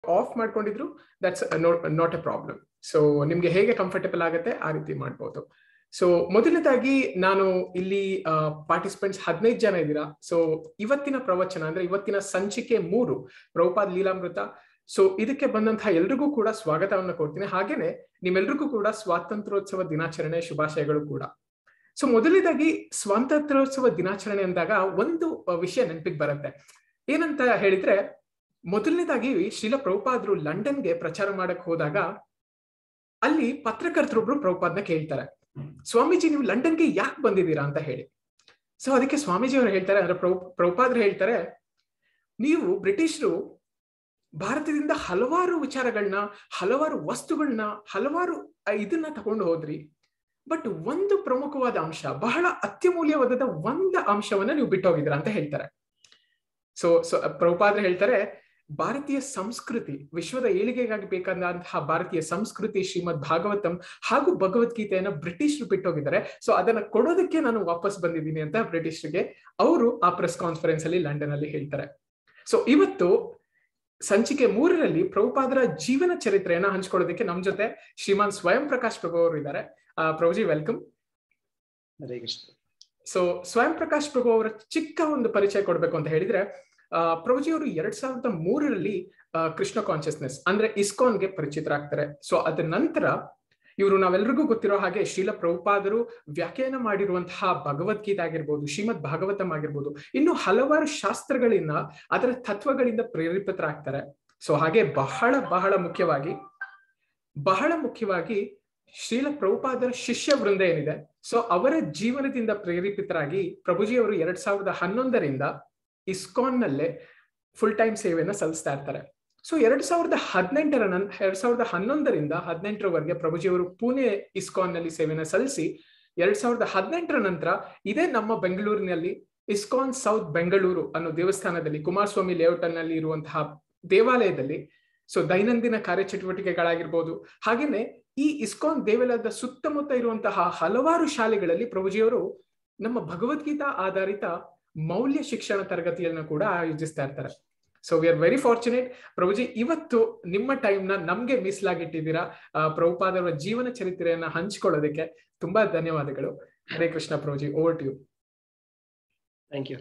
of ಮಾಡ್ಕೊಂಡಿದ್ರು that's not a problem so ನಿಮ್ಗೆ ಹೇಗೆ ಕಂಫರ್ಟಬಲ್ ಆಗುತ್ತೆ ಆ ರೀತಿ ಮಾಡ್ಬೋದು ಸೊ ಮೊದಲನೇದಾಗಿ ನಾನು ಇಲ್ಲಿ ಪಾರ್ಟಿಸಿಪೆಂಟ್ಸ್ ಹದಿನೈದು ಜನ ಇದ್ದೀರಾ ಸೊ ಇವತ್ತಿನ ಪ್ರವಚನ ಅಂದ್ರೆ ಇವತ್ತಿನ ಸಂಚಿಕೆ ಮೂರು ಪ್ರಭುಪಾದ್ ಲೀಲಾಮೃತ ಸೊ ಇದಕ್ಕೆ ಬಂದಂತಹ ಎಲ್ರಿಗೂ ಕೂಡ ಸ್ವಾಗತವನ್ನು ಕೊಡ್ತೀನಿ ಹಾಗೇನೆ ನಿಮ್ಮೆಲ್ರಿಗೂ ಕೂಡ ಸ್ವಾತಂತ್ರ್ಯೋತ್ಸವ ದಿನಾಚರಣೆ ಶುಭಾಶಯಗಳು ಕೂಡ ಸೊ ಮೊದಲನೇದಾಗಿ ಸ್ವಾತಂತ್ರ್ಯೋತ್ಸವ ದಿನಾಚರಣೆ ಅಂದಾಗ ಒಂದು ವಿಷಯ ನೆನಪಿಗೆ ಬರುತ್ತೆ ಏನಂತ ಹೇಳಿದ್ರೆ ಮೊದಲನೇದಾಗಿ ಶಿಲ ಪ್ರಭುಪಾದ್ರು ಲಂಡನ್ಗೆ ಪ್ರಚಾರ ಮಾಡಕ್ ಹೋದಾಗ ಅಲ್ಲಿ ಪತ್ರಕರ್ತರೊಬ್ರು ಪ್ರಭುಪಾದ್ನ ಕೇಳ್ತಾರೆ ಸ್ವಾಮೀಜಿ ನೀವು ಲಂಡನ್ಗೆ ಯಾಕೆ ಬಂದಿದ್ದೀರಾ ಅಂತ ಹೇಳಿ ಸೊ ಅದಕ್ಕೆ ಸ್ವಾಮೀಜಿ ಅವರು ಹೇಳ್ತಾರೆ ಅಂದ್ರೆ ಪ್ರಭು ಪ್ರಭುಪಾದ್ರು ಹೇಳ್ತಾರೆ ನೀವು ಬ್ರಿಟಿಷರು ಭಾರತದಿಂದ ಹಲವಾರು ವಿಚಾರಗಳನ್ನ ಹಲವಾರು ವಸ್ತುಗಳನ್ನ ಹಲವಾರು ಇದನ್ನ ತಗೊಂಡು ಹೋದ್ರಿ ಬಟ್ ಒಂದು ಪ್ರಮುಖವಾದ ಅಂಶ ಬಹಳ ಅತ್ಯಮೂಲ್ಯವಾದ ಒಂದು ಅಂಶವನ್ನ ನೀವು ಬಿಟ್ಟೋಗಿದ್ದೀರಾ ಅಂತ ಹೇಳ್ತಾರೆ ಸೊ ಸೊ ಪ್ರಭುಪಾದ್ರ ಹೇಳ್ತಾರೆ ಭಾರತೀಯ ಸಂಸ್ಕೃತಿ ವಿಶ್ವದ ಏಳಿಗೆಗಾಗಿ ಬೇಕಾದಂತಹ ಭಾರತೀಯ ಸಂಸ್ಕೃತಿ ಶ್ರೀಮದ್ ಭಾಗವತಂ ಹಾಗೂ ಭಗವದ್ಗೀತೆಯನ್ನ ಬ್ರಿಟಿಷರು ಬಿಟ್ಟೋಗಿದ್ದಾರೆ ಸೊ ಅದನ್ನ ಕೊಡೋದಕ್ಕೆ ನಾನು ವಾಪಸ್ ಬಂದಿದ್ದೀನಿ ಅಂತ ಬ್ರಿಟಿಷರಿಗೆ ಅವರು ಆ ಪ್ರೆಸ್ ಕಾನ್ಫರೆನ್ಸ್ ಅಲ್ಲಿ ಲಂಡನ್ ಅಲ್ಲಿ ಹೇಳ್ತಾರೆ ಸೊ ಇವತ್ತು ಸಂಚಿಕೆ ಮೂರರಲ್ಲಿ ಪ್ರಭುಪಾದರ ಜೀವನ ಚರಿತ್ರೆಯನ್ನ ಹಂಚ್ಕೊಳ್ಳೋದಕ್ಕೆ ನಮ್ ಜೊತೆ ಶ್ರೀಮಾನ್ ಸ್ವಯಂ ಪ್ರಕಾಶ್ ಪ್ರಭು ಅವರು ಇದ್ದಾರೆ ಪ್ರಭುಜಿ ವೆಲ್ಕಮ್ ಹರೇ ಕೃಷ್ಣ ಸೊ ಸ್ವಯಂ ಪ್ರಕಾಶ್ ಪ್ರಭು ಅವರ ಚಿಕ್ಕ ಒಂದು ಪರಿಚಯ ಕೊಡ್ಬೇಕು ಅಂತ ಹೇಳಿದ್ರೆ ಪ್ರಭುಜಿ ಅವರು ಎರಡ್ ಸಾವಿರದ ಮೂರರಲ್ಲಿ ಕೃಷ್ಣ ಕಾನ್ಶಿಯಸ್ನೆಸ್ ಅಂದ್ರೆ ಇಸ್ಕಾನ್ಗೆ ಪರಿಚಿತರಾಗ್ತಾರೆ ಸೊ ಅದ ನಂತರ ಇವರು ನಾವೆಲ್ಲರಿಗೂ ಗೊತ್ತಿರೋ ಹಾಗೆ ಶೀಲ ಪ್ರಭುಪಾದರು ವ್ಯಾಖ್ಯಾನ ಮಾಡಿರುವಂತಹ ಭಗವದ್ಗೀತೆ ಆಗಿರ್ಬೋದು ಶ್ರೀಮದ್ ಭಾಗವತಂ ಆಗಿರ್ಬೋದು ಇನ್ನು ಹಲವಾರು ಶಾಸ್ತ್ರಗಳಿಂದ ಅದರ ತತ್ವಗಳಿಂದ ಪ್ರೇರೇಪಿತರಾಗ್ತಾರೆ ಸೊ ಹಾಗೆ ಬಹಳ ಬಹಳ ಮುಖ್ಯವಾಗಿ ಬಹಳ ಮುಖ್ಯವಾಗಿ ಶ್ರೀಲ ಪ್ರಭುಪಾದರ ಶಿಷ್ಯ ವೃಂದ ಏನಿದೆ ಸೊ ಅವರ ಜೀವನದಿಂದ ಪ್ರೇರೇಪಿತರಾಗಿ ಪ್ರಭುಜಿ ಅವರು ಎರಡ್ ಸಾವಿರದ ಹನ್ನೊಂದರಿಂದ ಇಸ್ಕಾನ್ ನಲ್ಲೇ ಫುಲ್ ಟೈಮ್ ಸೇವೆಯನ್ನ ಸಲ್ಲಿಸ್ತಾ ಇರ್ತಾರೆ ಸೊ ಎರಡ್ ಸಾವಿರದ ಹದಿನೆಂಟರ ನನ್ ಎರಡ್ ಸಾವಿರದ ಹನ್ನೊಂದರಿಂದ ಹದಿನೆಂಟರವರೆಗೆ ಪ್ರಭುಜಿ ಅವರು ಪುಣೆ ಇಸ್ಕಾನ್ ನಲ್ಲಿ ಸೇವೆನ ಸಲ್ಲಿಸಿ ಎರಡ್ ಸಾವಿರದ ಹದಿನೆಂಟರ ನಂತರ ಇದೇ ನಮ್ಮ ಬೆಂಗಳೂರಿನಲ್ಲಿ ಇಸ್ಕಾನ್ ಸೌತ್ ಬೆಂಗಳೂರು ಅನ್ನೋ ದೇವಸ್ಥಾನದಲ್ಲಿ ಕುಮಾರಸ್ವಾಮಿ ಲೇಔಟ್ ನಲ್ಲಿ ಇರುವಂತಹ ದೇವಾಲಯದಲ್ಲಿ ಸೊ ದೈನಂದಿನ ಕಾರ್ಯಚಟುವಟಿಕೆಗಳಾಗಿರ್ಬೋದು ಹಾಗೇನೆ ಈ ಇಸ್ಕಾನ್ ದೇವಾಲಯದ ಸುತ್ತಮುತ್ತ ಇರುವಂತಹ ಹಲವಾರು ಶಾಲೆಗಳಲ್ಲಿ ಪ್ರಭುಜಿಯವರು ನಮ್ಮ ಭಗವದ್ಗೀತಾ ಆಧಾರಿತ ಮೌಲ್ಯ ಶಿಕ್ಷಣ ತರಗತಿಯನ್ನು ಕೂಡ ಆಯೋಜಿಸ್ತಾ ಇರ್ತಾರೆ so we are very fortunate Prabhuji ಇವತ್ತು ನಿಮ್ಮ ಟೈಮ್ ನ ನಮ್ಗೆ ಮೀಸಲಾಗಿಟ್ಟಿದ್ದೀರಾ ಪ್ರಭುಪಾದವರ ಜೀವನ ಚರಿತ್ರೆಯನ್ನ ಹಂಚ್ಕೊಳ್ಳೋದಕ್ಕೆ ತುಂಬಾ ಧನ್ಯವಾದಗಳು Hare Krishna Prabhuji over to you thank you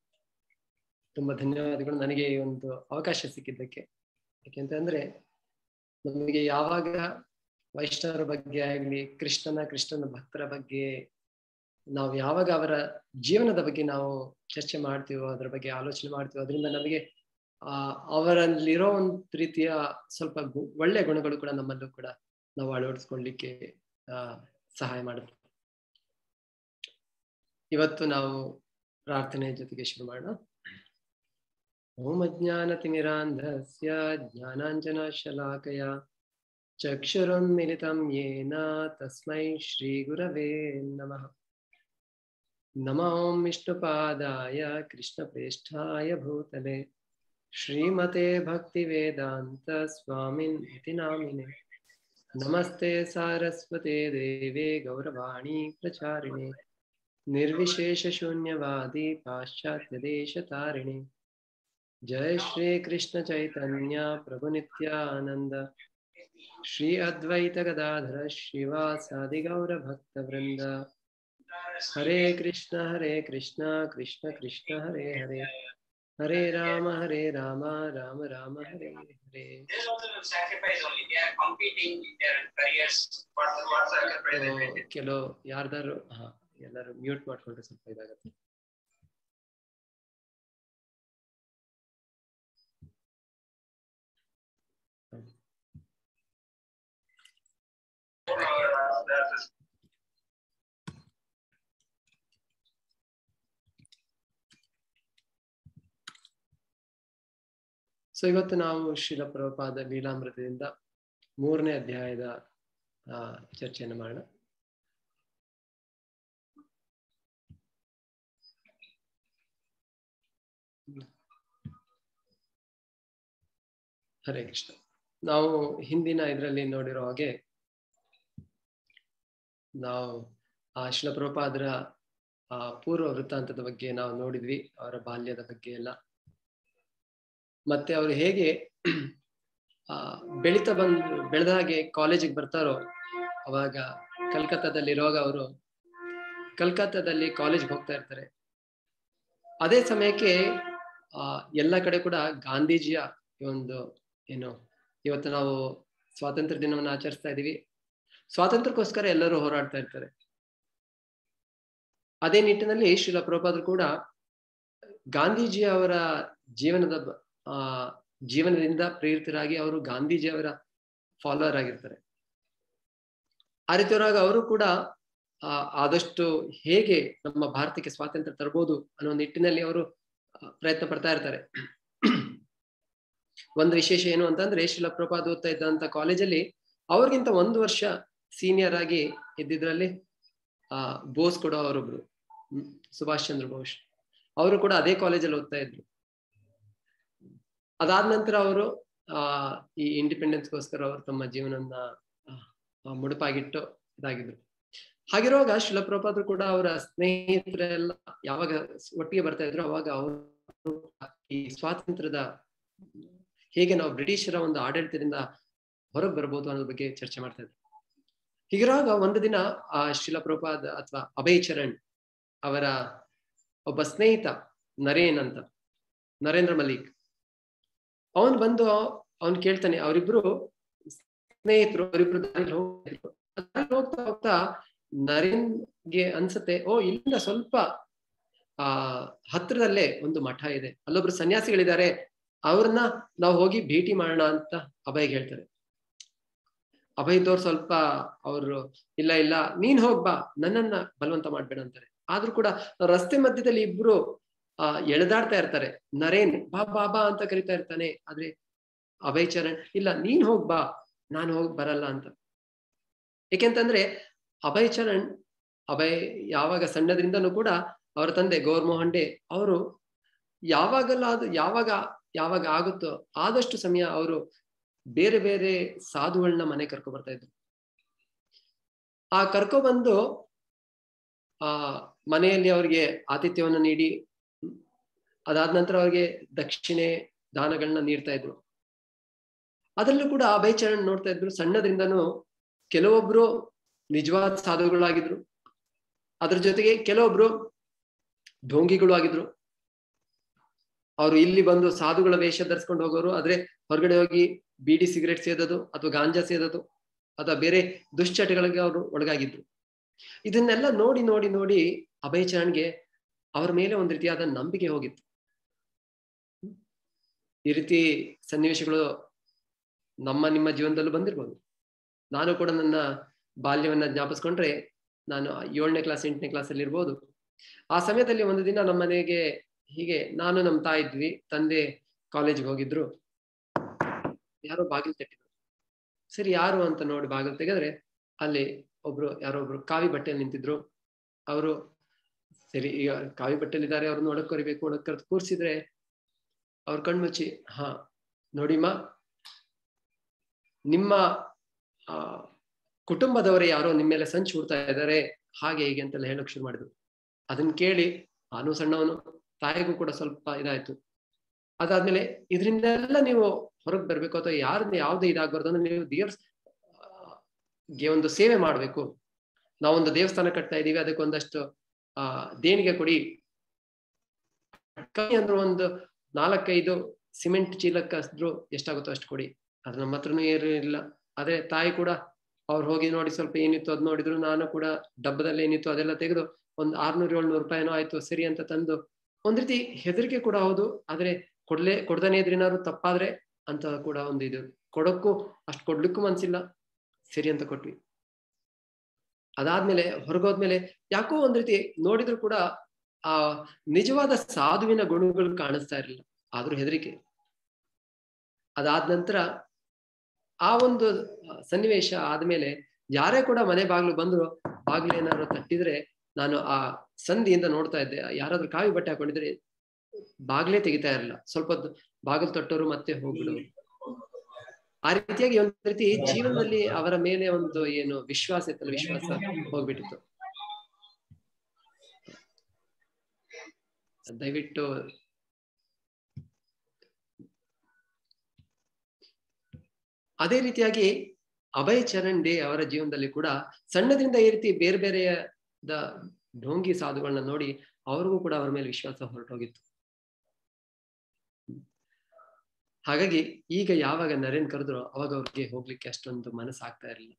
ತುಂಬಾ ಧನ್ಯವಾದಗಳು ನನಗೆ ಈ ಒಂದು ಅವಕಾಶ ಸಿಕ್ಕಿದ್ದಕ್ಕೆ ಯಾಕೆಂತಂದ್ರೆ ನಮಗೆ ಯಾವಾಗ ವೈಷ್ಣವರ ಬಗ್ಗೆ ಆಗ್ಲಿ ಕೃಷ್ಣನ ಕೃಷ್ಣನ ಭಕ್ತರ ಬಗ್ಗೆ ನಾವು ಯಾವಾಗ ಅವರ ಜೀವನದ ಬಗ್ಗೆ ನಾವು ಚರ್ಚೆ ಮಾಡ್ತೀವೋ ಅದರ ಬಗ್ಗೆ ಆಲೋಚನೆ ಮಾಡ್ತೀವೋ ಅದರಿಂದ ನಮಗೆ ಆ ಅವರಲ್ಲಿರೋ ಒಂದು ರೀತಿಯ ಸ್ವಲ್ಪ ಒಳ್ಳೆಯ ಗುಣಗಳು ಕೂಡ ನಮ್ಮಲ್ಲೂ ಕೂಡ ನಾವು ಅಳವಡಿಸ್ಕೊಳ್ಳಿಕ್ಕೆ ಆ ಸಹಾಯ ಮಾಡುತ್ತೆ ಇವತ್ತು ನಾವು ಪ್ರಾರ್ಥನೆ ಜೊತೆಗೆ ಶುರು ಮಾಡೋಣ ಓಂ ಅಜ್ಞಾನತಿಮಿರಾಂಧಸ್ಯ ಜ್ಞಾನಾಂಜನ ಶಲಾಕಯ ಚಕ್ಷುರುನ್ಮಿಲಿತಂ ಯೇನ ತಸ್ಮೈ ಶ್ರೀ ಗುರವೇ ನಮಃ ನಮೋ ವಿಷ್ಣುಪಾದಾಯ ಕೃಷ್ಣಪ್ರೇಷ್ಠಾಯ ಭೂತಲೆ ಶ್ರೀಮತೆ ಭಕ್ತಿವೇದಾಂತ ಸ್ವಾಮಿನ್ ಇತಿ ನಾಮಿನೆ ನಮಸ್ತೆ ಸಾರಸ್ವತೆ ದೇವೆ ಗೌರವಾಣಿ ಪ್ರಚಾರಿಣೆ ನಿರ್ವಿಶೇಷ ಶೂನ್ಯವಾದಿ ಪಾಶ್ಚಾತ್ಯ ದೇಶ ತಾರಿಣೆ ಜಯ ಶ್ರೀ ಕೃಷ್ಣ ಚೈತನ್ಯ ಪ್ರಭು ನಿತ್ಯಾನಂದ ಶ್ರೀ ಅದ್ವೈತ ಗದಾಧರ ಶ್ರೀವಾಸಾದಿ ಗೌರ ಭಕ್ತ ವೃಂದ ಹರೇ ಕೃಷ್ಣ ಹರೇ ಕೃಷ್ಣ ಕೃಷ್ಣ ಕೃಷ್ಣ ಹರೇ ಹರೇ ಹರೇ ರಾಮ ಹರೇ ರಾಮ ರಾಮ ರಾಮ ಹರೇ ಹರೇ ಕೆಲವು ಯಾರ್ದಾರು ಹಾ ಎಲ್ಲರೂ ಮ್ಯೂಟ್ ಮಾಡ್ಕೊಂಡ್ರೆ ಸ್ವಲ್ಪ ಇದಾಗತ್ತೆ ಸೊ ಇವತ್ತು ನಾವು ಶಿಲ ಪ್ರಭುಪಾದ ಲೀಲಾಮೃತದಿಂದ ಮೂರನೇ ಅಧ್ಯಾಯದ ಆ ಚರ್ಚೆಯನ್ನು ಮಾಡೋಣ ಹರೇ ಕೃಷ್ಣ ನಾವು ಹಿಂದಿನ ಇದರಲ್ಲಿ ನೋಡಿರೋ ಹಾಗೆ ನಾವು ಆ ಶಿಲಪ್ರಭುಪಾದರ ಆ ಪೂರ್ವ ವೃತ್ತಾಂತದ ಬಗ್ಗೆ ನಾವು ನೋಡಿದ್ವಿ ಅವರ ಬಾಲ್ಯದ ಬಗ್ಗೆ ಎಲ್ಲ ಮತ್ತೆ ಅವರು ಹೇಗೆ ಆ ಬೆಳಿತಾ ಬಂದ್ ಬೆಳೆದ ಹಾಗೆ ಕಾಲೇಜಿಗೆ ಬರ್ತಾರೋ ಅವಾಗ ಕಲ್ಕತ್ತಾದಲ್ಲಿರುವಾಗ ಅವರು ಕಲ್ಕತ್ತಾದಲ್ಲಿ ಕಾಲೇಜ್ಗೆ ಹೋಗ್ತಾ ಇರ್ತಾರೆ ಅದೇ ಸಮಯಕ್ಕೆ ಆ ಎಲ್ಲ ಕಡೆ ಕೂಡ ಗಾಂಧೀಜಿಯ ಈ ಒಂದು ಏನು ಇವತ್ತು ನಾವು ಸ್ವಾತಂತ್ರ್ಯ ದಿನವನ್ನು ಆಚರಿಸ್ತಾ ಇದೀವಿ ಸ್ವಾತಂತ್ರ್ಯಕ್ಕೋಸ್ಕರ ಎಲ್ಲರೂ ಹೋರಾಡ್ತಾ ಇರ್ತಾರೆ ಅದೇ ನಿಟ್ಟಿನಲ್ಲಿ ಶ್ರೀಲ ಪ್ರಭುಪಾದರು ಕೂಡ ಗಾಂಧೀಜಿ ಅವರ ಜೀವನದ ಆ ಜೀವನದಿಂದ ಪ್ರೇರಿತರಾಗಿ ಅವರು ಗಾಂಧೀಜಿಯವರ ಫಾಲೋವರ್ ಆಗಿರ್ತಾರೆ ಆ ರೀತಿಯವರಾಗ ಅವರು ಕೂಡ ಆ ಆದಷ್ಟು ಹೇಗೆ ನಮ್ಮ ಭಾರತಕ್ಕೆ ಸ್ವಾತಂತ್ರ್ಯ ತರಬಹುದು ಅನ್ನೋ ನಿಟ್ಟಿನಲ್ಲಿ ಅವರು ಪ್ರಯತ್ನ ಪಡ್ತಾ ಇರ್ತಾರೆ ಒಂದು ವಿಶೇಷ ಏನು ಅಂತಂದ್ರೆ ಶಿಲ ಪ್ರಭಾದ್ ಓದ್ತಾ ಇದ್ದಂತ ಕಾಲೇಜಲ್ಲಿ ಅವ್ರಿಗಿಂತ ಒಂದು ವರ್ಷ ಸೀನಿಯರ್ ಆಗಿ ಇದ್ದಿದ್ರಲ್ಲಿ ಆ ಬೋಸ್ ಕೂಡ ಅವರೊಬ್ರು ಸುಭಾಷ್ ಚಂದ್ರ ಬೋಸ್ ಅವರು ಕೂಡ ಅದೇ ಕಾಲೇಜಲ್ಲಿ ಓದ್ತಾ ಇದ್ರು ಅದಾದ ನಂತರ ಅವರು ಆ ಈ ಇಂಡಿಪೆಂಡೆನ್ಸ್ಗೋಸ್ಕರ ಅವರು ತಮ್ಮ ಜೀವನವನ್ನ ಮುಡುಪಾಗಿಟ್ಟು ಇದಾಗಿದ್ರು ಹಾಗಿರುವಾಗ ಶಿಲಪ್ರಭಾದ್ರು ಕೂಡ ಅವರ ಸ್ನೇಹಿತರೆಲ್ಲ ಯಾವಾಗ ಒಟ್ಟಿಗೆ ಬರ್ತಾ ಇದ್ರು ಅವಾಗ ಅವರು ಈ ಸ್ವಾತಂತ್ರ್ಯದ ಹೇಗೆ ನಾವು ಬ್ರಿಟಿಷರ ಒಂದು ಆಡಳಿತದಿಂದ ಹೊರಗೆ ಬರ್ಬೋದು ಅನ್ನೋದ್ರ ಬಗ್ಗೆ ಚರ್ಚೆ ಮಾಡ್ತಾ ಇದ್ರು ಹೀಗಿರುವಾಗ ಒಂದು ದಿನ ಆ ಶಿಲಪ್ರಭಾದ್ ಅಥವಾ ಅಭಯ್ ಚರಣ್ ಅವರ ಒಬ್ಬ ಸ್ನೇಹಿತ ನರೇನ್ ಅಂತ ನರೇಂದ್ರ ಮಲಿಕ್ ಅವನ್ ಬಂದು ಅವನ್ ಕೇಳ್ತಾನೆ ಅವರಿಬ್ರು ಸ್ನೇಹಿತರು ಅವರಿಬ್ರು ದಾರಿಲಿ ಹೋಗ್ತಿದ್ರು ಹೋಗ್ತಾ ಹೋಗ್ತಾ ನರೇನ್ಗೆ ಅನ್ಸತ್ತೆ ಓ ಇಲ್ಲಿಂದ ಸ್ವಲ್ಪ ಆ ಹತ್ರದಲ್ಲೇ ಒಂದು ಮಠ ಇದೆ ಅಲ್ಲೊಬ್ರು ಸನ್ಯಾಸಿಗಳಿದ್ದಾರೆ ಅವ್ರನ್ನ ನಾವು ಹೋಗಿ ಭೇಟಿ ಮಾಡೋಣ ಅಂತ ಅಭಯ್ಗೆ ಹೇಳ್ತಾರೆ ಅಭಯ್ದವ್ರು ಸ್ವಲ್ಪ ಅವರು ಇಲ್ಲ ಇಲ್ಲ ನೀನ್ ಹೋಗ್ಬಾ ನನ್ನನ್ನ ಬಲವಂತ ಮಾಡ್ಬೇಡ ಅಂತಾರೆ ಆದ್ರೂ ಕೂಡ ರಸ್ತೆ ಮಧ್ಯದಲ್ಲಿ ಇಬ್ರು ಆ ಎಳೆದಾಡ್ತಾ ಇರ್ತಾರೆ ನರೇನ್ ಬಾ ಬಾ ಬಾ ಅಂತ ಕರಿತಾ ಇರ್ತಾನೆ ಆದ್ರೆ ಅಭಯ್ ಚರಣ್ ಇಲ್ಲ ನೀನ್ ಹೋಗ್ ಬಾ ನಾನು ಹೋಗ್ ಬರಲ್ಲ ಅಂತ ಏಕೆಂತಂದ್ರೆ ಅಭಯ್ ಚರಣ್ ಅಭಯ್ ಯಾವಾಗ ಸಣ್ಣದ್ರಿಂದನೂ ಕೂಡ ಅವರ ತಂದೆ ಗೌರ್ ಮೊಹಂಡೆ ಅವರು ಯಾವಾಗಲ್ಲ ಅದು ಯಾವಾಗ ಯಾವಾಗ ಆಗುತ್ತೋ ಆದಷ್ಟು ಸಮಯ ಅವರು ಬೇರೆ ಬೇರೆ ಸಾಧುಗಳನ್ನ ಮನೆ ಕರ್ಕೊ ಬರ್ತಾ ಇದ್ರು ಆ ಕರ್ಕೊ ಬಂದು ಆ ಮನೆಯಲ್ಲಿ ಅವ್ರಿಗೆ ಆತಿಥ್ಯವನ್ನು ನೀಡಿ ಅದಾದ ನಂತರ ಅವ್ರಿಗೆ ದಕ್ಷಿಣೆ ದಾನಗಳನ್ನ ನೀಡ್ತಾ ಇದ್ರು ಅದರಲ್ಲೂ ಕೂಡ ಅಭಯ್ ಚರಣ್ ನೋಡ್ತಾ ಇದ್ರು ಸಣ್ಣದ್ರಿಂದನೂ ಕೆಲವೊಬ್ರು ನಿಜವಾದ ಸಾಧುಗಳಾಗಿದ್ರು ಅದ್ರ ಜೊತೆಗೆ ಕೆಲವೊಬ್ರು ಢೋಂಗಿಗಳು ಆಗಿದ್ರು ಅವರು ಇಲ್ಲಿ ಬಂದು ಸಾಧುಗಳ ವೇಷ ಧರಿಸ್ಕೊಂಡು ಹೋಗೋರು ಆದ್ರೆ ಹೊರಗಡೆ ಹೋಗಿ ಬೀಡಿ ಸಿಗರೆಟ್ ಸೇದೋದು ಅಥವಾ ಗಾಂಜಾ ಸೇದೋದು ಅಥವಾ ಬೇರೆ ದುಶ್ಚಟಗಳಿಗೆ ಅವರು ಒಳಗಾಗಿದ್ರು ಇದನ್ನೆಲ್ಲ ನೋಡಿ ನೋಡಿ ನೋಡಿ ಅಭಯ್ ಚರಣ್ಗೆ ಅವರ ಮೇಲೆ ಒಂದ್ ರೀತಿಯಾದ ನಂಬಿಕೆ ಹೋಗಿತ್ತು ಈ ರೀತಿ ಸನ್ನಿವೇಶಗಳು ನಮ್ಮ ನಿಮ್ಮ ಜೀವನದಲ್ಲೂ ಬಂದಿರ್ಬೋದು ನಾನು ಕೂಡ ನನ್ನ ಬಾಲ್ಯವನ್ನ ಜ್ಞಾಪಿಸ್ಕೊಂಡ್ರೆ ನಾನು ಏಳನೇ ಕ್ಲಾಸ್ ಎಂಟನೇ ಕ್ಲಾಸ್ ಅಲ್ಲಿ ಇರ್ಬೋದು ಆ ಸಮಯದಲ್ಲಿ ಒಂದು ದಿನ ನಮ್ಮ ಮನೆಗೆ ಹೀಗೆ ನಾನು ನಮ್ಮ ತಾಯಿ ಇದ್ವಿ ತಂದೆ ಕಾಲೇಜ್ಗೆ ಹೋಗಿದ್ರು ಯಾರೋ ಬಾಗಿಲು ತಟ್ಟಿದ್ರು ಸರಿ ಯಾರು ಅಂತ ನೋಡಿ ಬಾಗಿಲು ತೆಗೆದ್ರೆ ಅಲ್ಲಿ ಒಬ್ರು ಯಾರೋ ಒಬ್ರು ಕಾವಿ ಬಟ್ಟೆಯಲ್ಲಿ ನಿಂತಿದ್ರು ಅವರು ಸರಿ ಈಗ ಕಾವಿ ಬಟ್ಟೆಲಿದ್ದಾರೆ ಅವ್ರನ್ನ ಒಳಗ್ ಕರಿಬೇಕು ಒಳಗ್ ಕರೆದು ಕೂರ್ಸಿದ್ರೆ ಅವ್ರ ಕಣ್ಮುಚ್ಚಿ ಹಾ ನೋಡಿಮ್ಮ ನಿಮ್ಮ ಆ ಕುಟುಂಬದವರೇ ಯಾರೋ ನಿಮ್ಮ ಮೇಲೆ ಸಂಚು ಹುಡ್ತಾ ಇದ್ದಾರೆ ಹಾಗೆ ಹೀಗೆ ಅಂತೆಲ್ಲ ಹೇಳಕ್ ಶುರು ಮಾಡಿದ್ರು ಅದನ್ನ ಕೇಳಿ ನಾನು ಸಣ್ಣವನು ತಾಯಿಗೂ ಕೂಡ ಸ್ವಲ್ಪ ಇದಾಯ್ತು ಅದಾದ್ಮೇಲೆ ಇದರಿಂದೆಲ್ಲ ನೀವು ಹೊರಗೆ ಬರ್ಬೇಕು ಅಥವಾ ಯಾರನ್ನ ಯಾವ್ದು ಇದಾಗಬಾರ್ದು ಅಂದ್ರೆ ನೀವು ದೇವ್ರ ಗೆ ಒಂದು ಸೇವೆ ಮಾಡ್ಬೇಕು ನಾವೊಂದು ದೇವಸ್ಥಾನ ಕಟ್ತಾ ಇದೀವಿ ಅದಕ್ಕೆ ಒಂದಷ್ಟು ಆ ದೇಣಿಗೆ ಕೊಡಿ ಕಮ್ಮಿ ಅಂದ್ರೆ ಒಂದು ನಾಲ್ಕೈದು ಸಿಮೆಂಟ್ ಚೀಲಕ್ಕಾದ್ರು ಎಷ್ಟಾಗುತ್ತೋ ಅಷ್ಟು ಕೊಡಿ ಅದು ನಮ್ಮ ಹತ್ರನೂ ಏನಿಲ್ಲ ಆದ್ರೆ ತಾಯಿ ಕೂಡ ಅವ್ರು ಹೋಗಿ ನೋಡಿ ಸ್ವಲ್ಪ ಏನಿತ್ತು ಅದ್ ನೋಡಿದ್ರು ನಾನು ಕೂಡ ಡಬ್ಬದಲ್ಲಿ ಏನಿತ್ತು ಅದೆಲ್ಲ ತೆಗೆದು ಒಂದ್ ಆರ್ನೂರ್ ಏಳ್ನೂರು ರೂಪಾಯಿನೋ ಆಯ್ತು ಸರಿ ಅಂತ ತಂದು ಒಂದ್ ರೀತಿ ಹೆದರಿಕೆ ಕೂಡ ಹೌದು ಆದ್ರೆ ಕೊಡ್ಲೆ ಕೊಡ್ದಾನೆ ಇದ್ರೇನಾದ್ರು ತಪ್ಪಾದ್ರೆ ಅಂತ ಕೂಡ ಒಂದು ಇದು ಕೊಡಕ್ಕೂ ಅಷ್ಟು ಕೊಡ್ಲಿಕ್ಕೂ ಮನ್ಸಿಲ್ಲ ಸರಿ ಅಂತ ಕೊಟ್ವಿ ಅದಾದ್ಮೇಲೆ ಹೊರಗೋದ್ಮೇಲೆ ಯಾಕೋ ಒಂದ್ ರೀತಿ ನೋಡಿದ್ರು ಕೂಡ ಆ ನಿಜವಾದ ಸಾಧುವಿನ ಗುಣಗಳು ಕಾಣಿಸ್ತಾ ಇರಲಿಲ್ಲ ಆದ್ರೂ ಹೆದರಿಕೆ ಅದಾದ ನಂತರ ಆ ಒಂದು ಸನ್ನಿವೇಶ ಆದ್ಮೇಲೆ ಯಾರೇ ಕೂಡ ಮನೆ ಬಾಗ್ಲು ಬಂದ್ರು ಬಾಗ್ಲು ಏನಾದ್ರು ತಟ್ಟಿದ್ರೆ ನಾನು ಆ ಸಂಧಿಯಿಂದ ನೋಡ್ತಾ ಇದ್ದೆ ಯಾರಾದ್ರೂ ಕಾವಿ ಬಟ್ಟೆ ಹಾಕೊಂಡಿದ್ರೆ ಬಾಗ್ಲೇ ತೆಗಿತಾ ಇರಲಿಲ್ಲ ಸ್ವಲ್ಪ ಬಾಗಿಲು ತೊಟ್ಟರು ಮತ್ತೆ ಹೋಗ್ಬಿಡೋರು ಆ ರೀತಿಯಾಗಿ ಒಂದ್ ರೀತಿ ಜೀವನದಲ್ಲಿ ಅವರ ಮೇಲೆ ಒಂದು ಏನು ವಿಶ್ವಾಸ ಇತ್ತಲ್ಲ ವಿಶ್ವಾಸ ಹೋಗ್ಬಿಟ್ಟಿತ್ತು ದಯವಿಟ್ಟು ಅದೇ ರೀತಿಯಾಗಿ ಅಭಯ್ ಚರಣ್ ಡೇ ಅವರ ಜೀವನದಲ್ಲಿ ಕೂಡ ಸಣ್ಣದಿಂದ ಈ ರೀತಿ ಬೇರೆ ಬೇರೆಯ ಢೋಂಗಿ ಸಾಧುಗಳನ್ನ ನೋಡಿ ಅವ್ರಿಗೂ ಕೂಡ ಅವರ ಮೇಲೆ ವಿಶ್ವಾಸ ಹೊರಟೋಗಿತ್ತು ಹಾಗಾಗಿ ಈಗ ಯಾವಾಗ ನರೇನ್ ಕರೆದ್ರು ಅವಾಗ ಅವ್ರಿಗೆ ಹೋಗ್ಲಿಕ್ಕೆ ಅಷ್ಟೊಂದು ಮನಸ್ಸಾಗ್ತಾ ಇರಲಿಲ್ಲ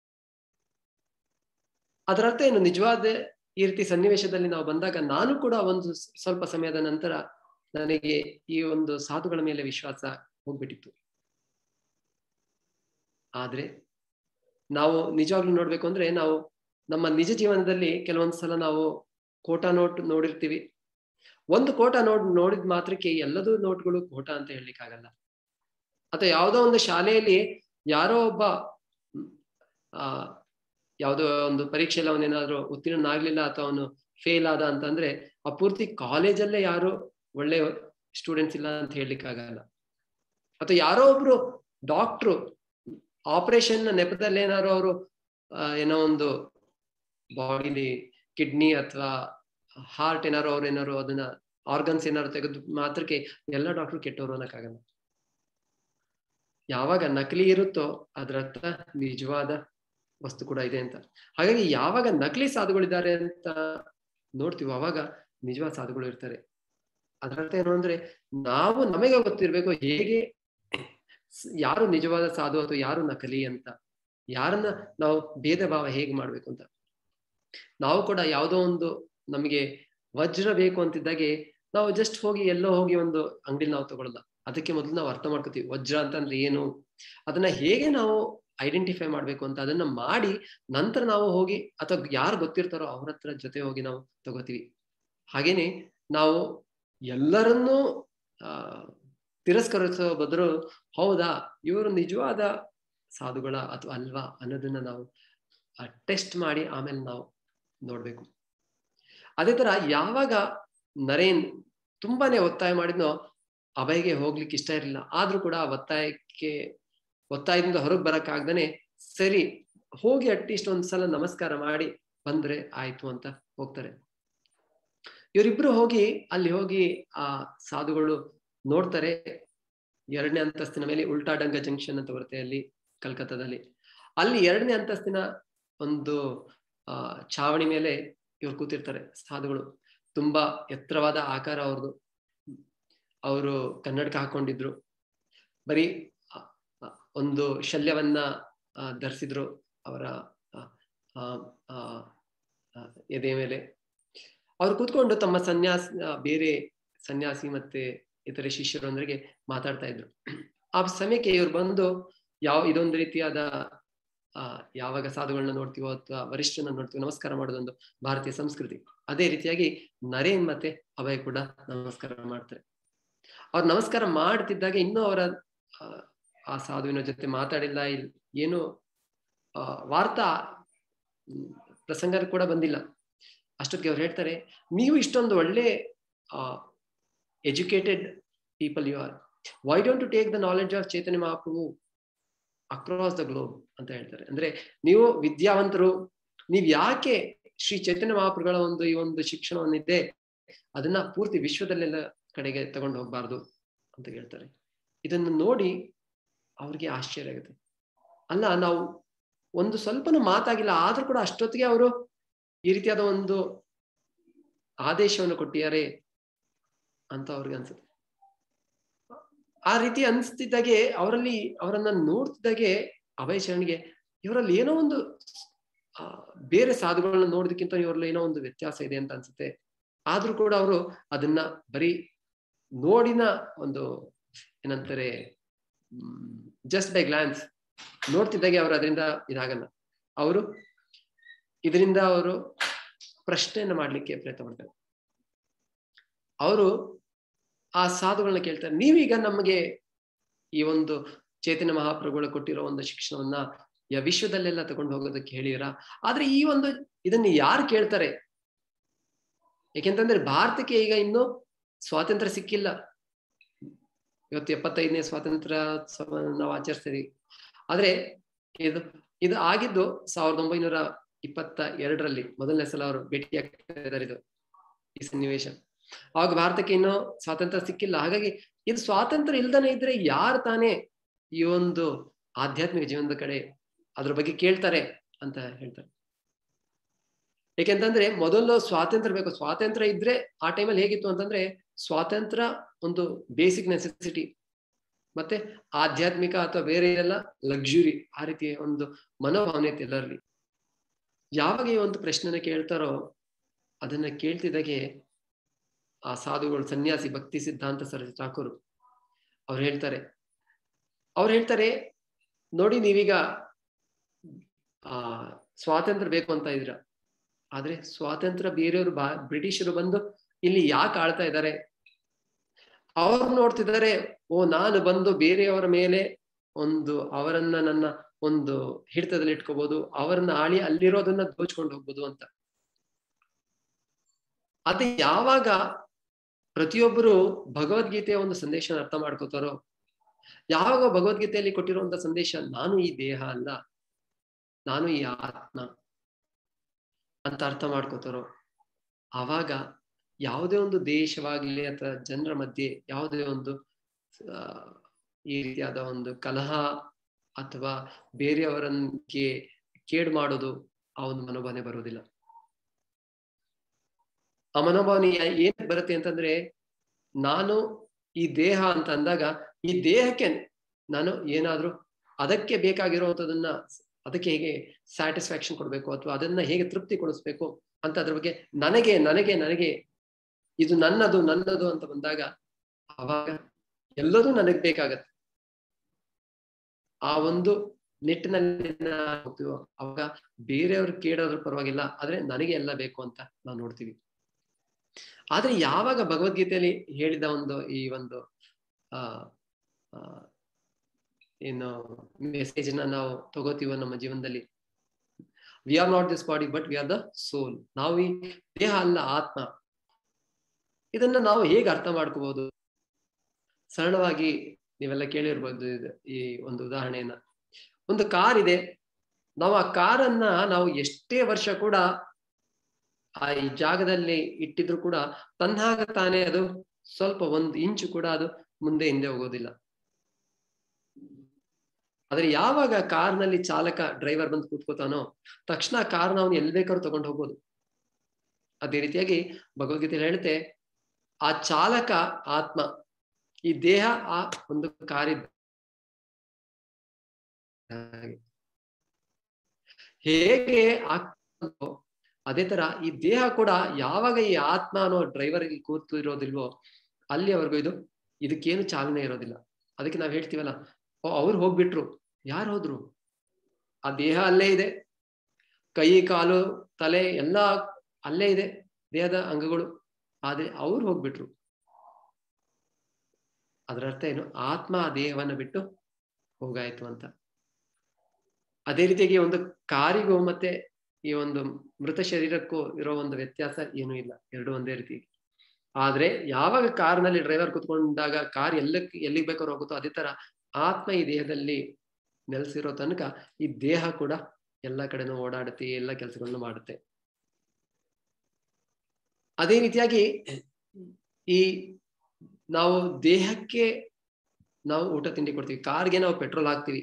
ಅದರ ಅರ್ಥ ಏನು ನಿಜವಾದ ಈ ರೀತಿ ಸನ್ನಿವೇಶದಲ್ಲಿ ನಾವು ಬಂದಾಗ ನಾನು ಕೂಡ ಒಂದು ಸ್ವಲ್ಪ ಸಮಯದ ನಂತರ ನನಗೆ ಈ ಒಂದು ಸಾಧುಗಳ ಮೇಲೆ ವಿಶ್ವಾಸ ಹೋಗ್ಬಿಟ್ಟಿತ್ತು ಆದ್ರೆ ನಾವು ನಿಜವಾಗ್ಲೂ ನೋಡ್ಬೇಕು ಅಂದ್ರೆ ನಾವು ನಮ್ಮ ನಿಜ ಜೀವನದಲ್ಲಿ ಕೆಲವೊಂದು ಸಲ ನಾವು ಕೋಟಾ ನೋಟ್ ನೋಡಿರ್ತೀವಿ ಒಂದು ಕೋಟಾ ನೋಟ್ ನೋಡಿದ ಮಾತ್ರಕ್ಕೆ ಎಲ್ಲದೂ ನೋಟ್ಗಳು ಕೋಟಾ ಅಂತ ಹೇಳಲಿಕ್ಕಾಗಲ್ಲ ಅಥವಾ ಯಾವುದೋ ಒಂದು ಶಾಲೆಯಲ್ಲಿ ಯಾರೋ ಒಬ್ಬ ಆ ಯಾವುದೋ ಒಂದು ಪರೀಕ್ಷೆಯಲ್ಲಿ ಅವನೇನಾದ್ರೂ ಉತ್ತೀರ್ಣನಾಗ್ಲಿಲ್ಲ ಅಥವಾ ಅವನು ಫೇಲ್ ಆದ ಅಂತಂದ್ರೆ ಆ ಪೂರ್ತಿ ಕಾಲೇಜಲ್ಲೇ ಯಾರು ಒಳ್ಳೆ ಸ್ಟೂಡೆಂಟ್ಸ್ ಇಲ್ಲ ಅಂತ ಹೇಳಲಿಕ್ಕಾಗಲ್ಲ ಅಥವಾ ಯಾರೋ ಒಬ್ರು ಡಾಕ್ಟ್ರು ಆಪರೇಷನ್ ನೆಪದಲ್ಲಿ ಏನಾದ್ರು ಅವರು ಏನೋ ಒಂದು ಬಾಡಿಲಿ ಕಿಡ್ನಿ ಅಥವಾ ಹಾರ್ಟ್ ಏನಾರು ಅವ್ರು ಏನಾರು ಅದನ್ನ ಆರ್ಗನ್ಸ್ ಏನಾರು ತೆಗೆದು ಮಾತ್ರಕ್ಕೆ ಎಲ್ಲ ಡಾಕ್ಟ್ರು ಕೆಟ್ಟವರು ಅನ್ನಕ್ಕಾಗಲ್ಲ ಯಾವಾಗ ನಕಲಿ ಇರುತ್ತೋ ಅದ್ರ ಅರ್ಥ ನಿಜವಾದ ವಸ್ತು ಕೂಡ ಇದೆ ಅಂತ ಹಾಗಾಗಿ ಯಾವಾಗ ನಕಲಿ ಸಾಧುಗಳಿದ್ದಾರೆ ಅಂತ ನೋಡ್ತೀವಿ ಅವಾಗ ನಿಜವಾದ ಸಾಧುಗಳು ಇರ್ತಾರೆ ಅದರ ಅರ್ಥ ಏನು ಅಂದ್ರೆ ನಾವು ನಮಗೆ ಗೊತ್ತಿರ್ಬೇಕು ಹೇಗೆ ಯಾರು ನಿಜವಾದ ಸಾಧು ಅಥವಾ ಯಾರು ನಕಲಿ ಅಂತ ಯಾರನ್ನ ನಾವು ಭೇದ ಭಾವ ಹೇಗೆ ಮಾಡ್ಬೇಕು ಅಂತ ನಾವು ಕೂಡ ಯಾವುದೋ ಒಂದು ನಮಗೆ ವಜ್ರ ಬೇಕು ಅಂತಿದ್ದಾಗೆ ನಾವು ಜಸ್ಟ್ ಹೋಗಿ ಎಲ್ಲೋ ಹೋಗಿ ಒಂದು ಅಂಗಡಿಲಿ ನಾವು ತಗೊಳ್ಳಲ್ಲ ಅದಕ್ಕೆ ಮೊದಲು ನಾವು ಅರ್ಥ ಮಾಡ್ಕೋತೀವಿ ವಜ್ರ ಅಂತಂದ್ರೆ ಏನು ಅದನ್ನ ಹೇಗೆ ನಾವು ಐಡೆಂಟಿಫೈ ಮಾಡ್ಬೇಕು ಅಂತ ಅದನ್ನ ಮಾಡಿ ನಂತರ ನಾವು ಹೋಗಿ ಅಥವಾ ಯಾರು ಗೊತ್ತಿರ್ತಾರೋ ಅವ್ರ ಹತ್ರ ಜೊತೆ ಹೋಗಿ ನಾವು ತಗೋತೀವಿ ಹಾಗೇನೆ ನಾವು ಎಲ್ಲರನ್ನೂ ಆ ತಿರಸ್ಕರಿಸೋ ಬದಲು ಹೌದಾ ಇವರು ನಿಜವಾದ ಸಾಧುಗಳ ಅಥವಾ ಅಲ್ವಾ ಅನ್ನೋದನ್ನ ನಾವು ಟೆಸ್ಟ್ ಮಾಡಿ ಆಮೇಲೆ ನಾವು ನೋಡ್ಬೇಕು ಅದೇ ತರ ಯಾವಾಗ ನರೇನ್ ತುಂಬಾನೇ ಒತ್ತಾಯ ಮಾಡಿದ್ನೋ ಅಭಯ್ಗೆ ಹೋಗ್ಲಿಕ್ಕೆ ಇಷ್ಟ ಇರಲಿಲ್ಲ ಆದ್ರೂ ಕೂಡ ಆ ಒತ್ತಾಯಕ್ಕೆ ಒತ್ತಾಯದಿಂದ ಹೊರಗೆ ಬರಕ್ಕಾಗ್ದಾನೆ ಸರಿ ಹೋಗಿ ಅಟ್ಲೀಸ್ಟ್ ಒಂದ್ಸಲ ನಮಸ್ಕಾರ ಮಾಡಿ ಬಂದ್ರೆ ಆಯ್ತು ಅಂತ ಹೋಗ್ತಾರೆ ಇವರಿಬ್ರು ಹೋಗಿ ಅಲ್ಲಿ ಹೋಗಿ ಆ ಸಾಧುಗಳು ನೋಡ್ತಾರೆ ಎರಡನೇ ಅಂತಸ್ತಿನ ಮೇಲೆ ಉಲ್ಟಾಡಂಗ ಜಂಕ್ಷನ್ ಅಂತ ಬರುತ್ತೆ ಅಲ್ಲಿ ಕಲ್ಕತ್ತಾದಲ್ಲಿ ಅಲ್ಲಿ ಎರಡನೇ ಅಂತಸ್ತಿನ ಒಂದು ಆ ಛಾವಣಿ ಮೇಲೆ ಇವ್ರು ಕೂತಿರ್ತಾರೆ ಸಾಧುಗಳು ತುಂಬಾ ಎತ್ತರವಾದ ಆಕಾರ ಅವ್ರದ್ದು ಅವರು ಕನ್ನಡಕ ಹಾಕೊಂಡಿದ್ರು ಬರೀ ಒಂದು ಶಲ್ಯವನ್ನ ಧರಿಸಿದ್ರು ಅವರ ಎದೆ ಮೇಲೆ ಅವ್ರು ಕೂತ್ಕೊಂಡು ತಮ್ಮ ಸನ್ಯಾಸ ಬೇರೆ ಸನ್ಯಾಸಿ ಮತ್ತೆ ಇತರೆ ಶಿಷ್ಯರೊಂದಿಗೆ ಮಾತಾಡ್ತಾ ಇದ್ರು ಆ ಸಮಯಕ್ಕೆ ಇವ್ರು ಬಂದು ಯಾವ ಇದೊಂದು ರೀತಿಯಾದ ಆ ಯಾವಾಗ ಸಾಧುಗಳನ್ನ ನೋಡ್ತೀವೋ ಅಥವಾ ವರಿಷ್ಠನ ನೋಡ್ತೀವೋ ನಮಸ್ಕಾರ ಮಾಡೋದೊಂದು ಭಾರತೀಯ ಸಂಸ್ಕೃತಿ ಅದೇ ರೀತಿಯಾಗಿ ನರೇನ್ ಮತ್ತೆ ಅಭಯ್ ಕೂಡ ನಮಸ್ಕಾರ ಮಾಡ್ತಾರೆ ಅವ್ರು ನಮಸ್ಕಾರ ಮಾಡ್ತಿದ್ದಾಗ ಇನ್ನೂ ಅವರ ಆ ಸಾಧುವಿನ ಜೊತೆ ಮಾತಾಡಿಲ್ಲ ಏನು ಆ ವಾರ್ತಾ ಪ್ರಸಂಗ ಕೂಡ ಬಂದಿಲ್ಲ ಅಷ್ಟೊತ್ತಿಗೆ ಅವ್ರು ಹೇಳ್ತಾರೆ ನೀವು ಇಷ್ಟೊಂದು ಒಳ್ಳೆ ಆ educated people you are why don't to take the knowledge of Chaitanya Mahaprabhu across the globe ಅಂತ ಹೇಳ್ತಾರೆ ಅಂದ್ರೆ ನೀವು ವಿದ್ಯಾವಂತರು ನೀವ್ ಯಾಕೆ ಶ್ರೀ ಚೈತನ್ಯ ಮಹಾಪ್ರಭುಗಳ ಒಂದು ಈ ಒಂದು ಶಿಕ್ಷಣವನ್ನಿದೆ ಅದನ್ನ ಪೂರ್ತಿ ವಿಶ್ವದಲ್ಲೆಲ್ಲ ಕಡೆಗೆ ತಗೊಂಡು ಹೋಗ್ಬಾರ್ದು ಅಂತ ಹೇಳ್ತಾರೆ ಇದನ್ನು ನೋಡಿ ಅವ್ರಿಗೆ ಆಶ್ಚರ್ಯ ಆಗುತ್ತೆ ಅಲ್ಲ ನಾವು ಒಂದು ಸ್ವಲ್ಪನೂ ಮಾತಾಗಿಲ್ಲ ಆದ್ರೂ ಕೂಡ ಅಷ್ಟೊತ್ತಿಗೆ ಅವರು ಈ ರೀತಿಯಾದ ಒಂದು ಆದೇಶವನ್ನು ಕೊಟ್ಟಿದ್ದಾರೆ ಅಂತ ಅವ್ರಿಗೆ ಅನ್ಸುತ್ತೆ ಆ ರೀತಿ ಅನ್ಸ್ತಿದ್ದಾಗೆ ಅವರಲ್ಲಿ ಅವರನ್ನ ನೋಡ್ತಿದ್ದಾಗೆ ಅಭಯ ಶರಣ್ಗೆ ಇವರಲ್ಲಿ ಏನೋ ಒಂದು ಆ ಬೇರೆ ಸಾಧುಗಳನ್ನ ನೋಡೋದಕ್ಕಿಂತ ಇವರಲ್ಲಿ ಏನೋ ಒಂದು ವ್ಯತ್ಯಾಸ ಇದೆ ಅಂತ ಅನ್ಸುತ್ತೆ ಆದ್ರೂ ಕೂಡ ಅವರು ಅದನ್ನ ಬರೀ ನೋಡಿನ ಒಂದು ಏನಂತಾರೆ ಜಸ್ಟ್ ಬೈ ಗ್ಲಾನ್ಸ್ ನೋಡ್ತಿದ್ದಾಗೆ ಅವರು ಅದರಿಂದ ಇದಾಗಲ್ಲ ಅವರು ಇದರಿಂದ ಅವರು ಪ್ರಶ್ನೆಯನ್ನ ಮಾಡ್ಲಿಕ್ಕೆ ಪ್ರಯತ್ನ ಮಾಡ್ತಾರೆ ಅವರು ಆ ಸಾಧುಗಳನ್ನ ಕೇಳ್ತಾರೆ ನೀವೀಗ ನಮಗೆ ಈ ಒಂದು ಚೈತನ್ಯ ಮಹಾಪ್ರಭುಗಳು ಕೊಟ್ಟಿರೋ ಒಂದು ಶಿಕ್ಷಣವನ್ನ ವಿಶ್ವದಲ್ಲೆಲ್ಲ ತಗೊಂಡು ಹೋಗೋದಕ್ಕೆ ಹೇಳಿರಾ ಆದ್ರೆ ಈ ಒಂದು ಇದನ್ನ ಯಾರು ಕೇಳ್ತಾರೆ ಯಾಕೆಂತಂದ್ರೆ ಭಾರತಕ್ಕೆ ಈಗ ಇನ್ನು ಸ್ವಾತಂತ್ರ್ಯ ಸಿಕ್ಕಿಲ್ಲ ಇವತ್ತು ಎಪ್ಪತ್ತೈದನೇ ಸ್ವಾತಂತ್ರ್ಯೋತ್ಸವ ನಾವು ಆಚರಿಸ್ತೀವಿ ಆದ್ರೆ ಇದು ಇದು ಆಗಿದ್ದು ಸಾವಿರದ ಒಂಬೈನೂರ ಇಪ್ಪತ್ತ ಎರಡರಲ್ಲಿ ಮೊದಲನೇ ಸಲ ಅವರು ಭೇಟಿಯಾಗ್ತಾ ಇದು ಈ ಸನ್ನಿವೇಶ ಅವಾಗ ಭಾರತಕ್ಕೆ ಇನ್ನೂ ಸ್ವಾತಂತ್ರ್ಯ ಸಿಕ್ಕಿಲ್ಲ ಹಾಗಾಗಿ ಇದು ಸ್ವಾತಂತ್ರ್ಯ ಇಲ್ದನೆ ಇದ್ರೆ ಯಾರು ತಾನೇ ಈ ಒಂದು ಆಧ್ಯಾತ್ಮಿಕ ಜೀವನದ ಕಡೆ ಅದ್ರ ಬಗ್ಗೆ ಕೇಳ್ತಾರೆ ಅಂತ ಹೇಳ್ತಾರೆ ಯಾಕೆಂತಂದ್ರೆ ಮೊದಲು ಸ್ವಾತಂತ್ರ್ಯ ಬೇಕು ಸ್ವಾತಂತ್ರ್ಯ ಇದ್ರೆ ಆ ಟೈಮಲ್ಲಿ ಹೇಗಿತ್ತು ಅಂತಂದ್ರೆ ಸ್ವಾತಂತ್ರ್ಯ ಒಂದು ಬೇಸಿಕ್ ನೆಸೆಸಿಟಿ ಮತ್ತೆ ಆಧ್ಯಾತ್ಮಿಕ ಅಥವಾ ಬೇರೆ ಎಲ್ಲ ಲಕ್ಸುರಿ ಆ ರೀತಿಯ ಒಂದು ಮನೋಭಾವನೆ ಇತ್ತು ಎಲ್ಲರಲ್ಲಿ ಯಾವಾಗ ಈ ಒಂದು ಪ್ರಶ್ನೆನ ಕೇಳ್ತಾರೋ ಅದನ್ನ ಕೇಳ್ತಿದ್ದಾಗೆ ಆ ಸಾಧುಗಳು ಸನ್ಯಾಸಿ ಭಕ್ತಿ ಸಿದ್ಧಾಂತ ಸರಸ್ವತಿ ಠಾಕೂರು ಅವ್ರು ಹೇಳ್ತಾರೆ ಅವ್ರು ಹೇಳ್ತಾರೆ ನೋಡಿ ನೀವೀಗ ಆ ಸ್ವಾತಂತ್ರ್ಯ ಬೇಕು ಅಂತ ಇದ್ರ ಆದ್ರೆ ಸ್ವಾತಂತ್ರ್ಯ ಬೇರೆಯವರು ಬಾ ಬ್ರಿಟಿಷರು ಬಂದು ಇಲ್ಲಿ ಯಾಕೆ ಆಳ್ತಾ ಇದ್ದಾರೆ ಅವ್ರು ನೋಡ್ತಿದ್ದಾರೆ ಓ ನಾನು ಬಂದು ಬೇರೆಯವರ ಮೇಲೆ ಒಂದು ಅವರನ್ನ ನನ್ನ ಒಂದು ಹಿಡಿತದಲ್ಲಿ ಇಟ್ಕೋಬಹುದು ಅವರನ್ನ ಆಳಿ ಅಲ್ಲಿರೋದನ್ನ ದೋಚ್ಕೊಂಡು ಹೋಗ್ಬೋದು ಅಂತ ಅದೇ ಯಾವಾಗ ಪ್ರತಿಯೊಬ್ಬರು ಭಗವದ್ಗೀತೆಯ ಒಂದು ಸಂದೇಶ ಅರ್ಥ ಮಾಡ್ಕೋತಾರೋ ಯಾವಾಗ ಭಗವದ್ಗೀತೆಯಲ್ಲಿ ಕೊಟ್ಟಿರುವಂತ ಸಂದೇಶ ನಾನು ಈ ದೇಹ ಅಲ್ಲ ನಾನು ಈ ಆತ್ಮ ಅಂತ ಅರ್ಥ ಮಾಡ್ಕೋತಾರೋ ಆವಾಗ ಯಾವುದೇ ಒಂದು ದೇಶವಾಗ್ಲಿ ಅಥವಾ ಜನರ ಮಧ್ಯೆ ಯಾವುದೇ ಒಂದು ಈ ರೀತಿಯಾದ ಒಂದು ಕಲಹ ಅಥವಾ ಬೇರೆಯವರನ್ಗೆ ಕೇಡು ಮಾಡೋದು ಆ ಒಂದು ಮನೋಭಾವನೆ ಬರೋದಿಲ್ಲ ಆ ಮನೋಭಾವನೆ ಏನ್ ಬರುತ್ತೆ ಅಂತಂದ್ರೆ ನಾನು ಈ ದೇಹ ಅಂತ ಅಂದಾಗ ಈ ದೇಹಕ್ಕೆ ನಾನು ಏನಾದ್ರೂ ಅದಕ್ಕೆ ಬೇಕಾಗಿರುವಂತದನ್ನ ಅದಕ್ಕೆ ಹೇಗೆ ಸ್ಯಾಟಿಸ್ಫ್ಯಾಕ್ಷನ್ ಕೊಡ್ಬೇಕು ಅಥವಾ ಅದನ್ನ ಹೇಗೆ ತೃಪ್ತಿ ಕೊಡಿಸ್ಬೇಕು ಅಂತ ಅದ್ರ ಬಗ್ಗೆ ನನಗೆ ನನಗೆ ನನಗೆ ಇದು ನನ್ನದು ನನ್ನದು ಅಂತ ಬಂದಾಗ ಅವಾಗ ಎಲ್ಲದೂ ನನಗ್ ಬೇಕಾಗತ್ತೆ ಆ ಒಂದು ನಿಟ್ಟಿನಲ್ಲಿ ಹೋಗ್ತೀವೋ ಅವಾಗ ಬೇರೆಯವ್ರು ಕೇಳೋದ್ರ ಪರವಾಗಿಲ್ಲ ಆದ್ರೆ ನನಗೆ ಎಲ್ಲ ಬೇಕು ಅಂತ ನಾವು ನೋಡ್ತೀವಿ ಆದ್ರೆ ಯಾವಾಗ ಭಗವದ್ಗೀತೆಯಲ್ಲಿ ಹೇಳಿದ ಒಂದು ಈ ಒಂದು ಆ ಏನು ಮೆಸೇಜ್ ನ ನಾವು ತಗೋತೀವೋ ನಮ್ಮ ಜೀವನದಲ್ಲಿ we are not this body but we are the soul ನಾವು ಈ ದೇಹ ಅಲ್ಲ ಆತ್ಮ ಇದನ್ನ ನಾವು ಹೇಗೆ ಅರ್ಥ ಮಾಡ್ಕೋಬಹುದು ಸರಳವಾಗಿ ನೀವೆಲ್ಲ ಕೇಳಿರ್ಬೋದು ಈ ಒಂದು ಉದಾಹರಣೆಯನ್ನ ಒಂದು ಕಾರ್ ಇದೆ ನಾವು ಆ ಕಾರನ್ನ ನಾವು ಎಷ್ಟೇ ವರ್ಷ ಕೂಡ ಆ ಈ ಜಾಗದಲ್ಲಿ ಇಟ್ಟಿದ್ರು ಕೂಡ ತನ್ನಾಗ ತಾನೇ ಅದು ಸ್ವಲ್ಪ ಒಂದು ಇಂಚು ಕೂಡ ಅದು ಮುಂದೆ ಹಿಂದೆ ಹೋಗೋದಿಲ್ಲ ಆದ್ರೆ ಯಾವಾಗ ಕಾರ್ನಲ್ಲಿ ಚಾಲಕ ಡ್ರೈವರ್ ಬಂದು ಕೂತ್ಕೋತಾನೋ ತಕ್ಷಣ ಕಾರ್ನ ಅವನು ಎಲ್ಲಿ ಬೇಕಾದ್ರೂ ತಗೊಂಡು ಹೋಗ್ಬೋದು ಅದೇ ರೀತಿಯಾಗಿ ಭಗವದ್ಗೀತೆ ಹೇಳುತ್ತೆ ಆ ಚಾಲಕ ಆತ್ಮ ಈ ದೇಹ ಆ ಒಂದು ಕಾರಿದ್ದ ಹೇಗೆ ಆಗ್ತದೋ ಅದೇ ತರ ಈ ದೇಹ ಕೂಡ ಯಾವಾಗ ಈ ಆತ್ಮ ಅನ್ನೋ ಡ್ರೈವರ್ ಇಲ್ಲಿ ಕೂತು ಇರೋದಿಲ್ವೋ ಅಲ್ಲಿವರೆಗೂ ಇದು ಇದಕ್ಕೇನು ಚಾಲನೆ ಇರೋದಿಲ್ಲ ಅದಕ್ಕೆ ನಾವ್ ಹೇಳ್ತೀವಲ್ಲ ಓ ಅವ್ರು ಹೋಗ್ಬಿಟ್ರು ಯಾರು ಹೋದ್ರು ಆ ದೇಹ ಅಲ್ಲೇ ಇದೆ ಕೈ ಕಾಲು ತಲೆ ಎಲ್ಲ ಅಲ್ಲೇ ಇದೆ ದೇಹದ ಅಂಗಗಳು ಆದ್ರೆ ಅವ್ರು ಹೋಗ್ಬಿಟ್ರು ಅದರ ಅರ್ಥ ಏನು ಆತ್ಮ ಆ ದೇಹವನ್ನ ಬಿಟ್ಟು ಹೋಗಾಯ್ತು ಅಂತ ಅದೇ ರೀತಿಯಾಗಿ ಒಂದು ಕಾರಿಗೂ ಮತ್ತೆ ಈ ಒಂದು ಮೃತ ಶರೀರಕ್ಕೂ ಇರೋ ಒಂದು ವ್ಯತ್ಯಾಸ ಏನೂ ಇಲ್ಲ ಎರಡು ಒಂದೇ ರೀತಿ ಆದ್ರೆ ಯಾವಾಗ ಕಾರ್ನಲ್ಲಿ ಡ್ರೈವರ್ ಕುತ್ಕೊಂಡಾಗ ಕಾರ್ ಎಲ್ಲಕ್ಕೆ ಎಲ್ಲಿಗೆ ಬೇಕಾದ್ರೂ ಹೋಗುತ್ತೋ ಅದೇ ತರ ಆತ್ಮ ಈ ದೇಹದಲ್ಲಿ ನೆಲೆಸಿರೋ ತನಕ ಈ ದೇಹ ಕೂಡ ಎಲ್ಲ ಕಡೆನೂ ಓಡಾಡುತ್ತೆ ಎಲ್ಲ ಕೆಲಸಗಳನ್ನು ಮಾಡುತ್ತೆ ಅದೇ ರೀತಿಯಾಗಿ ಈ ನಾವು ದೇಹಕ್ಕೆ ನಾವು ಊಟ ತಿಂಡಿ ಕೊಡ್ತೀವಿ ಕಾರ್ಗೆ ನಾವು ಪೆಟ್ರೋಲ್ ಹಾಕ್ತಿವಿ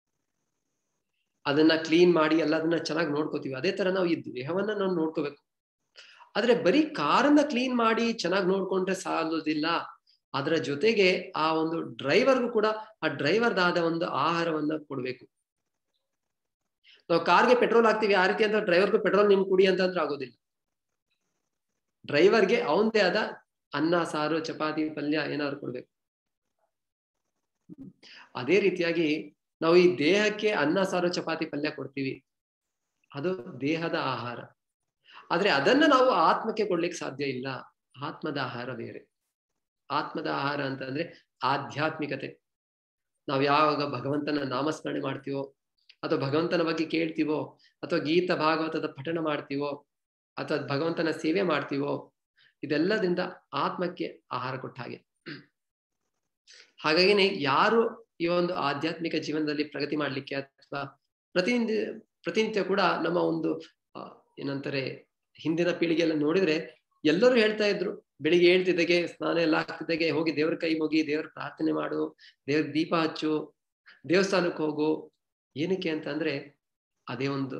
ಅದನ್ನ ಕ್ಲೀನ್ ಮಾಡಿ ಎಲ್ಲ ಅದನ್ನ ಚೆನ್ನಾಗಿ ನೋಡ್ಕೋತೀವಿ ಅದೇ ತರ ನಾವು ಈ ದೇಹವನ್ನ ನಾವು ನೋಡ್ಕೋಬೇಕು ಆದ್ರೆ ಬರೀ ಕಾರನ್ನ ಕ್ಲೀನ್ ಮಾಡಿ ಚೆನ್ನಾಗಿ ನೋಡ್ಕೊಂಡ್ರೆ ಸಾಲೋದಿಲ್ಲ ಅದರ ಜೊತೆಗೆ ಆ ಒಂದು ಡ್ರೈವರ್ಗೂ ಕೂಡ ಆ ಡ್ರೈವರ್ದಾದ ಒಂದು ಆಹಾರವನ್ನ ಕೊಡ್ಬೇಕು ನಾವು ಕಾರ್ಗೆ ಪೆಟ್ರೋಲ್ ಹಾಕ್ತಿವಿ ಆ ರೀತಿ ಅಂತ ಡ್ರೈವರ್ಗೂ ಪೆಟ್ರೋಲ್ ನಿಮ್ ಕುಡಿ ಅಂತಂದ್ರೆ ಆಗೋದಿಲ್ಲ ಡ್ರೈವರ್ಗೆ ಅವಂದೇ ಆದ ಅನ್ನ ಸಾರು ಚಪಾತಿ ಪಲ್ಯ ಏನಾದ್ರು ಕೊಡ್ಬೇಕು ಅದೇ ರೀತಿಯಾಗಿ ನಾವು ಈ ದೇಹಕ್ಕೆ ಅನ್ನ ಸಾರು ಚಪಾತಿ ಪಲ್ಯ ಕೊಡ್ತೀವಿ ಅದು ದೇಹದ ಆಹಾರ ಆದ್ರೆ ಅದನ್ನ ನಾವು ಆತ್ಮಕ್ಕೆ ಕೊಡ್ಲಿಕ್ಕೆ ಸಾಧ್ಯ ಇಲ್ಲ ಆತ್ಮದ ಆಹಾರ ಬೇರೆ ಆತ್ಮದ ಆಹಾರ ಅಂತಂದ್ರೆ ಆಧ್ಯಾತ್ಮಿಕತೆ ನಾವ್ ಯಾವಾಗ ಭಗವಂತನ ನಾಮಸ್ಮರಣೆ ಮಾಡ್ತೀವೋ ಅಥವಾ ಭಗವಂತನ ಬಗ್ಗೆ ಕೇಳ್ತೀವೋ ಅಥವಾ ಗೀತ ಭಾಗವತದ ಪಠಣ ಮಾಡ್ತೀವೋ ಅಥವಾ ಭಗವಂತನ ಸೇವೆ ಮಾಡ್ತೀವೋ ಇದೆಲ್ಲದಿಂದ ಆತ್ಮಕ್ಕೆ ಆಹಾರ ಕೊಟ್ಟ ಹಾಗೆ ಹಾಗಾಗಿನೇ ಯಾರು ಈ ಒಂದು ಆಧ್ಯಾತ್ಮಿಕ ಜೀವನದಲ್ಲಿ ಪ್ರಗತಿ ಮಾಡ್ಲಿಕ್ಕೆ ಅಥವಾ ಪ್ರತಿನಿತ್ಯ ಪ್ರತಿನಿತ್ಯ ಕೂಡ ನಮ್ಮ ಒಂದು ಏನಂತಾರೆ ಹಿಂದಿನ ಪೀಳಿಗೆ ಎಲ್ಲ ನೋಡಿದ್ರೆ ಎಲ್ಲರೂ ಹೇಳ್ತಾ ಇದ್ರು ಬೆಳಿಗ್ಗೆ ಹೇಳ್ತಿದ್ದಾಗೆ ಸ್ನಾನ ಎಲ್ಲ ಆಗ್ತಿದ್ದಾಗೆ ಹೋಗಿ ದೇವ್ರ ಕೈ ಮುಗಿ ದೇವ್ರ ಪ್ರಾರ್ಥನೆ ಮಾಡು ದೇವ್ರ ದೀಪ ಹಚ್ಚು ದೇವಸ್ಥಾನಕ್ಕೆ ಹೋಗು ಏನಕ್ಕೆ ಅಂತ ಅಂದ್ರೆ ಅದೇ ಒಂದು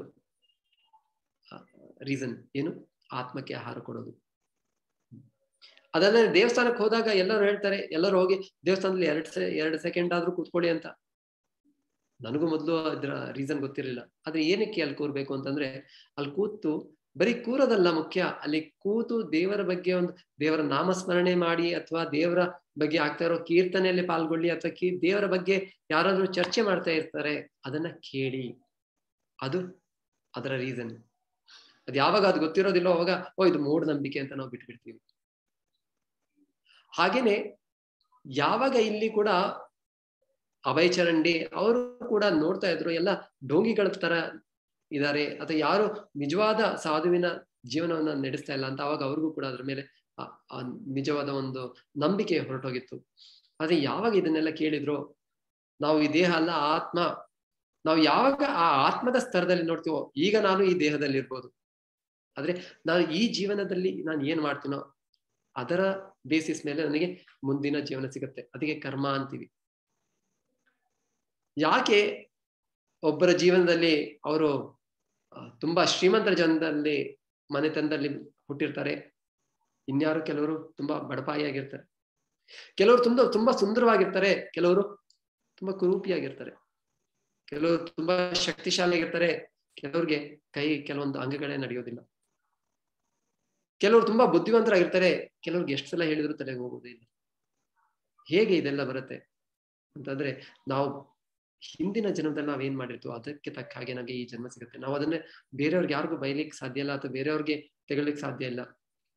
ರೀಸನ್ ಏನು ಆತ್ಮಕ್ಕೆ ಆಹಾರ ಕೊಡೋದು ಅದಲ್ಲದೆ ದೇವಸ್ಥಾನಕ್ಕೆ ಹೋದಾಗ ಎಲ್ಲರೂ ಹೇಳ್ತಾರೆ ಎಲ್ಲರೂ ಹೋಗಿ ದೇವಸ್ಥಾನದಲ್ಲಿ ಎರಡ್ ಸೆ ಎರಡು ಸೆಕೆಂಡ್ ಆದ್ರೂ ಕೂತ್ಕೊಳ್ಳಿ ಅಂತ ನನಗೂ ಮೊದಲು ಅದ್ರ ರೀಸನ್ ಗೊತ್ತಿರಲಿಲ್ಲ ಆದ್ರೆ ಏನಕ್ಕೆ ಅಲ್ಲಿ ಕೂರ್ಬೇಕು ಅಂತಂದ್ರೆ ಅಲ್ಲಿ ಕೂತು ಬರೀ ಕೂರೋದಲ್ಲ ಮುಖ್ಯ ಅಲ್ಲಿ ಕೂತು ದೇವರ ಬಗ್ಗೆ ಒಂದು ದೇವರ ನಾಮಸ್ಮರಣೆ ಮಾಡಿ ಅಥವಾ ದೇವರ ಬಗ್ಗೆ ಆಗ್ತಾ ಇರೋ ಕೀರ್ತನೆಯಲ್ಲಿ ಪಾಲ್ಗೊಳ್ಳಿ ಅಥವಾ ಕೀ ದೇವರ ಬಗ್ಗೆ ಯಾರಾದ್ರೂ ಚರ್ಚೆ ಮಾಡ್ತಾ ಇರ್ತಾರೆ ಅದನ್ನ ಕೇಳಿ ಅದು ಅದರ ರೀಸನ್ ಅದು ಯಾವಾಗ ಅದು ಗೊತ್ತಿರೋದಿಲ್ಲೋ ಅವಾಗ ಓ ಇದು ಮೂಢನಂಬಿಕೆ ಅಂತ ನಾವು ಬಿಟ್ಬಿಡ್ತೀವಿ ಹಾಗೇನೆ ಯಾವಾಗ ಇಲ್ಲಿ ಕೂಡ ಅಭಯ್ ಚರಂಡಿ ಅವರು ಕೂಡ ನೋಡ್ತಾ ಇದ್ರು ಎಲ್ಲ ಡೋಂಗಿಗಳ ತರ ಇದ್ದಾರೆ ಅಥವಾ ಯಾರು ನಿಜವಾದ ಸಾಧುವಿನ ಜೀವನವನ್ನ ನಡೆಸ್ತಾ ಇಲ್ಲ ಅಂತ ಅವಾಗ ಅವ್ರಿಗೂ ಕೂಡ ಅದ್ರ ಮೇಲೆ ನಿಜವಾದ ಒಂದು ನಂಬಿಕೆ ಹೊರಟೋಗಿತ್ತು ಆದ್ರೆ ಯಾವಾಗ ಇದನ್ನೆಲ್ಲ ಕೇಳಿದ್ರು ನಾವು ಈ ದೇಹ ಅಲ್ಲ ಆತ್ಮ ನಾವು ಯಾವಾಗ ಆ ಆತ್ಮದ ಸ್ತರದಲ್ಲಿ ನೋಡ್ತೀವೋ ಈಗ ನಾನು ಈ ದೇಹದಲ್ಲಿ ಇರ್ಬೋದು ಆದ್ರೆ ನಾನು ಈ ಜೀವನದಲ್ಲಿ ನಾನು ಏನ್ ಮಾಡ್ತೀನೋ ಅದರ ಬೇಸಿಸ್ ಮೇಲೆ ನನಗೆ ಮುಂದಿನ ಜೀವನ ಸಿಗುತ್ತೆ ಅದಕ್ಕೆ ಕರ್ಮ ಅಂತೀವಿ ಯಾಕೆ ಒಬ್ಬರ ಜೀವನದಲ್ಲಿ ಅವರು ತುಂಬಾ ಶ್ರೀಮಂತರ ಜನದಲ್ಲಿ ಮನೆತನದಲ್ಲಿ ಹುಟ್ಟಿರ್ತಾರೆ ಇನ್ಯಾರು ಕೆಲವರು ತುಂಬಾ ಬಡಪಾಯಿಯಾಗಿರ್ತಾರೆ ಕೆಲವರು ತುಂಬಾ ತುಂಬಾ ಸುಂದರವಾಗಿರ್ತಾರೆ ಕೆಲವರು ತುಂಬಾ ಕುರೂಪಿಯಾಗಿರ್ತಾರೆ ಕೆಲವರು ತುಂಬಾ ಶಕ್ತಿಶಾಲಿಯಾಗಿರ್ತಾರೆ ಕೆಲವ್ರಿಗೆ ಕೈ ಕೆಲವೊಂದು ಅಂಗಗಳೇ ನಡೆಯೋದಿಲ್ಲ ಕೆಲವರು ತುಂಬಾ ಬುದ್ಧಿವಂತರಾಗಿರ್ತಾರೆ ಕೆಲವ್ರಿಗೆ ಎಷ್ಟು ಸಲ ಹೇಳಿದ್ರು ತಲೆಗೆ ಹೋಗೋದಿಲ್ಲ ಹೇಗೆ ಇದೆಲ್ಲ ಬರುತ್ತೆ ಅಂತಂದ್ರೆ ನಾವು ಹಿಂದಿನ ಜನ್ಮದಲ್ಲಿ ನಾವ್ ಏನ್ ಮಾಡಿರ್ತೀವೋ ಅದಕ್ಕೆ ತಕ್ಕ ಹಾಗೆ ನಮಗೆ ಈ ಜನ್ಮ ಸಿಗುತ್ತೆ ನಾವು ಅದನ್ನೇ ಬೇರೆಯವ್ರಿಗೆ ಯಾರಿಗೂ ಬೈಲಿಕ್ಕೆ ಸಾಧ್ಯ ಇಲ್ಲ ಅಥವಾ ಬೇರೆಯವ್ರಿಗೆ ತೆಗೊಳ್ಲಿಕ್ಕೆ ಸಾಧ್ಯ ಇಲ್ಲ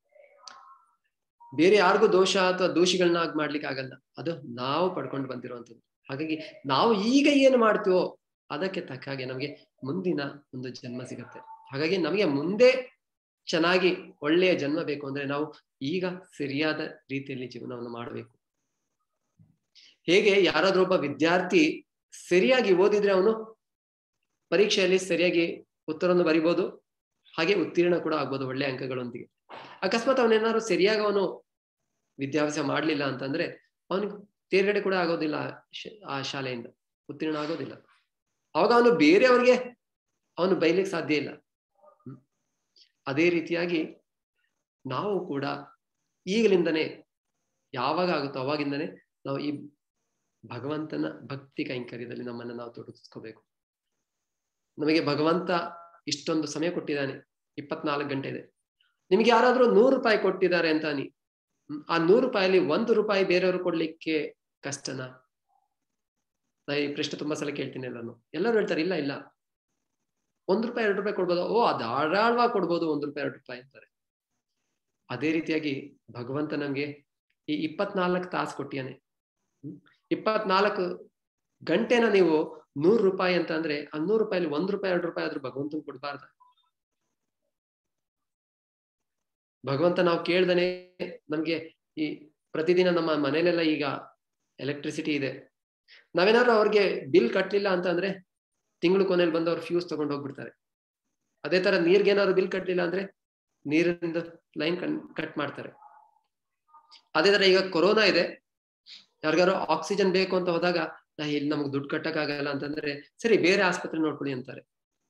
ಬೇರೆ ಯಾರಿಗೂ ದೋಷ ಅಥವಾ ದೋಷಿಗಳನ್ನ ಮಾಡ್ಲಿಕ್ಕೆ ಆಗಲ್ಲ ಅದು ನಾವು ಪಡ್ಕೊಂಡು ಬಂದಿರುವಂತದ್ದು ಹಾಗಾಗಿ ನಾವು ಈಗ ಏನು ಮಾಡ್ತೀವೋ ಅದಕ್ಕೆ ತಕ್ಕ ಹಾಗೆ ನಮಗೆ ಮುಂದಿನ ಒಂದು ಜನ್ಮ ಸಿಗುತ್ತೆ ಹಾಗಾಗಿ ನಮಗೆ ಮುಂದೆ ಚೆನ್ನಾಗಿ ಒಳ್ಳೆಯ ಜನ್ಮ ಬೇಕು ಅಂದ್ರೆ ನಾವು ಈಗ ಸರಿಯಾದ ರೀತಿಯಲ್ಲಿ ಜೀವನವನ್ನು ಮಾಡಬೇಕು ಹೇಗೆ ಯಾರಾದ್ರೂ ಒಬ್ಬ ವಿದ್ಯಾರ್ಥಿ ಸರಿಯಾಗಿ ಓದಿದ್ರೆ ಅವನು ಪರೀಕ್ಷೆಯಲ್ಲಿ ಸರಿಯಾಗಿ ಉತ್ತರವನ್ನು ಬರಿಬೋದು ಹಾಗೆ ಉತ್ತೀರ್ಣ ಕೂಡ ಆಗ್ಬೋದು ಒಳ್ಳೆ ಅಂಕಗಳೊಂದಿಗೆ ಅಕಸ್ಮಾತ್ ಅವನೇನಾದ್ರು ಸರಿಯಾಗಿ ಅವನು ವಿದ್ಯಾಭ್ಯಾಸ ಮಾಡ್ಲಿಲ್ಲ ಅಂತಂದ್ರೆ ಅವನಿಗೆ ತೇರ್ಗಡೆ ಕೂಡ ಆಗೋದಿಲ್ಲ ಆ ಶಾಲೆಯಿಂದ ಉತ್ತೀರ್ಣ ಆಗೋದಿಲ್ಲ ಅವಾಗ ಅವನು ಬೇರೆಯವ್ರಿಗೆ ಅವನು ಬೈಲಿಕ್ಕೆ ಸಾಧ್ಯ ಇಲ್ಲ ಅದೇ ರೀತಿಯಾಗಿ ನಾವು ಕೂಡ ಈಗಲಿಂದನೇ ಯಾವಾಗ ಆಗುತ್ತೋ ಅವಾಗಿಂದನೇ ನಾವು ಈ ಭಗವಂತನ ಭಕ್ತಿ ಕೈಂಕರ್ಯದಲ್ಲಿ ನಮ್ಮನ್ನ ನಾವು ತೊಡಗಿಸ್ಕೋಬೇಕು ನಮಗೆ ಭಗವಂತ ಇಷ್ಟೊಂದು ಸಮಯ ಕೊಟ್ಟಿದ್ದಾನೆ ಇಪ್ಪತ್ನಾಲ್ಕು ಗಂಟೆ ಇದೆ ನಿಮ್ಗೆ ಯಾರಾದ್ರೂ ನೂರು ರೂಪಾಯಿ ಕೊಟ್ಟಿದ್ದಾರೆ ಅಂತ ಅನಿ ಆ ನೂರು ರೂಪಾಯಲ್ಲಿ ಒಂದು ರೂಪಾಯಿ ಬೇರೆಯವರು ಕೊಡ್ಲಿಕ್ಕೆ ಕಷ್ಟನಾ ನಾ ಈ ಪ್ರಶ್ನೆ ತುಂಬಾ ಸಲ ಕೇಳ್ತೀನಿ ಎಲ್ಲಾನು ಎಲ್ಲರೂ ಹೇಳ್ತಾರೆ ಇಲ್ಲ ಇಲ್ಲ ಒಂದ್ ರೂಪಾಯಿ ಎರಡು ರೂಪಾಯಿ ಕೊಡ್ಬೋದು ಓ ಧಾರಾಳವಾಗಿ ಕೊಡ್ಬೋದು ಒಂದ್ ರೂಪಾಯಿ ಎರಡು ರೂಪಾಯಿ ಅಂತಾರೆ ಅದೇ ರೀತಿಯಾಗಿ ಭಗವಂತ ನಮ್ಗೆ ಈ ಇಪ್ಪತ್ನಾಲ್ಕು ತಾಸು ಕೊಟ್ಟಿಯಾನೆ ಇಪ್ಪತ್ನಾಲ್ಕು ಗಂಟೆನ ನೀವು ನೂರು ರೂಪಾಯಿ ಅಂತ ಅಂದ್ರೆ ಆ ನೂರು ರೂಪಾಯಲ್ಲಿ ಒಂದ್ ರೂಪಾಯಿ ಎರಡು ರೂಪಾಯಿ ಆದ್ರೂ ಭಗವಂತನ್ ಕೊಡ್ಬಾರ್ದ ಭಗವಂತ ನಾವು ಕೇಳ್ದನೆ ನಮ್ಗೆ ಈ ಪ್ರತಿದಿನ ನಮ್ಮ ಮನೇಲೆಲ್ಲ ಈಗ ಎಲೆಕ್ಟ್ರಿಸಿಟಿ ಇದೆ ನಾವೇನಾದ್ರು ಅವ್ರಿಗೆ ಬಿಲ್ ಕಟ್ಲಿಲ್ಲ ಅಂತ ಅಂದ್ರೆ ತಿಂಗಳು ಕೊನೆಯಲ್ಲಿ ಬಂದು ಅವ್ರು ಫ್ಯೂಸ್ ತಗೊಂಡು ಹೋಗ್ಬಿಡ್ತಾರೆ ಅದೇ ತರ ನೀರ್ಗೆ ಏನಾದ್ರು ಬಿಲ್ ಕಟ್ಲಿಲ್ಲ ಅಂದ್ರೆ ನೀರಿನಿಂದ ಲೈನ್ ಕಟ್ ಮಾಡ್ತಾರೆ ಅದೇ ತರ ಈಗ ಕೊರೋನಾ ಇದೆ ಯಾರಿಗಾರು ಆಕ್ಸಿಜನ್ ಬೇಕು ಅಂತ ಹೋದಾಗ ನಾ ಇಲ್ಲಿ ನಮ್ಗೆ ದುಡ್ಡು ಕಟ್ಟಕ್ಕಾಗಲ್ಲ ಅಂತಂದ್ರೆ ಸರಿ ಬೇರೆ ಆಸ್ಪತ್ರೆ ನೋಡ್ಕೊಳ್ಳಿ ಅಂತಾರೆ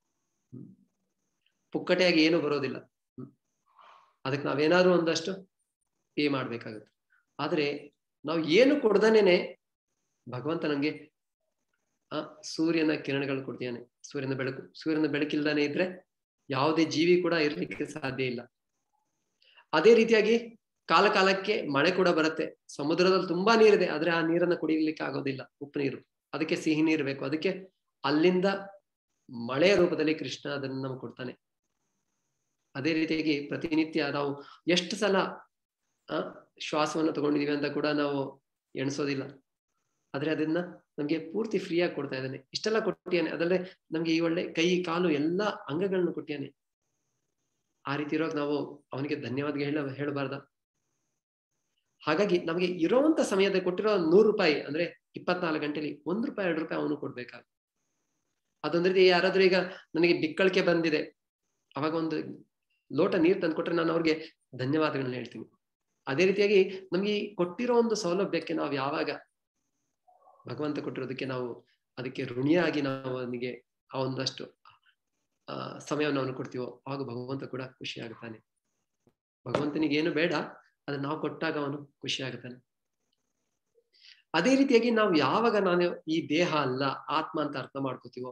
ಪುಕ್ಕಟೆಯಾಗಿ ಏನು ಬರೋದಿಲ್ಲ ಅದಕ್ಕೆ ನಾವೇನಾದ್ರು ಒಂದಷ್ಟು ಪೇ ಮಾಡ್ಬೇಕಾಗುತ್ತೆ ಆದ್ರೆ ನಾವು ಏನು ಕೊಡ್ದನೇನೆ ಭಗವಂತ ನಮ್ಗೆ ಆ ಸೂರ್ಯನ ಕಿರಣಗಳು ಕೊಡ್ತೀಯಾನೆ ಸೂರ್ಯನ ಬೆಳಕು ಸೂರ್ಯನ ಬೆಳಕಿಲ್ದಾನೆ ಇದ್ರೆ ಯಾವುದೇ ಜೀವಿ ಕೂಡ ಇರ್ಲಿಕ್ಕೆ ಸಾಧ್ಯ ಇಲ್ಲ ಅದೇ ರೀತಿಯಾಗಿ ಕಾಲ ಕಾಲಕ್ಕೆ ಮಳೆ ಕೂಡ ಬರುತ್ತೆ ಸಮುದ್ರದಲ್ಲಿ ತುಂಬಾ ನೀರಿದೆ ಆದ್ರೆ ಆ ನೀರನ್ನ ಕುಡಿಲಿಕ್ಕೆ ಆಗೋದಿಲ್ಲ ಉಪ್ಪು ನೀರು ಅದಕ್ಕೆ ಸಿಹಿ ನೀರು ಬೇಕು ಅದಕ್ಕೆ ಅಲ್ಲಿಂದ ಮಳೆಯ ರೂಪದಲ್ಲಿ ಕೃಷ್ಣ ಅದನ್ನ ನಮ್ಗೆ ಕೊಡ್ತಾನೆ ಅದೇ ರೀತಿಯಾಗಿ ಪ್ರತಿನಿತ್ಯ ನಾವು ಎಷ್ಟು ಸಲ ಆ ಶ್ವಾಸವನ್ನು ತಗೊಂಡಿದೀವಿ ಅಂತ ಕೂಡ ನಾವು ಎಣಿಸೋದಿಲ್ಲ ಆದ್ರೆ ಅದನ್ನ ನಮ್ಗೆ ಪೂರ್ತಿ ಫ್ರೀಯಾಗಿ ಕೊಡ್ತಾ ಇದ್ದಾನೆ ಇಷ್ಟೆಲ್ಲ ಕೊಟ್ಟಿಯಾನೆ ಅದಲ್ಲದೆ ನಮ್ಗೆ ಈ ಒಳ್ಳೆ ಕೈ ಕಾಲು ಎಲ್ಲಾ ಅಂಗಗಳನ್ನು ಕೊಟ್ಟಿಯಾನೆ ಆ ರೀತಿ ಇರೋವಾಗ ನಾವು ಅವನಿಗೆ ಧನ್ಯವಾದ ಹೇಳ ಹೇಳಬಾರ್ದ ಹಾಗಾಗಿ ನಮಗೆ ಇರೋವಂತ ಸಮಯದಲ್ಲಿ ಕೊಟ್ಟಿರೋ ನೂರು ರೂಪಾಯಿ ಅಂದ್ರೆ ಇಪ್ಪತ್ನಾಲ್ಕು ಗಂಟೆಲಿ ಒಂದ್ ರೂಪಾಯಿ ಎರಡು ರೂಪಾಯಿ ಅವನು ಕೊಡ್ಬೇಕಾಗ ಅದೊಂದ್ ಯಾರಾದ್ರೂ ಈಗ ನನಗೆ ಬಿಕ್ಕಳಿಕೆ ಬಂದಿದೆ ಅವಾಗ ಒಂದು ಲೋಟ ನೀರ್ ತಂದು ಕೊಟ್ರೆ ನಾನು ಅವ್ರಿಗೆ ಧನ್ಯವಾದಗಳನ್ನ ಹೇಳ್ತೀನಿ ಅದೇ ರೀತಿಯಾಗಿ ನಮ್ಗೆ ಕೊಟ್ಟಿರೋ ಒಂದು ಸೌಲಭ್ಯಕ್ಕೆ ನಾವು ಯಾವಾಗ ಭಗವಂತ ಕೊಟ್ಟಿರೋದಕ್ಕೆ ನಾವು ಅದಕ್ಕೆ ಋಣಿಯಾಗಿ ನಾವು ಅವನಿಗೆ ಆ ಒಂದಷ್ಟು ಆ ಸಮಯವನ್ನು ಅವನು ಕೊಡ್ತೀವೋ ಆಗ ಭಗವಂತ ಕೂಡ ಖುಷಿ ಆಗುತ್ತಾನೆ ಭಗವಂತನಿಗೆ ಏನು ಬೇಡ ಅದನ್ನ ನಾವು ಕೊಟ್ಟಾಗ ಅವನು ಖುಷಿ ಆಗುತ್ತಾನೆ ಅದೇ ರೀತಿಯಾಗಿ ನಾವು ಯಾವಾಗ ನಾನು ಈ ದೇಹ ಅಲ್ಲ ಆತ್ಮ ಅಂತ ಅರ್ಥ ಮಾಡ್ಕೋತೀವೋ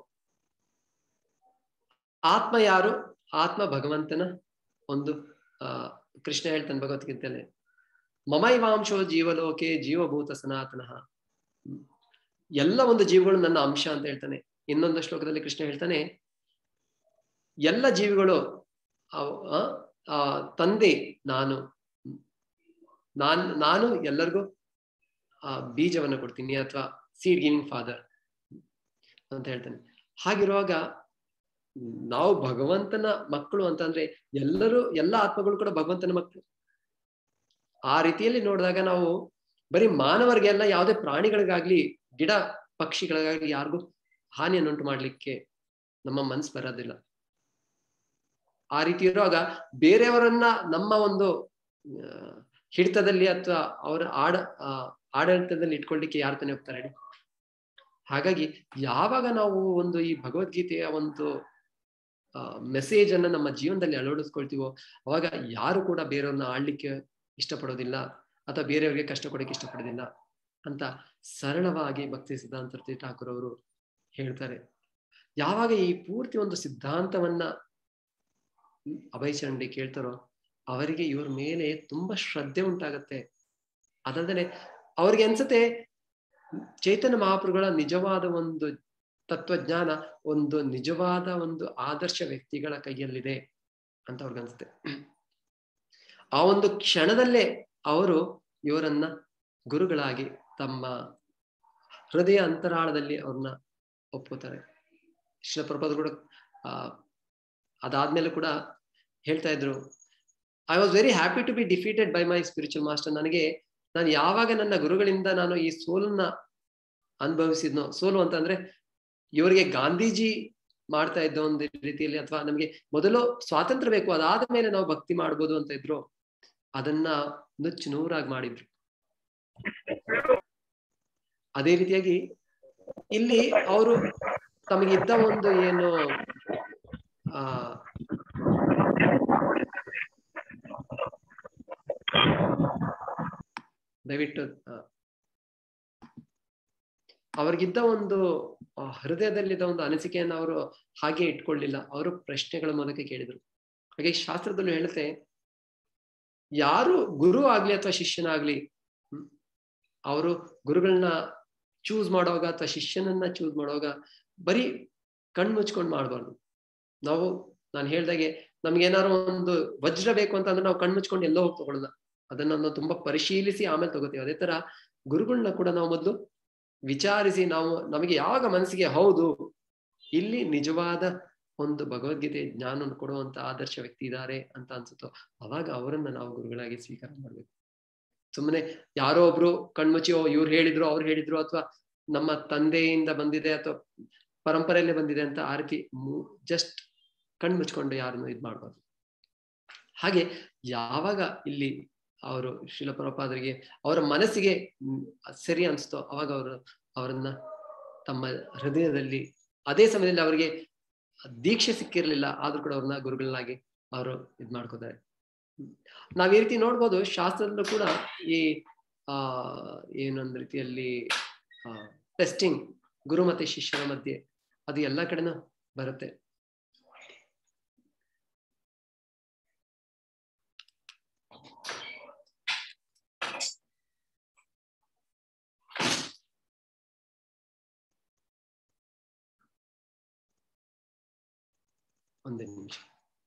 ಆತ್ಮ ಯಾರು ಆತ್ಮ ಭಗವಂತನ ಒಂದು ಆ ಕೃಷ್ಣ ಹೇಳ್ತಾನೆ ಭಗವದ್ಗೀತೆಯಲ್ಲಿ ಮಮೈವಾಂಶೋ ಜೀವಲೋಕೆ ಜೀವಭೂತ ಸನಾತನಃ ಎಲ್ಲ ಒಂದು ಜೀವಿಗಳು ನನ್ನ ಅಂಶ ಅಂತ ಹೇಳ್ತಾನೆ ಇನ್ನೊಂದು ಶ್ಲೋಕದಲ್ಲಿ ಕೃಷ್ಣ ಹೇಳ್ತಾನೆ ಎಲ್ಲ ಜೀವಿಗಳು ಆ ತಂದೆ ನಾನು ನಾನ್ ನಾನು ಎಲ್ಲರಿಗೂ ಆ ಬೀಜವನ್ನು ಕೊಡ್ತೀನಿ ಅಥವಾ ಸೀಡ್ ಗಿವಿಂಗ್ ಫಾದರ್ ಅಂತ ಹೇಳ್ತಾನೆ ಹಾಗಿರುವಾಗ ನಾವು ಭಗವಂತನ ಮಕ್ಕಳು ಅಂತಂದ್ರೆ ಎಲ್ಲರೂ ಎಲ್ಲ ಆತ್ಮಗಳು ಕೂಡ ಭಗವಂತನ ಮಕ್ಕಳು ಆ ರೀತಿಯಲ್ಲಿ ನೋಡಿದಾಗ ನಾವು ಬರೀ ಮಾನವರಿಗೆಲ್ಲ ಯಾವುದೇ ಪ್ರಾಣಿಗಳಿಗಾಗ್ಲಿ ಗಿಡ ಪಕ್ಷಿಗಳಿಗಾಗ್ಲಿ ಯಾರಿಗೂ ಹಾನಿಯನ್ನುಂಟು ಮಾಡ್ಲಿಕ್ಕೆ ನಮ್ಮ ಮನ್ಸು ಬರೋದಿಲ್ಲ ಆ ರೀತಿ ಇರುವಾಗ ಬೇರೆಯವರನ್ನ ನಮ್ಮ ಒಂದು ಹಿಡಿತದಲ್ಲಿ ಅಥವಾ ಅವರ ಆಡ ಆಡಳಿತದಲ್ಲಿ ಇಟ್ಕೊಳ್ಲಿಕ್ಕೆ ಯಾರು ತಾನೇ ಹೋಗ್ತಾರೆ ಹೇಳಿ ಹಾಗಾಗಿ ಯಾವಾಗ ನಾವು ಒಂದು ಈ ಭಗವದ್ಗೀತೆಯ ಒಂದು ಮೆಸೇಜ್ ಅನ್ನ ನಮ್ಮ ಜೀವನದಲ್ಲಿ ಅಳವಡಿಸ್ಕೊಳ್ತೀವೋ ಅವಾಗ ಯಾರು ಕೂಡ ಬೇರೆಯವ್ರನ್ನ ಆಡ್ಲಿಕ್ಕೆ ಇಷ್ಟಪಡೋದಿಲ್ಲ ಅಥವಾ ಬೇರೆಯವ್ರಿಗೆ ಕಷ್ಟ ಕೊಡಕ್ಕೆ ಇಷ್ಟಪಡೋದಿಲ್ಲ ಅಂತ ಸರಳವಾಗಿ ಭಕ್ತಿ ಸಿದ್ಧಾಂತ ಠಾಕೂರ್ ಅವರು ಹೇಳ್ತಾರೆ ಯಾವಾಗ ಈ ಪೂರ್ತಿ ಒಂದು ಸಿದ್ಧಾಂತವನ್ನ ಅಭಯಚರಣಿ ಕೇಳ್ತಾರೋ ಅವರಿಗೆ ಇವ್ರ ಮೇಲೆ ತುಂಬಾ ಶ್ರದ್ಧೆ ಉಂಟಾಗತ್ತೆ ಅದಲ್ಲದೆ ಅವ್ರಿಗೆ ಅನ್ಸತ್ತೆ ಚೈತನ್ಯ ಮಹಾಪ್ರಭುಗಳ ನಿಜವಾದ ಒಂದು ತತ್ವಜ್ಞಾನ ಒಂದು ನಿಜವಾದ ಒಂದು ಆದರ್ಶ ವ್ಯಕ್ತಿಗಳ ಕೈಯಲ್ಲಿದೆ ಅಂತ ಅವ್ರಿಗೆ ಅನ್ಸುತ್ತೆ ಆ ಒಂದು ಕ್ಷಣದಲ್ಲೇ ಅವರು ಇವರನ್ನ ಗುರುಗಳಾಗಿ ತಮ್ಮ ಹೃದಯ ಅಂತರಾಳದಲ್ಲಿ ಅವ್ರನ್ನ ಒಪ್ಕೋತಾರೆ ಶಿಲಪ್ರಪಾದ ಕೂಡ ಆ ಅದಾದ್ಮೇಲೆ ಕೂಡ ಹೇಳ್ತಾ ಇದ್ರು I was very happy to be defeated by my spiritual master ನನಗೆ ನಾನು ಯಾವಾಗ ನನ್ನ ಗುರುಗಳಿಂದ ನಾನು ಈ ಸೋಲನ್ನ ಅನುಭವಿಸಿದ್ನೋ ಸೋಲು ಅಂತಂದ್ರೆ ಇವರಿಗೆ ಗಾಂಧೀಜಿ ಮಾಡ್ತಾ ಇದ್ದ ಒಂದು ರೀತಿಯಲ್ಲಿ ಅಥವಾ ನಮ್ಗೆ ಮೊದಲು ಸ್ವಾತಂತ್ರ್ಯ ಬೇಕು ಅದಾದ ಮೇಲೆ ನಾವು ಭಕ್ತಿ ಮಾಡ್ಬೋದು ಅಂತ ಇದ್ರು ಅದನ್ನ ನುಚ್ಚು ನೂರಾಗಿ ಮಾಡಿದ್ರು ಅದೇ ರೀತಿಯಾಗಿ ಇಲ್ಲಿ ಅವರು ತಮಗಿದ್ದ ಒಂದು ಏನು ಆ ದಯವಿಟ್ಟು ಅವ್ರಿಗಿದ್ದ ಒಂದು ಹೃದಯದಲ್ಲಿದ್ದ ಒಂದು ಅನಿಸಿಕೆಯನ್ನು ಅವರು ಹಾಗೆ ಇಟ್ಕೊಳ್ಳಿಲ್ಲ ಅವರು ಪ್ರಶ್ನೆಗಳ ಮೂಲಕ ಕೇಳಿದ್ರು ಹಾಗೆ ಶಾಸ್ತ್ರದಲ್ಲೂ ಹೇಳುತ್ತೆ ಯಾರು ಗುರು ಆಗ್ಲಿ ಅಥವಾ ಶಿಷ್ಯನಾಗ್ಲಿ ಅವರು ಗುರುಗಳನ್ನ ಚೂಸ್ ಮಾಡುವಾಗ ಅಥವಾ ಶಿಷ್ಯನನ್ನ ಚೂಸ್ ಮಾಡುವಾಗ ಬರೀ ಕಣ್ ಮುಚ್ಕೊಂಡು ಮಾಡಬಾರ್ದು ನಾವು ನಾನು ಹೇಳ್ದಾಗೆ ನಮ್ಗೆ ಏನಾದ್ರು ಒಂದು ವಜ್ರ ಬೇಕು ಅಂತ ಅಂದ್ರೆ ನಾವು ಕಣ್ ಮುಚ್ಕೊಂಡು ಎಲ್ಲೋ ಹೋಗಿ ತಗೊಳ್ಳಲ್ಲ ಅದನ್ನ ನಾವು ತುಂಬಾ ಪರಿಶೀಲಿಸಿ ಆಮೇಲೆ ತಗೋತೀವಿ ಅದೇ ತರ ಗುರುಗಳನ್ನ ಕೂಡ ನಾವು ಮೊದಲು ವಿಚಾರಿಸಿ ನಾವು ನಮಗೆ ಯಾವಾಗ ಮನಸ್ಸಿಗೆ ಹೌದು ಇಲ್ಲಿ ನಿಜವಾದ ಒಂದು ಭಗವದ್ಗೀತೆ ಜ್ಞಾನ ಕೊಡುವಂತ ಆದರ್ಶ ವ್ಯಕ್ತಿ ಇದ್ದಾರೆ ಅಂತ ಅನ್ಸುತ್ತೋ ಅವಾಗ ಅವರನ್ನ ನಾವು ಗುರುಗಳಾಗಿ ಸ್ವೀಕಾರ ಮಾಡ್ಬೇಕು ಸುಮ್ಮನೆ ಯಾರೋ ಒಬ್ರು ಕಣ್ಮುಚ್ಚಿ ಇವ್ರು ಹೇಳಿದ್ರು ಅವ್ರು ಹೇಳಿದ್ರು ಅಥವಾ ನಮ್ಮ ತಂದೆಯಿಂದ ಬಂದಿದೆ ಅಥವಾ ಪರಂಪರೆಯಲ್ಲೇ ಬಂದಿದೆ ಅಂತ ಆ ರೀತಿ ಜಸ್ಟ್ ಕಣ್ಮುಚ್ಕೊಂಡು ಯಾರನ್ನು ಇದ್ ಮಾಡ್ಬಾರ್ದು ಹಾಗೆ ಯಾವಾಗ ಇಲ್ಲಿ ಅವರು ಶಿಲಪ್ರಪಾದರಿಗೆ ಅವರ ಮನಸ್ಸಿಗೆ ಸರಿ ಅನ್ಸ್ತೋ ಅವಾಗ ಅವರು ಅವರನ್ನ ತಮ್ಮ ಹೃದಯದಲ್ಲಿ ಅದೇ ಸಮಯದಲ್ಲಿ ಅವರಿಗೆ ದೀಕ್ಷೆ ಸಿಕ್ಕಿರ್ಲಿಲ್ಲ ಆದ್ರೂ ಕೂಡ ಅವ್ರನ್ನ ಗುರುಗಳನ್ನಾಗಿ ಅವರು ಇದ್ ಮಾಡ್ಕೋತಾರೆ ನಾವ್ ಈ ರೀತಿ ನೋಡ್ಬೋದು ಶಾಸ್ತ್ರದಲ್ಲೂ ಕೂಡ ಈ ಆ ಏನೊಂದ್ ರೀತಿಯಲ್ಲಿ ಆ ಟೆಸ್ಟಿಂಗ್ ಗುರು ಮತ್ತೆ ಶಿಷ್ಯರ ಮಧ್ಯೆ ಅದು ಎಲ್ಲಾ ಕಡೆನೂ ಬರುತ್ತೆ ಒಂದೇ ನಿಮಿಷ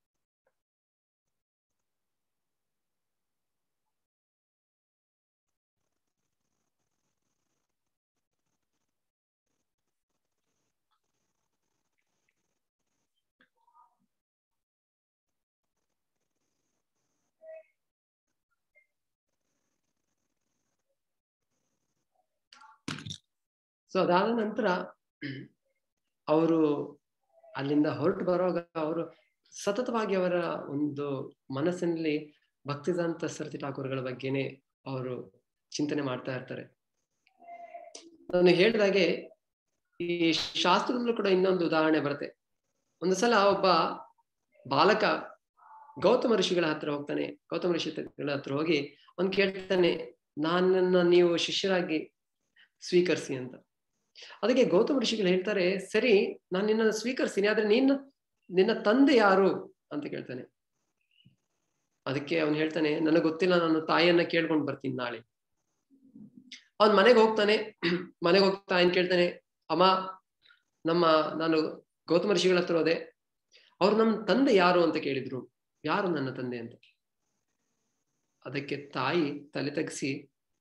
ಸೊ ಅದಾದ ನಂತರ ಅವರು ಅಲ್ಲಿಂದ ಹೊರಟು ಬರುವಾಗ ಅವರು ಸತತವಾಗಿ ಅವರ ಒಂದು ಮನಸ್ಸಿನಲ್ಲಿ ಭಕ್ತಿದಂತ ಸರತಿ ಠಾಕೂರ್ಗಳ ಬಗ್ಗೆನೆ ಅವರು ಚಿಂತನೆ ಮಾಡ್ತಾ ಇರ್ತಾರೆ ನಾನು ಹೇಳಿದಾಗೆ ಈ ಶಾಸ್ತ್ರದಲ್ಲೂ ಕೂಡ ಇನ್ನೊಂದು ಉದಾಹರಣೆ ಬರುತ್ತೆ ಒಂದು ಸಲ ಒಬ್ಬ ಬಾಲಕ ಗೌತಮ ಋಷಿಗಳ ಹತ್ರ ಹೋಗ್ತಾನೆ ಗೌತಮ ಋಷಿಗಳ ಹತ್ರ ಹೋಗಿ ಅವ್ನು ಕೇಳ್ತಾನೆ ನನ್ನನ್ನ ನೀವು ಶಿಷ್ಯರಾಗಿ ಸ್ವೀಕರಿಸಿ ಅಂತ ಅದಕ್ಕೆ ಗೌತಮ ಋಷಿಗಳು ಹೇಳ್ತಾರೆ ಸರಿ ನಾನು ನಿನ್ನ ಸ್ವೀಕರಿಸ್ತೀನಿ ಆದ್ರೆ ನೀನು ನಿನ್ನ ತಂದೆ ಯಾರು ಅಂತ ಕೇಳ್ತಾನೆ ಅದಕ್ಕೆ ಅವನು ಹೇಳ್ತಾನೆ ನನಗೆ ಗೊತ್ತಿಲ್ಲ ನಾನು ತಾಯಿಯನ್ನ ಕೇಳ್ಕೊಂಡು ಬರ್ತೀನಿ ನಾಳೆ ಅವನ್ ಮನೆಗೆ ಹೋಗ್ತಾನೆ ಮನೆಗೆ ಹೋಗ್ತಾ ತಾಯಿನ ಕೇಳ್ತಾನೆ ಅಮ್ಮ ನಮ್ಮ ನಾನು ಗೌತಮ ಋಷಿಗಳ ಹತ್ರ ಹೋದೆ ಅವ್ರು ನಮ್ಮ ತಂದೆ ಯಾರು ಅಂತ ಕೇಳಿದ್ರು ಯಾರು ನನ್ನ ತಂದೆ ಅಂತ ಅದಕ್ಕೆ ತಾಯಿ ತಲೆ ತಗ್ಸಿ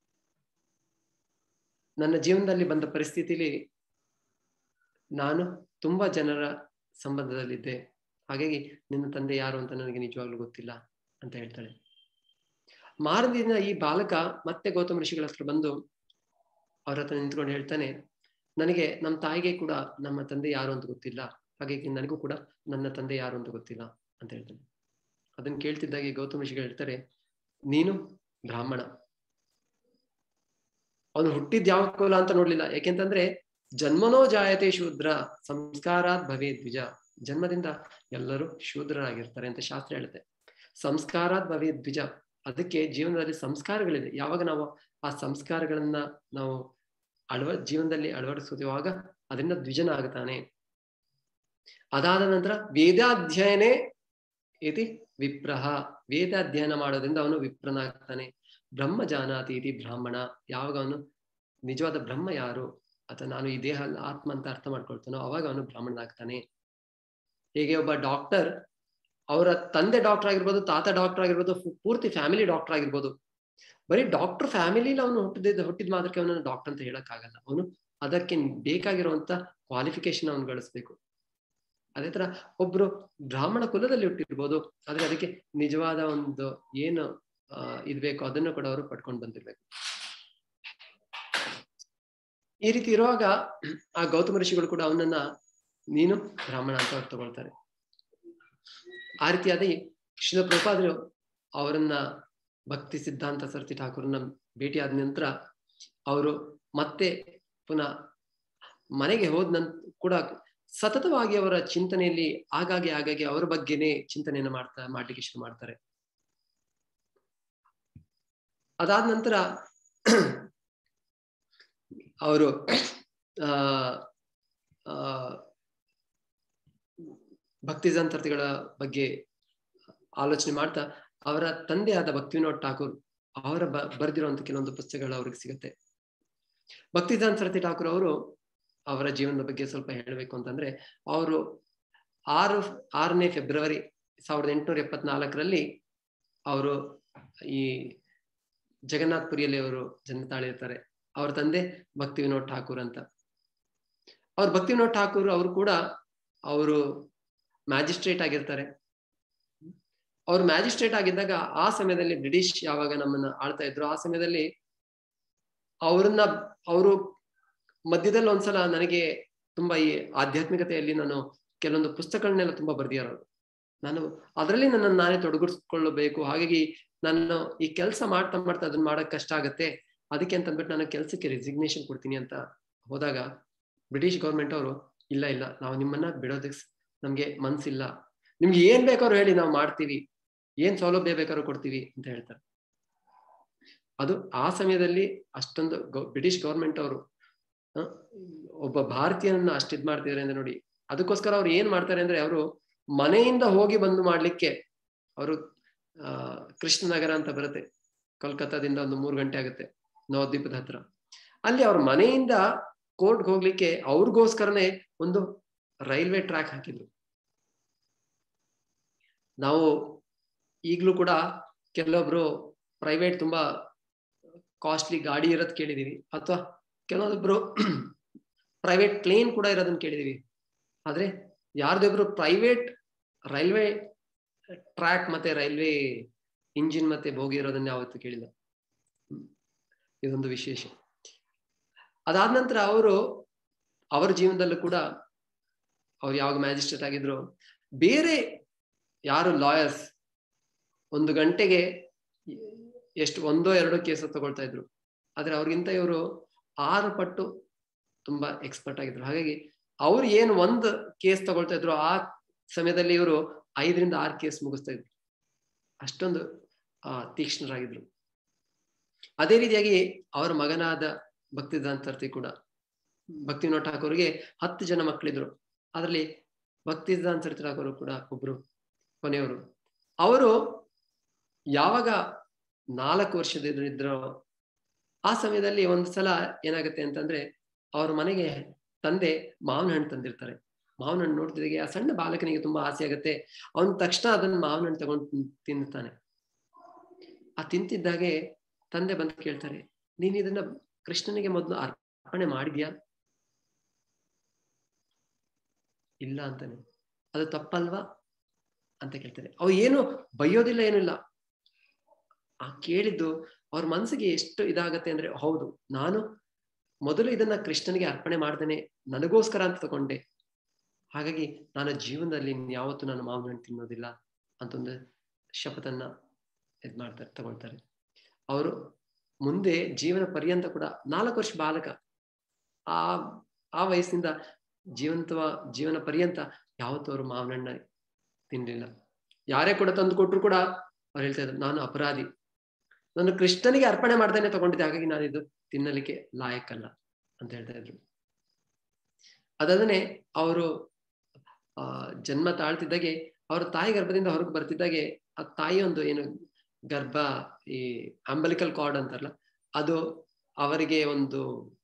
ನನ್ನ ಜೀವನದಲ್ಲಿ ಬಂದ ಪರಿಸ್ಥಿತಿಲಿ ನಾನು ತುಂಬಾ ಜನರ ಸಂಬಂಧದಲ್ಲಿದ್ದೆ ಹಾಗಾಗಿ ನಿನ್ನ ತಂದೆ ಯಾರು ಅಂತ ನನಗೆ ನಿಜವಾಗ್ಲೂ ಗೊತ್ತಿಲ್ಲ ಅಂತ ಹೇಳ್ತಾಳೆ ಮಾರದಿನ ಈ ಬಾಲಕ ಮತ್ತೆ ಗೌತಮ ಋಷಿಗಳ ಹತ್ರ ಬಂದು ಅವ್ರ ಹತ್ರ ನಿಂತ್ಕೊಂಡು ಹೇಳ್ತಾನೆ ನನಗೆ ನಮ್ಮ ತಾಯಿಗೆ ಕೂಡ ನಮ್ಮ ತಂದೆ ಯಾರು ಅಂತ ಗೊತ್ತಿಲ್ಲ ಹಾಗಾಗಿ ನನಗೂ ಕೂಡ ನನ್ನ ತಂದೆ ಯಾರು ಅಂತ ಗೊತ್ತಿಲ್ಲ ಅಂತ ಹೇಳ್ತಾನೆ ಅದನ್ನ ಕೇಳ್ತಿದ್ದಾಗೆ ಗೌತಮ ಋಷಿಗಳು ಹೇಳ್ತಾರೆ ನೀನು ಬ್ರಾಹ್ಮಣ ಅವನು ಹುಟ್ಟಿದ್ ಯಾವ ಕುಲ ಅಂತ ನೋಡ್ಲಿಲ್ಲ ಯಾಕೆಂತಂದ್ರೆ ಜನ್ಮನೋ ಜಾಯತೆ ಶೂದ್ರ ಸಂಸ್ಕಾರಾತ್ ಭವೇ ದ್ವಿಜ ಜನ್ಮದಿಂದ ಎಲ್ಲರೂ ಶೂದ್ರರಾಗಿರ್ತಾರೆ ಅಂತ ಶಾಸ್ತ್ರ ಹೇಳುತ್ತೆ ಸಂಸ್ಕಾರಾತ್ ಭವೇ ದ್ವಿಜ ಅದಕ್ಕೆ ಜೀವನದಲ್ಲಿ ಸಂಸ್ಕಾರಗಳಿದೆ ಯಾವಾಗ ನಾವು ಆ ಸಂಸ್ಕಾರಗಳನ್ನ ನಾವು ಅಳವ ಜೀವನದಲ್ಲಿ ಅಳವಡಿಸುವಾಗ ಅದರಿಂದ ದ್ವಿಜನ ಆಗ್ತಾನೆ ಅದಾದ ನಂತರ ವೇದಾಧ್ಯಯನೇ ಇತಿ ವಿಪ್ರಹ ವೇದ ಅಧ್ಯಯನ ಮಾಡೋದ್ರಿಂದ ಅವನು ವಿಪ್ರನಾಗ್ತಾನೆ ಬ್ರಹ್ಮ ಜಾನಾತಿ ಇತಿ ಬ್ರಾಹ್ಮಣ ಯಾವಾಗ ಅವನು ನಿಜವಾದ ಬ್ರಹ್ಮ ಯಾರು ಅಥವಾ ನಾನು ಈ ದೇಹ ಆತ್ಮ ಅಂತ ಅರ್ಥ ಮಾಡ್ಕೊಳ್ತಾನೋ ಅವಾಗ ಅವನು ಬ್ರಾಹ್ಮಣನಾಗ್ತಾನೆ ಹೇಗೆ ಒಬ್ಬ ಡಾಕ್ಟರ್ ಅವರ ತಂದೆ ಡಾಕ್ಟರ್ ಆಗಿರ್ಬೋದು ತಾತ ಡಾಕ್ಟರ್ ಆಗಿರ್ಬೋದು ಪೂರ್ತಿ ಫ್ಯಾಮಿಲಿ ಡಾಕ್ಟರ್ ಆಗಿರ್ಬೋದು ಬರೀ ಡಾಕ್ಟರ್ ಫ್ಯಾಮಿಲಿಲಿ ಅವನು ಹುಟ್ಟಿದ ಹುಟ್ಟಿದ ಮಾತ್ರಕ್ಕೆ ಅವನನ್ನು ಡಾಕ್ಟರ್ ಅಂತ ಹೇಳಕ್ಕಾಗಲ್ಲ ಅವನು ಅದಕ್ಕೆ ಬೇಕಾಗಿರುವಂತ ಕ್ವಾಲಿಫಿಕೇಶನ್ ಅವನು ಗಳಿಸ್ಬೇಕು ಅದೇ ತರ ಒಬ್ರು ಬ್ರಾಹ್ಮಣ ಕುಲದಲ್ಲಿ ಹುಟ್ಟಿರ್ಬೋದು ಆದ್ರೆ ಅದಕ್ಕೆ ನಿಜವಾದ ಒಂದು ಏನು ಅಹ್ ಇದ್ ಬೇಕು ಅದನ್ನು ಕೂಡ ಅವರು ಪಡ್ಕೊಂಡು ಬಂದಿರ್ಬೇಕು ಈ ರೀತಿ ಇರುವಾಗ ಆ ಗೌತಮ ಋಷಿಗಳು ಕೂಡ ಅವನನ್ನ ನೀನು ಬ್ರಾಹ್ಮಣ ಅಂತ ಅವ್ರು ತಗೊಳ್ತಾರೆ ಆ ರೀತಿಯಾದ ಶಿಲ ಪ್ರಪಾದರು ಅವರನ್ನ ಭಕ್ತಿ ಸಿದ್ಧಾಂತ ಸರ್ತಿ ಠಾಕೂರ್ನ ಭೇಟಿ ಆದ ನಂತರ ಅವರು ಮತ್ತೆ ಪುನಃ ಮನೆಗೆ ಹೋದ ನಂತರ ಕೂಡ ಸತತವಾಗಿ ಅವರ ಚಿಂತನೆಯಲ್ಲಿ ಆಗಾಗ್ಗೆ ಆಗಾಗ್ಗೆ ಅವರ ಬಗ್ಗೆನೇ ಚಿಂತನೆಯನ್ನು ಮಾಡ್ತಾ ಮಾಡ್ಲಿಕ್ಕೆ ಶುರು ಮಾಡ್ತಾರೆ ಅದಾದ ನಂತರ ಅವರು ಆ ಭಕ್ತಿ ಸಂತರ್ತಿಗಳ ಬಗ್ಗೆ ಆಲೋಚನೆ ಮಾಡ್ತಾ ಅವರ ತಂದೆಯಾದ ಭಕ್ತಿವಿನೋದ್ ಠಾಕೂರ್ ಅವರ ಬ ಬರೆದಿರುವಂತ ಕೆಲವೊಂದು ಪುಸ್ತಕಗಳು ಅವ್ರಿಗೆ ಸಿಗುತ್ತೆ ಭಕ್ತಿದಾನ್ ಸರತಿ ಠಾಕೂರ್ ಅವರು ಅವರ ಜೀವನದ ಬಗ್ಗೆ ಸ್ವಲ್ಪ ಹೇಳಬೇಕು ಅಂತಂದ್ರೆ ಅವರು ಆರು ಆರನೇ ಫೆಬ್ರವರಿ ಸಾವಿರದ ಎಂಟುನೂರ ಎಪ್ಪತ್ನಾಲ್ಕರಲ್ಲಿ ಅವರು ಈ ಜಗನ್ನಾಥ್ ಪುರಿಯಲ್ಲಿ ಅವರು ಜನ್ಮ ತಾಳಿರ್ತಾರೆ ಅವ್ರ ತಂದೆ ಭಕ್ತಿ ವಿನೋದ್ ಠಾಕೂರ್ ಅಂತ ಅವ್ರ ಭಕ್ತಿ ವಿನೋದ್ ಠಾಕೂರ್ ಅವರು ಕೂಡ ಅವರು ಮ್ಯಾಜಿಸ್ಟ್ರೇಟ್ ಆಗಿರ್ತಾರೆ ಅವ್ರು ಮ್ಯಾಜಿಸ್ಟ್ರೇಟ್ ಆಗಿದ್ದಾಗ ಆ ಸಮಯದಲ್ಲಿ ಬ್ರಿಟಿಷ್ ಯಾವಾಗ ನಮ್ಮನ್ನ ಆಳ್ತಾ ಇದ್ರು ಆ ಸಮಯದಲ್ಲಿ ಅವ್ರನ್ನ ಅವರು ಮಧ್ಯದಲ್ಲಿ ಒಂದ್ಸಲ ನನಗೆ ತುಂಬಾ ಈ ಆಧ್ಯಾತ್ಮಿಕತೆಯಲ್ಲಿ ನಾನು ಕೆಲವೊಂದು ಪುಸ್ತಕಗಳನ್ನೆಲ್ಲ ತುಂಬಾ ಬರ್ದಿಯಾರ ನಾನು ಅದರಲ್ಲಿ ನನ್ನನ್ನು ನಾನೇ ತೊಡಗಿಸ್ಕೊಳ್ಳಬೇಕು ಹಾಗಾಗಿ ನಾನು ಈ ಕೆಲಸ ಮಾಡ್ತಾ ಮಾಡ್ತಾ ಅದನ್ನ ಮಾಡಕ್ ಕಷ್ಟ ಆಗತ್ತೆ ಅದಕ್ಕೆ ಅಂತ ಅಂದ್ಬಿಟ್ಟು ನಾನು ಕೆಲಸಕ್ಕೆ ರೆಸಿಗ್ನೇಷನ್ ಕೊಡ್ತೀನಿ ಅಂತ ಹೋದಾಗ ಬ್ರಿಟಿಷ್ ಗೌರ್ಮೆಂಟ್ ಅವರು ಇಲ್ಲ ಇಲ್ಲ ನಾವು ನಿಮ್ಮನ್ನ ಬಿಡೋದಕ್ಕೆ ನಮ್ಗೆ ಮನ್ಸಿಲ್ಲ ನಿಮ್ಗೆ ಏನ್ ಬೇಕಾದ್ರೂ ಹೇಳಿ ನಾವು ಮಾಡ್ತೀವಿ ಏನ್ ಸೌಲಭ್ಯ ಬೇಕಾದ್ರೂ ಕೊಡ್ತೀವಿ ಅಂತ ಹೇಳ್ತಾರೆ ಅದು ಆ ಸಮಯದಲ್ಲಿ ಅಷ್ಟೊಂದು ಬ್ರಿಟಿಷ್ ಗೌರ್ಮೆಂಟ್ ಅವರು ಒಬ್ಬ ಭಾರತೀಯನನ್ನ ಅಷ್ಟ್ ಇದ್ ಮಾಡ್ತಿದ್ದಾರೆ ಅಂದ್ರೆ ನೋಡಿ ಅದಕ್ಕೋಸ್ಕರ ಅವ್ರು ಏನ್ ಮಾಡ್ತಾರೆ ಅಂದ್ರೆ ಅವರು ಮನೆಯಿಂದ ಹೋಗಿ ಬಂದು ಮಾಡ್ಲಿಕ್ಕೆ ಅವರು ಆ ಕೃಷ್ಣನಗರ ಅಂತ ಬರುತ್ತೆ ಕೋಲ್ಕತ್ತಾದಿಂದ ಒಂದು ಮೂರು ಗಂಟೆ ಆಗುತ್ತೆ ನವದ್ವೀಪದ ಹತ್ರ ಅಲ್ಲಿ ಅವ್ರ ಮನೆಯಿಂದ ಕೋರ್ಟ್ಗೆ ಹೋಗ್ಲಿಕ್ಕೆ ಅವ್ರಿಗೋಸ್ಕರನೇ ಒಂದು ರೈಲ್ವೆ ಟ್ರ್ಯಾಕ್ ಹಾಕಿದ್ರು ನಾವು ಈಗ್ಲೂ ಕೂಡ ಕೆಲವೊಬ್ರು ಪ್ರೈವೇಟ್ ತುಂಬಾ ಕಾಸ್ಟ್ಲಿ ಗಾಡಿ ಇರೋದ್ ಕೇಳಿದೀವಿ ಅಥವಾ ಕೆಲವೊಬ್ಬರು ಪ್ರೈವೇಟ್ ಪ್ಲೇನ್ ಕೂಡ ಇರೋದನ್ನ ಕೇಳಿದೀವಿ ಆದ್ರೆ ಯಾರ್ದೊಬ್ರು ಪ್ರೈವೇಟ್ ರೈಲ್ವೆ ಟ್ರ್ಯಾಕ್ ಮತ್ತೆ ರೈಲ್ವೆ ಇಂಜಿನ್ ಮತ್ತೆ ಬೋಗಿ ಇರೋದನ್ನ ಯಾವತ್ತು ಕೇಳಿಲ್ಲ ಇದೊಂದು ವಿಶೇಷ ಅದಾದ ನಂತರ ಅವರು ಅವರ ಜೀವನದಲ್ಲೂ ಕೂಡ ಅವ್ರು ಯಾವಾಗ ಮ್ಯಾಜಿಸ್ಟ್ರೇಟ್ ಆಗಿದ್ರು ಬೇರೆ ಯಾರು ಲಾಯರ್ಸ್ ಒಂದು ಗಂಟೆಗೆ ಎಷ್ಟು ಒಂದೋ ಎರಡೋ ಕೇಸ್ ತಗೊಳ್ತಾ ಇದ್ರು ಆದ್ರೆ ಅವ್ರಿಗಿಂತ ಇವರು ಆರು ಪಟ್ಟು ತುಂಬಾ ಎಕ್ಸ್ಪರ್ಟ್ ಆಗಿದ್ರು ಹಾಗಾಗಿ ಅವ್ರು ಏನು ಒಂದು ಕೇಸ್ ತಗೊಳ್ತಾ ಇದ್ರು ಆ ಸಮಯದಲ್ಲಿ ಇವರು ಐದರಿಂದ ಆರು ಕೇಸ್ ಮುಗಿಸ್ತಾ ಇದ್ರು ಅಷ್ಟೊಂದು ಆ ತೀಕ್ಷ್ಣರಾಗಿದ್ರು ಅದೇ ರೀತಿಯಾಗಿ ಅವರ ಮಗನಾದ ಭಕ್ತಿದಾಂತರ್ತಿ ಕೂಡ ಭಕ್ತಿವಿನೋದ್ ಠಾಕೂರ್ಗೆ ಹತ್ತು ಜನ ಮಕ್ಕಳಿದ್ರು ಅದರಲ್ಲಿ ಭಕ್ತಿದಾಂತರ್ತಿ ಠಾಕೂರ್ ಕೂಡ ಒಬ್ರು ಕೊನೆಯವರು ಅವರು ಯಾವಾಗ ನಾಲ್ಕು ವರ್ಷದ ಇದ್ರು ಆ ಸಮಯದಲ್ಲಿ ಒಂದು ಸಲ ಏನಾಗುತ್ತೆ ಅಂತಂದ್ರೆ ಅವ್ರ ಮನೆಗೆ ತಂದೆ ಮಾವಿನ ಹಣ್ಣು ತಂದಿರ್ತಾರೆ ಮಾವಿನ ಹಣ್ಣು ನೋಡ್ತಿದ್ದಾಗೆ ಆ ಸಣ್ಣ ಬಾಲಕನಿಗೆ ತುಂಬಾ ಆಸೆ ಆಗುತ್ತೆ ಅವನ್ ತಕ್ಷಣ ಅದನ್ನ ಮಾವಿನ ಹಣ್ಣು ತಗೊಂಡು ತಿನ್ನುತ್ತಾನೆ ಆ ತಿಂತಿದ್ದಾಗೆ ತಂದೆ ಬಂದು ಕೇಳ್ತಾರೆ ನೀನ್ ಇದನ್ನ ಕೃಷ್ಣನಿಗೆ ಮೊದಲು ಅರ್ಪಣೆ ಮಾಡಿದ್ಯಾ ಇಲ್ಲ ಅಂತಾನೆ ಅದು ತಪ್ಪಲ್ವಾ ಅಂತ ಕೇಳ್ತಾರೆ ಅವ್ ಏನು ಬೈಯೋದಿಲ್ಲ ಏನಿಲ್ಲ ಆ ಕೇಳಿದ್ದು ಅವ್ರ ಮನ್ಸಿಗೆ ಎಷ್ಟು ಇದಾಗತ್ತೆ ಅಂದ್ರೆ ಹೌದು ನಾನು ಮೊದಲು ಇದನ್ನ ಕೃಷ್ಣನಿಗೆ ಅರ್ಪಣೆ ಮಾಡ್ದೇನೆ ನನಗೋಸ್ಕರ ಅಂತ ತಗೊಂಡೆ ಹಾಗಾಗಿ ನಾನು ಜೀವನದಲ್ಲಿ ಯಾವತ್ತೂ ನಾನು ಮಾವಿನ ಹಣ್ಣು ತಿನ್ನೋದಿಲ್ಲ ಅಂತ ಒಂದು ಶಪಥನ್ನ ಇದ್ ಮಾಡ್ತಾರೆ ತಗೊಳ್ತಾರೆ ಅವರು ಮುಂದೆ ಜೀವನ ಪರ್ಯಂತ ಕೂಡ ನಾಲ್ಕು ವರ್ಷ ಬಾಲಕ ಆ ಆ ವಯಸ್ಸಿನಿಂದ ಜೀವಂತವ ಜೀವನ ಪರ್ಯಂತ ಯಾವತ್ತೂ ಅವರು ಮಾವಿನ ಹಣ್ಣ ತಿನ್ಲಿಲ್ಲ ಯಾರೇ ಕೂಡ ತಂದು ಕೊಟ್ರು ಕೂಡ ಅವ್ರು ಹೇಳ್ತಾ ಇದ್ರು ನಾನು ಅಪರಾಧಿ ನಾನು ಕೃಷ್ಣನಿಗೆ ಅರ್ಪಣೆ ಮಾಡ್ದೇನೆ ತಗೊಂಡಿದ್ದೆ ಹಾಗಾಗಿ ನಾನು ಇದು ತಿನ್ನಲಿಕ್ಕೆ ಲಾಯಕ್ಕಲ್ಲ ಅಂತ ಹೇಳ್ತಾ ಇದ್ರು ಅದಲ್ಲದೆ ಅವರು ಆ ಜನ್ಮ ತಾಳ್ತಿದ್ದಾಗೆ ಅವ್ರ ತಾಯಿ ಗರ್ಭದಿಂದ ಹೊರಗೆ ಬರ್ತಿದ್ದಾಗೆ ಆ ತಾಯಿ ಒಂದು ಏನು ಗರ್ಭ ಈ ಅಂಬಲಿಕಲ್ ಕಾರ್ಡ್ ಅಂತಾರಲ್ಲ ಅದು ಅವರಿಗೆ ಒಂದು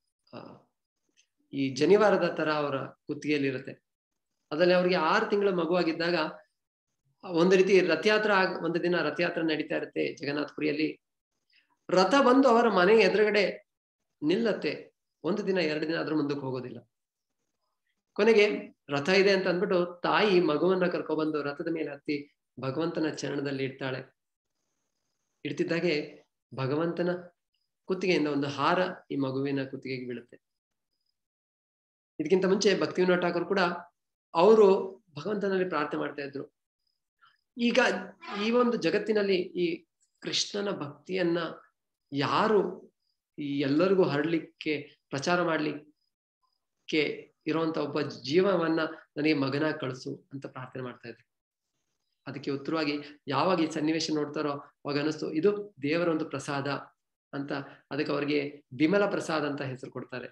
ಈ ಜನಿವಾರದ ತರ ಅವರ ಕುತ್ತಿಗೆಯಲ್ಲಿ ಇರುತ್ತೆ ಅದರಲ್ಲಿ ಅವ್ರಿಗೆ ಆರು ತಿಂಗಳ ಮಗುವಾಗಿದ್ದಾಗ ಒಂದು ರೀತಿ ರಥಯಾತ್ರ ಆಗ ಒಂದು ದಿನ ರಥಯಾತ್ರೆ ನಡೀತಾ ಇರುತ್ತೆ ಜಗನ್ನಾಥಪುರಿಯಲ್ಲಿ ರಥ ಬಂದು ಅವರ ಮನೆ ಎದುರುಗಡೆ ನಿಲ್ಲತ್ತೆ ಒಂದು ದಿನ ಎರಡು ದಿನ ಅದ್ರ ಮುಂದಕ್ಕೆ ಹೋಗೋದಿಲ್ಲ ಕೊನೆಗೆ ರಥ ಇದೆ ಅಂತ ಅಂದ್ಬಿಟ್ಟು ತಾಯಿ ಮಗುವನ್ನ ಕರ್ಕೊಬಂದು ರಥದ ಮೇಲೆ ಹತ್ತಿ ಭಗವಂತನ ಚರಣದಲ್ಲಿ ಇಡ್ತಾಳೆ ಇಡ್ತಿದ್ದಾಗೆ ಭಗವಂತನ ಕುತ್ತಿಗೆಯಿಂದ ಒಂದು ಹಾರ ಈ ಮಗುವಿನ ಕುತ್ತಿಗೆಗೆ ಬೀಳುತ್ತೆ ಇದಕ್ಕಿಂತ ಮುಂಚೆ ಭಕ್ತಿವಿನೋದ್ ಠಾಕೂರ್ ಕೂಡ ಅವರು ಭಗವಂತನಲ್ಲಿ ಪ್ರಾರ್ಥನೆ ಮಾಡ್ತಾ ಇದ್ರು ಈಗ ಈ ಒಂದು ಜಗತ್ತಿನಲ್ಲಿ ಈ ಕೃಷ್ಣನ ಭಕ್ತಿಯನ್ನ ಯಾರು ಈ ಎಲ್ಲರಿಗೂ ಹರಡ್ಲಿಕ್ಕೆ ಪ್ರಚಾರ ಮಾಡ್ಲಿಕ್ಕೆ ಇರುವಂತ ಒಬ್ಬ ಜೀವವನ್ನ ನನಗೆ ಮಗನ ಕಳಿಸು ಅಂತ ಪ್ರಾರ್ಥನೆ ಮಾಡ್ತಾ ಇದ್ರು ಅದಕ್ಕೆ ಉತ್ತರವಾಗಿ ಯಾವಾಗ ಈ ಸನ್ನಿವೇಶ ನೋಡ್ತಾರೋ ಅವಾಗ ಅನಿಸ್ತು ಇದು ದೇವರ ಒಂದು ಪ್ರಸಾದ ಅಂತ ಅದಕ್ಕೆ ಅವರಿಗೆ ಬಿಮಲ ಪ್ರಸಾದ್ ಅಂತ ಹೆಸರು ಕೊಡ್ತಾರೆ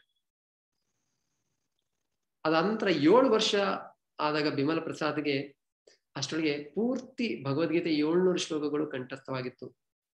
ಅದಾದ ನಂತರ ಏಳು ವರ್ಷ ಆದಾಗ ಬಿಮಲ ಪ್ರಸಾದ್ಗೆ ಅಷ್ಟೊಳಗೆ ಪೂರ್ತಿ ಭಗವದ್ಗೀತೆ ಏಳ್ನೂರು ಶ್ಲೋಕಗಳು ಕಂಠಸ್ಥವಾಗಿತ್ತು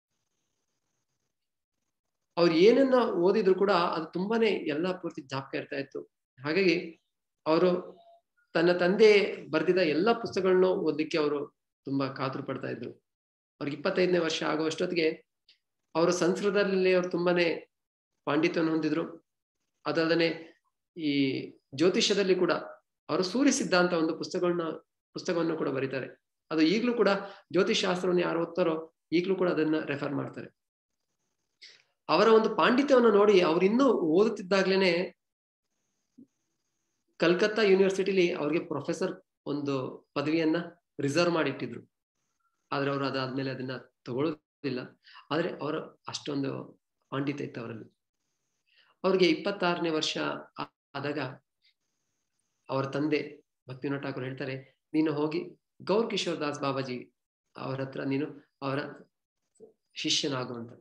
ಅವ್ರು ಏನನ್ನ ಓದಿದ್ರು ಕೂಡ ಅದು ತುಂಬಾನೇ ಎಲ್ಲ ಪೂರ್ತಿ ಜ್ಞಾಪಕ ಇರ್ತಾ ಇತ್ತು ಹಾಗಾಗಿ ಅವರು ತನ್ನ ತಂದೆ ಬರೆದಿದ್ದ ಎಲ್ಲ ಪುಸ್ತಕಗಳನ್ನು ಓದಲಿಕ್ಕೆ ಅವರು ತುಂಬಾ ಕಾತುರ ಪಡ್ತಾ ಇದ್ರು ಅವ್ರಿಗೆ ಇಪ್ಪತ್ತೈದನೇ ವರ್ಷ ಆಗುವಷ್ಟೊತ್ತಿಗೆ ಅವರು ಸಂಸ್ಕೃತದಲ್ಲಿ ಅವ್ರು ತುಂಬಾನೇ ಪಾಂಡಿತ್ಯವನ್ನು ಹೊಂದಿದ್ರು ಅದಲ್ಲದೆ ಈ ಜ್ಯೋತಿಷ್ಯದಲ್ಲಿ ಕೂಡ ಅವರು ಸೂರ್ಯ ಸಿದ್ಧಾಂತ ಒಂದು ಪುಸ್ತಕಗಳನ್ನ ಪುಸ್ತಕವನ್ನು ಕೂಡ ಬರೀತಾರೆ ಅದು ಈಗಲೂ ಕೂಡ ಜ್ಯೋತಿಷ್ ಶಾಸ್ತ್ರವನ್ನು ಯಾರು ಓದ್ತಾರೋ ಈಗಲೂ ಕೂಡ ಅದನ್ನ ರೆಫರ್ ಮಾಡ್ತಾರೆ ಅವರ ಒಂದು ಪಾಂಡಿತ್ಯವನ್ನು ನೋಡಿ ಅವ್ರು ಇನ್ನೂ ಓದುತ್ತಿದ್ದಾಗ್ಲೇನೆ ಕಲ್ಕತ್ತಾ ಯೂನಿವರ್ಸಿಟಿಲಿ ಅವ್ರಿಗೆ ಪ್ರೊಫೆಸರ್ ಒಂದು ಪದವಿಯನ್ನ ರಿಸರ್ವ್ ಮಾಡಿಟ್ಟಿದ್ರು ಆದ್ರೆ ಅವರು ಅದಾದ್ಮೇಲೆ ಅದನ್ನ ತಗೊಳ್ಳೋದಿಲ್ಲ ಆದ್ರೆ ಅವರ ಅಷ್ಟೊಂದು ಪಾಂಡಿತ್ಯ ಇತ್ತು ಅವರಲ್ಲಿ ಅವ್ರಿಗೆ ಇಪ್ಪತ್ತಾರನೇ ವರ್ಷ ಆದಾಗ ಅವರ ತಂದೆ ಭಕ್ತಿವಿನೋದ್ ಠಾಕೂರ್ ಹೇಳ್ತಾರೆ ನೀನು ಹೋಗಿ ಗೌರ್ ಕಿಶೋರ್ ದಾಸ್ ಬಾಬಾಜಿ ಅವರ ಹತ್ರ ನೀನು ಅವರ ಶಿಷ್ಯನಾಗುವಂತ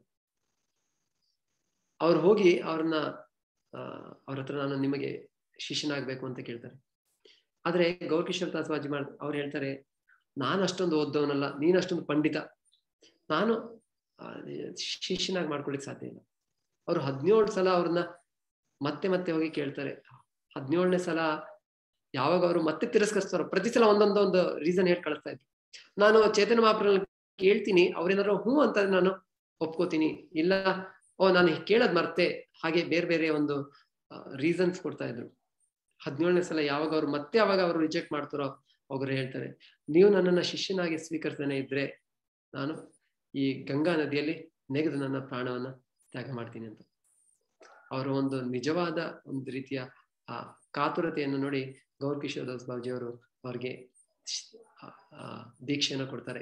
ಅವ್ರು ಹೋಗಿ ಅವ್ರನ್ನ ಅವ್ರ ಹತ್ರ ನಾನು ನಿಮಗೆ ಶಿಷ್ಯನಾಗ್ಬೇಕು ಅಂತ ಕೇಳ್ತಾರೆ ಆದ್ರೆ ಗೌರ್ ಕಿಶೋರ್ ದಾಸ್ ಬಾಜಿ ಮಾಡ್ ಅವ್ರು ಹೇಳ್ತಾರೆ ನಾನು ಅಷ್ಟೊಂದು ಓದ್ದವನಲ್ಲ ನೀನು ಅಷ್ಟೊಂದು ಪಂಡಿತ ನಾನು ಶಿಷ್ಯನಾಗಿ ಮಾಡ್ಕೊಳಿಕ್ ಸಾಧ್ಯ ಇಲ್ಲ ಅವ್ರು ಹದಿನೇಳು ಸಲ ಅವ್ರನ್ನ ಮತ್ತೆ ಮತ್ತೆ ಹೋಗಿ ಕೇಳ್ತಾರೆ ಹದಿನೇಳನೇ ಸಲ ಯಾವಾಗ ಅವರು ಮತ್ತೆ ತಿರಸ್ಕರಿಸ್ತಾರೋ ಪ್ರತಿ ಸಲ ಒಂದೊಂದು ಒಂದು ರೀಸನ್ ಹೇಳಿ ಕಳಿಸ್ತಾ ಇದ್ರು ನಾನು ಚೇತನ ಮಹಾಪ್ರಲ್ಲಿ ಕೇಳ್ತೀನಿ ಅವ್ರೇನಾದ್ರು ಹ್ಞೂ ಅಂತ ನಾನು ಒಪ್ಕೋತೀನಿ ಇಲ್ಲ ಓ ನಾನು ಕೇಳದ್ ಮರ್ತೆ ಹಾಗೆ ಬೇರೆ ಬೇರೆ ಒಂದು ರೀಸನ್ಸ್ ಕೊಡ್ತಾ ಇದ್ರು ಹದಿನೇಳನೇ ಸಲ ಯಾವಾಗ ಅವ್ರು ಮತ್ತೆ ಯಾವಾಗ ಅವರು ರಿಜೆಕ್ಟ್ ಮಾಡ್ತಾರೋ ಅವ್ರು ಹೇಳ್ತಾರೆ ನೀವು ನನ್ನನ್ನ ಶಿಷ್ಯನಾಗಿ ಸ್ವೀಕರಿಸದೇನೆ ಇದ್ರೆ ನಾನು ಈ ಗಂಗಾ ನದಿಯಲ್ಲಿ ನೆಗೆದು ನನ್ನ ಪ್ರಾಣವನ್ನ ತ್ಯಾಗ ಮಾಡ್ತೀನಿ ಅಂತ ಅವರ ಒಂದು ನಿಜವಾದ ಒಂದು ರೀತಿಯ ಆ ಕಾತುರತೆಯನ್ನು ನೋಡಿ ಗೌರ್ ಕಿಶೋರ್ ದಾಸ್ ಬಾಬುಜಿ ಅವರು ಅವ್ರಿಗೆ ದೀಕ್ಷೆಯನ್ನು ಕೊಡ್ತಾರೆ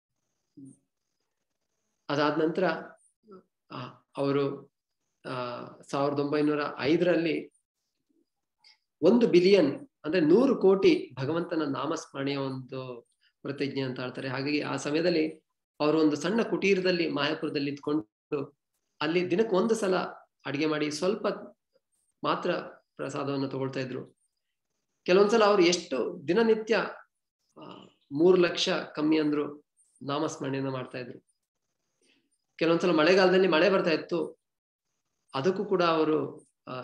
ಅದಾದ ನಂತರ ಅವರು ಆ ಸಾವಿರದ ಒಂಬೈನೂರ ಐದರಲ್ಲಿ ಒಂದು ಬಿಲಿಯನ್ ಅಂದ್ರೆ ನೂರು ಕೋಟಿ ಭಗವಂತನ ನಾಮಸ್ಮರಣೆಯ ಒಂದು ಪ್ರತಿಜ್ಞೆ ಅಂತ ಹೇಳ್ತಾರೆ ಹಾಗಾಗಿ ಆ ಸಮಯದಲ್ಲಿ ಅವರು ಒಂದು ಸಣ್ಣ ಕುಟೀರದಲ್ಲಿ ಮಾಯಾಪುರದಲ್ಲಿ ಇದ್ಕೊಂಡು ಅಲ್ಲಿ ದಿನಕ್ಕೆ ಒಂದು ಸಲ ಅಡಿಗೆ ಮಾಡಿ ಸ್ವಲ್ಪ ಮಾತ್ರ ಪ್ರಸಾದವನ್ನು ತಗೊಳ್ತಾ ಇದ್ರು ಕೆಲವೊಂದ್ಸಲ ಅವ್ರು ಎಷ್ಟು ದಿನನಿತ್ಯ ಮೂರು ಲಕ್ಷ ಕಮ್ಮಿ ಅಂದ್ರು ನಾಮಸ್ಮರಣೆಯನ್ನ ಮಾಡ್ತಾ ಇದ್ರು ಕೆಲವೊಂದ್ಸಲ ಮಳೆಗಾಲದಲ್ಲಿ ಮಳೆ ಬರ್ತಾ ಇತ್ತು ಅದಕ್ಕೂ ಕೂಡ ಅವರು ಆ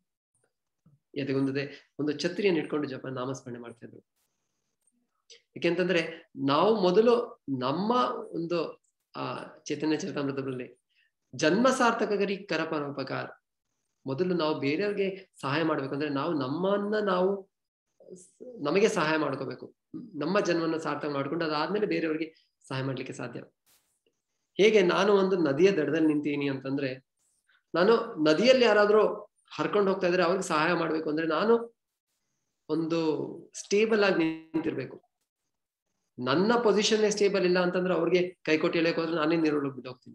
ಎದೆಗುಂದದೆ ಒಂದು ಛತ್ರಿಯನ್ನು ಇಟ್ಕೊಂಡು ಜಪ ನಾಮಸ್ಮರಣೆ ಮಾಡ್ತಾ ಇದ್ರು ಯಾಕೆಂತಂದ್ರೆ ನಾವು ಮೊದಲು ನಮ್ಮ ಒಂದು ಆ ಚೈತನ್ಯ ಚರಿತಾಮೃತದಲ್ಲಿ ಜನ್ಮ ಸಾರ್ಥಕಗರಿ ಕರ ಪರೋಪಕಾರ ಮೊದಲು ನಾವು ಬೇರೆಯವ್ರಿಗೆ ಸಹಾಯ ಮಾಡ್ಬೇಕಂದ್ರೆ ನಾವು ನಮ್ಮನ್ನ ನಾವು ನಮಗೆ ಸಹಾಯ ಮಾಡ್ಕೋಬೇಕು ನಮ್ಮ ಜನ್ಮನ್ನ ಸಾರ್ಥಕ ಮಾಡ್ಕೊಂಡು ಅದಾದ್ಮೇಲೆ ಬೇರೆಯವ್ರಿಗೆ ಸಹಾಯ ಮಾಡ್ಲಿಕ್ಕೆ ಸಾಧ್ಯ ಹೇಗೆ ನಾನು ಒಂದು ನದಿಯ ದಡದಲ್ಲಿ ನಿಂತೀನಿ ಅಂತಂದ್ರೆ ನಾನು ನದಿಯಲ್ಲಿ ಯಾರಾದ್ರೂ ಹರ್ಕೊಂಡು ಹೋಗ್ತಾ ಇದ್ರೆ ಅವ್ರಿಗೆ ಸಹಾಯ ಮಾಡ್ಬೇಕು ಅಂದ್ರೆ ನಾನು ಒಂದು ಸ್ಟೇಬಲ್ ಆಗಿ ನಿಂತಿರ್ಬೇಕು ನನ್ನ ಪೊಸಿಷನ್ ಸ್ಟೇಬಲ್ ಇಲ್ಲ ಅಂತಂದ್ರೆ ಅವ್ರಿಗೆ ಕೈಕೊಟ್ಟು ಎಳೆಯಕ್ ಹೋದ್ರೆ ನಾನೇ ನೀರೊಳಗೆ ಬಿದ್ದೋಗ್ತೀನಿ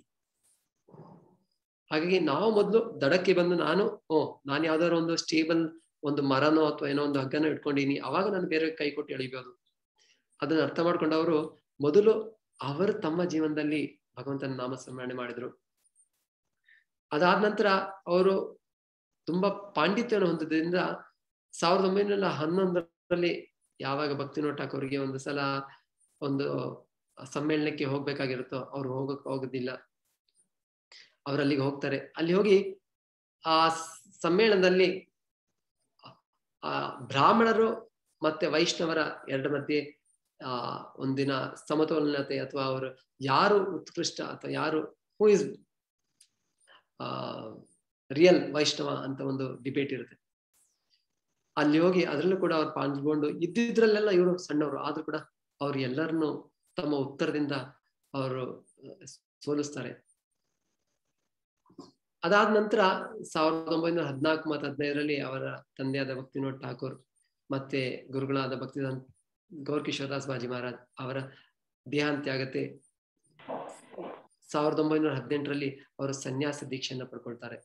ಹಾಗಾಗಿ ನಾವು ಮೊದಲು ದಡಕ್ಕೆ ಬಂದು ನಾನು ಓ ನಾನು ಯಾವ್ದಾದ್ರು ಒಂದು ಸ್ಟೇಬಲ್ ಒಂದು ಮರನೋ ಅಥವಾ ಏನೋ ಒಂದು ಹಗ್ಗನೋ ಇಟ್ಕೊಂಡಿನಿ ಅವಾಗ ನಾನು ಬೇರೆ ಕೈ ಕೊಟ್ಟು ಎಳಿಬೋದು ಅದನ್ನ ಅರ್ಥ ಮಾಡ್ಕೊಂಡು ಅವರು ಮೊದಲು ಅವರು ತಮ್ಮ ಜೀವನದಲ್ಲಿ ಭಗವಂತನ ನಾಮ ಸ್ಮರಣೆ ಮಾಡಿದ್ರು ಅದಾದ ನಂತರ ಅವರು ತುಂಬಾ ಪಾಂಡಿತ್ಯವನ್ನು ಹೊಂದಿದ್ರಿಂದ ಸಾವಿರದ ಒಂಬೈನೂರ ಹನ್ನೊಂದರಲ್ಲಿ ಯಾವಾಗ ಭಕ್ತಿನೋಟ್ ಅವರಿಗೆ ಒಂದು ಸಲ ಒಂದು ಸಮ್ಮೇಳನಕ್ಕೆ ಹೋಗ್ಬೇಕಾಗಿರುತ್ತೋ ಅವ್ರು ಹೋಗಕ್ ಹೋಗೋದಿಲ್ಲ ಅವ್ರು ಅಲ್ಲಿಗೆ ಹೋಗ್ತಾರೆ ಅಲ್ಲಿ ಹೋಗಿ ಆ ಸಮ್ಮೇಳನದಲ್ಲಿ ಆ ಬ್ರಾಹ್ಮಣರು ಮತ್ತೆ ವೈಷ್ಣವರ ಎರಡ ಮಧ್ಯೆ ಆ ಒಂದಿನ ಸಮತೋಲನತೆ ಅಥವಾ ಅವರು ಯಾರು ಉತ್ಕೃಷ್ಟ ಅಥವಾ ಯಾರು ಹೂ ಇಸ್ ಆ ರಿಯಲ್ ವೈಷ್ಣವ ಅಂತ ಒಂದು ಡಿಬೇಟ್ ಇರುತ್ತೆ ಅಲ್ಲಿ ಹೋಗಿ ಅದ್ರಲ್ಲೂ ಕೂಡ ಅವ್ರು ಪಾಲ್ಗೊಂಡು ಇದ್ದಿದ್ರಲ್ಲೆಲ್ಲ ಇವರು ಸಣ್ಣವರು ಆದ್ರೂ ಕೂಡ ಅವ್ರು ಎಲ್ಲರನ್ನು ತಮ್ಮ ಉತ್ತರದಿಂದ ಅವರು ಸೋಲಿಸ್ತಾರೆ ಅದಾದ ನಂತರ ಸಾವಿರದ ಒಂಬೈನೂರ ಹದಿನಾಲ್ಕು ಮತ್ತು ಹದಿನೈದರಲ್ಲಿ ಅವರ ತಂದೆಯಾದ ಭಕ್ತಿನೋಟ್ ಠಾಕೂರ್ ಮತ್ತೆ ಗುರುಗಳಾದ ಭಕ್ತಿದಾನ್ ಗೌರ್ ಕಿಶೋರ್ದಾಸ್ ಬಾಜಿ ಮಹಾರಾಜ್ ಅವರ ದೇಹಾಂತ್ಯ ಆಗತ್ತೆ ಸಾವಿರದ ಒಂಬೈನೂರ ಹದಿನೆಂಟರಲ್ಲಿ ಅವರು ಸನ್ಯಾಸ ದೀಕ್ಷೆಯನ್ನ ಪಡ್ಕೊಳ್ತಾರೆ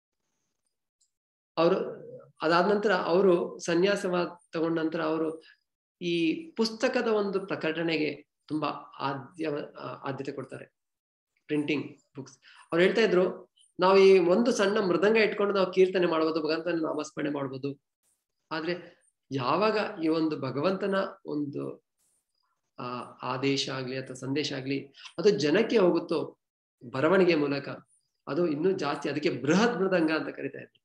ಅವರು ಅದಾದ ನಂತರ ಅವರು ಸನ್ಯಾಸ ತಗೊಂಡ ನಂತರ ಅವರು ಈ ಪುಸ್ತಕದ ಒಂದು ಪ್ರಕಟಣೆಗೆ ತುಂಬಾ ಆದ್ಯ ಆದ್ಯತೆ ಕೊಡ್ತಾರೆ ಪ್ರಿಂಟಿಂಗ್ ಬುಕ್ಸ್ ಅವ್ರು ಹೇಳ್ತಾ ಇದ್ರು ನಾವು ಈ ಒಂದು ಸಣ್ಣ ಮೃದಂಗ ಇಟ್ಕೊಂಡು ನಾವು ಕೀರ್ತನೆ ಮಾಡ್ಬೋದು ಭಗವಂತನ ನಾಮಸ್ಮರಣೆ ಮಾಡ್ಬೋದು ಆದ್ರೆ ಯಾವಾಗ ಈ ಒಂದು ಭಗವಂತನ ಒಂದು ಆ ಆದೇಶ ಆಗ್ಲಿ ಅಥವಾ ಸಂದೇಶ ಆಗ್ಲಿ ಅದು ಜನಕ್ಕೆ ಹೋಗುತ್ತೋ ಬರವಣಿಗೆ ಮೂಲಕ ಅದು ಇನ್ನೂ ಜಾಸ್ತಿ ಅದಕ್ಕೆ ಬೃಹತ್ ಮೃದಂಗ ಅಂತ ಕರಿತಾ ಇದ್ರು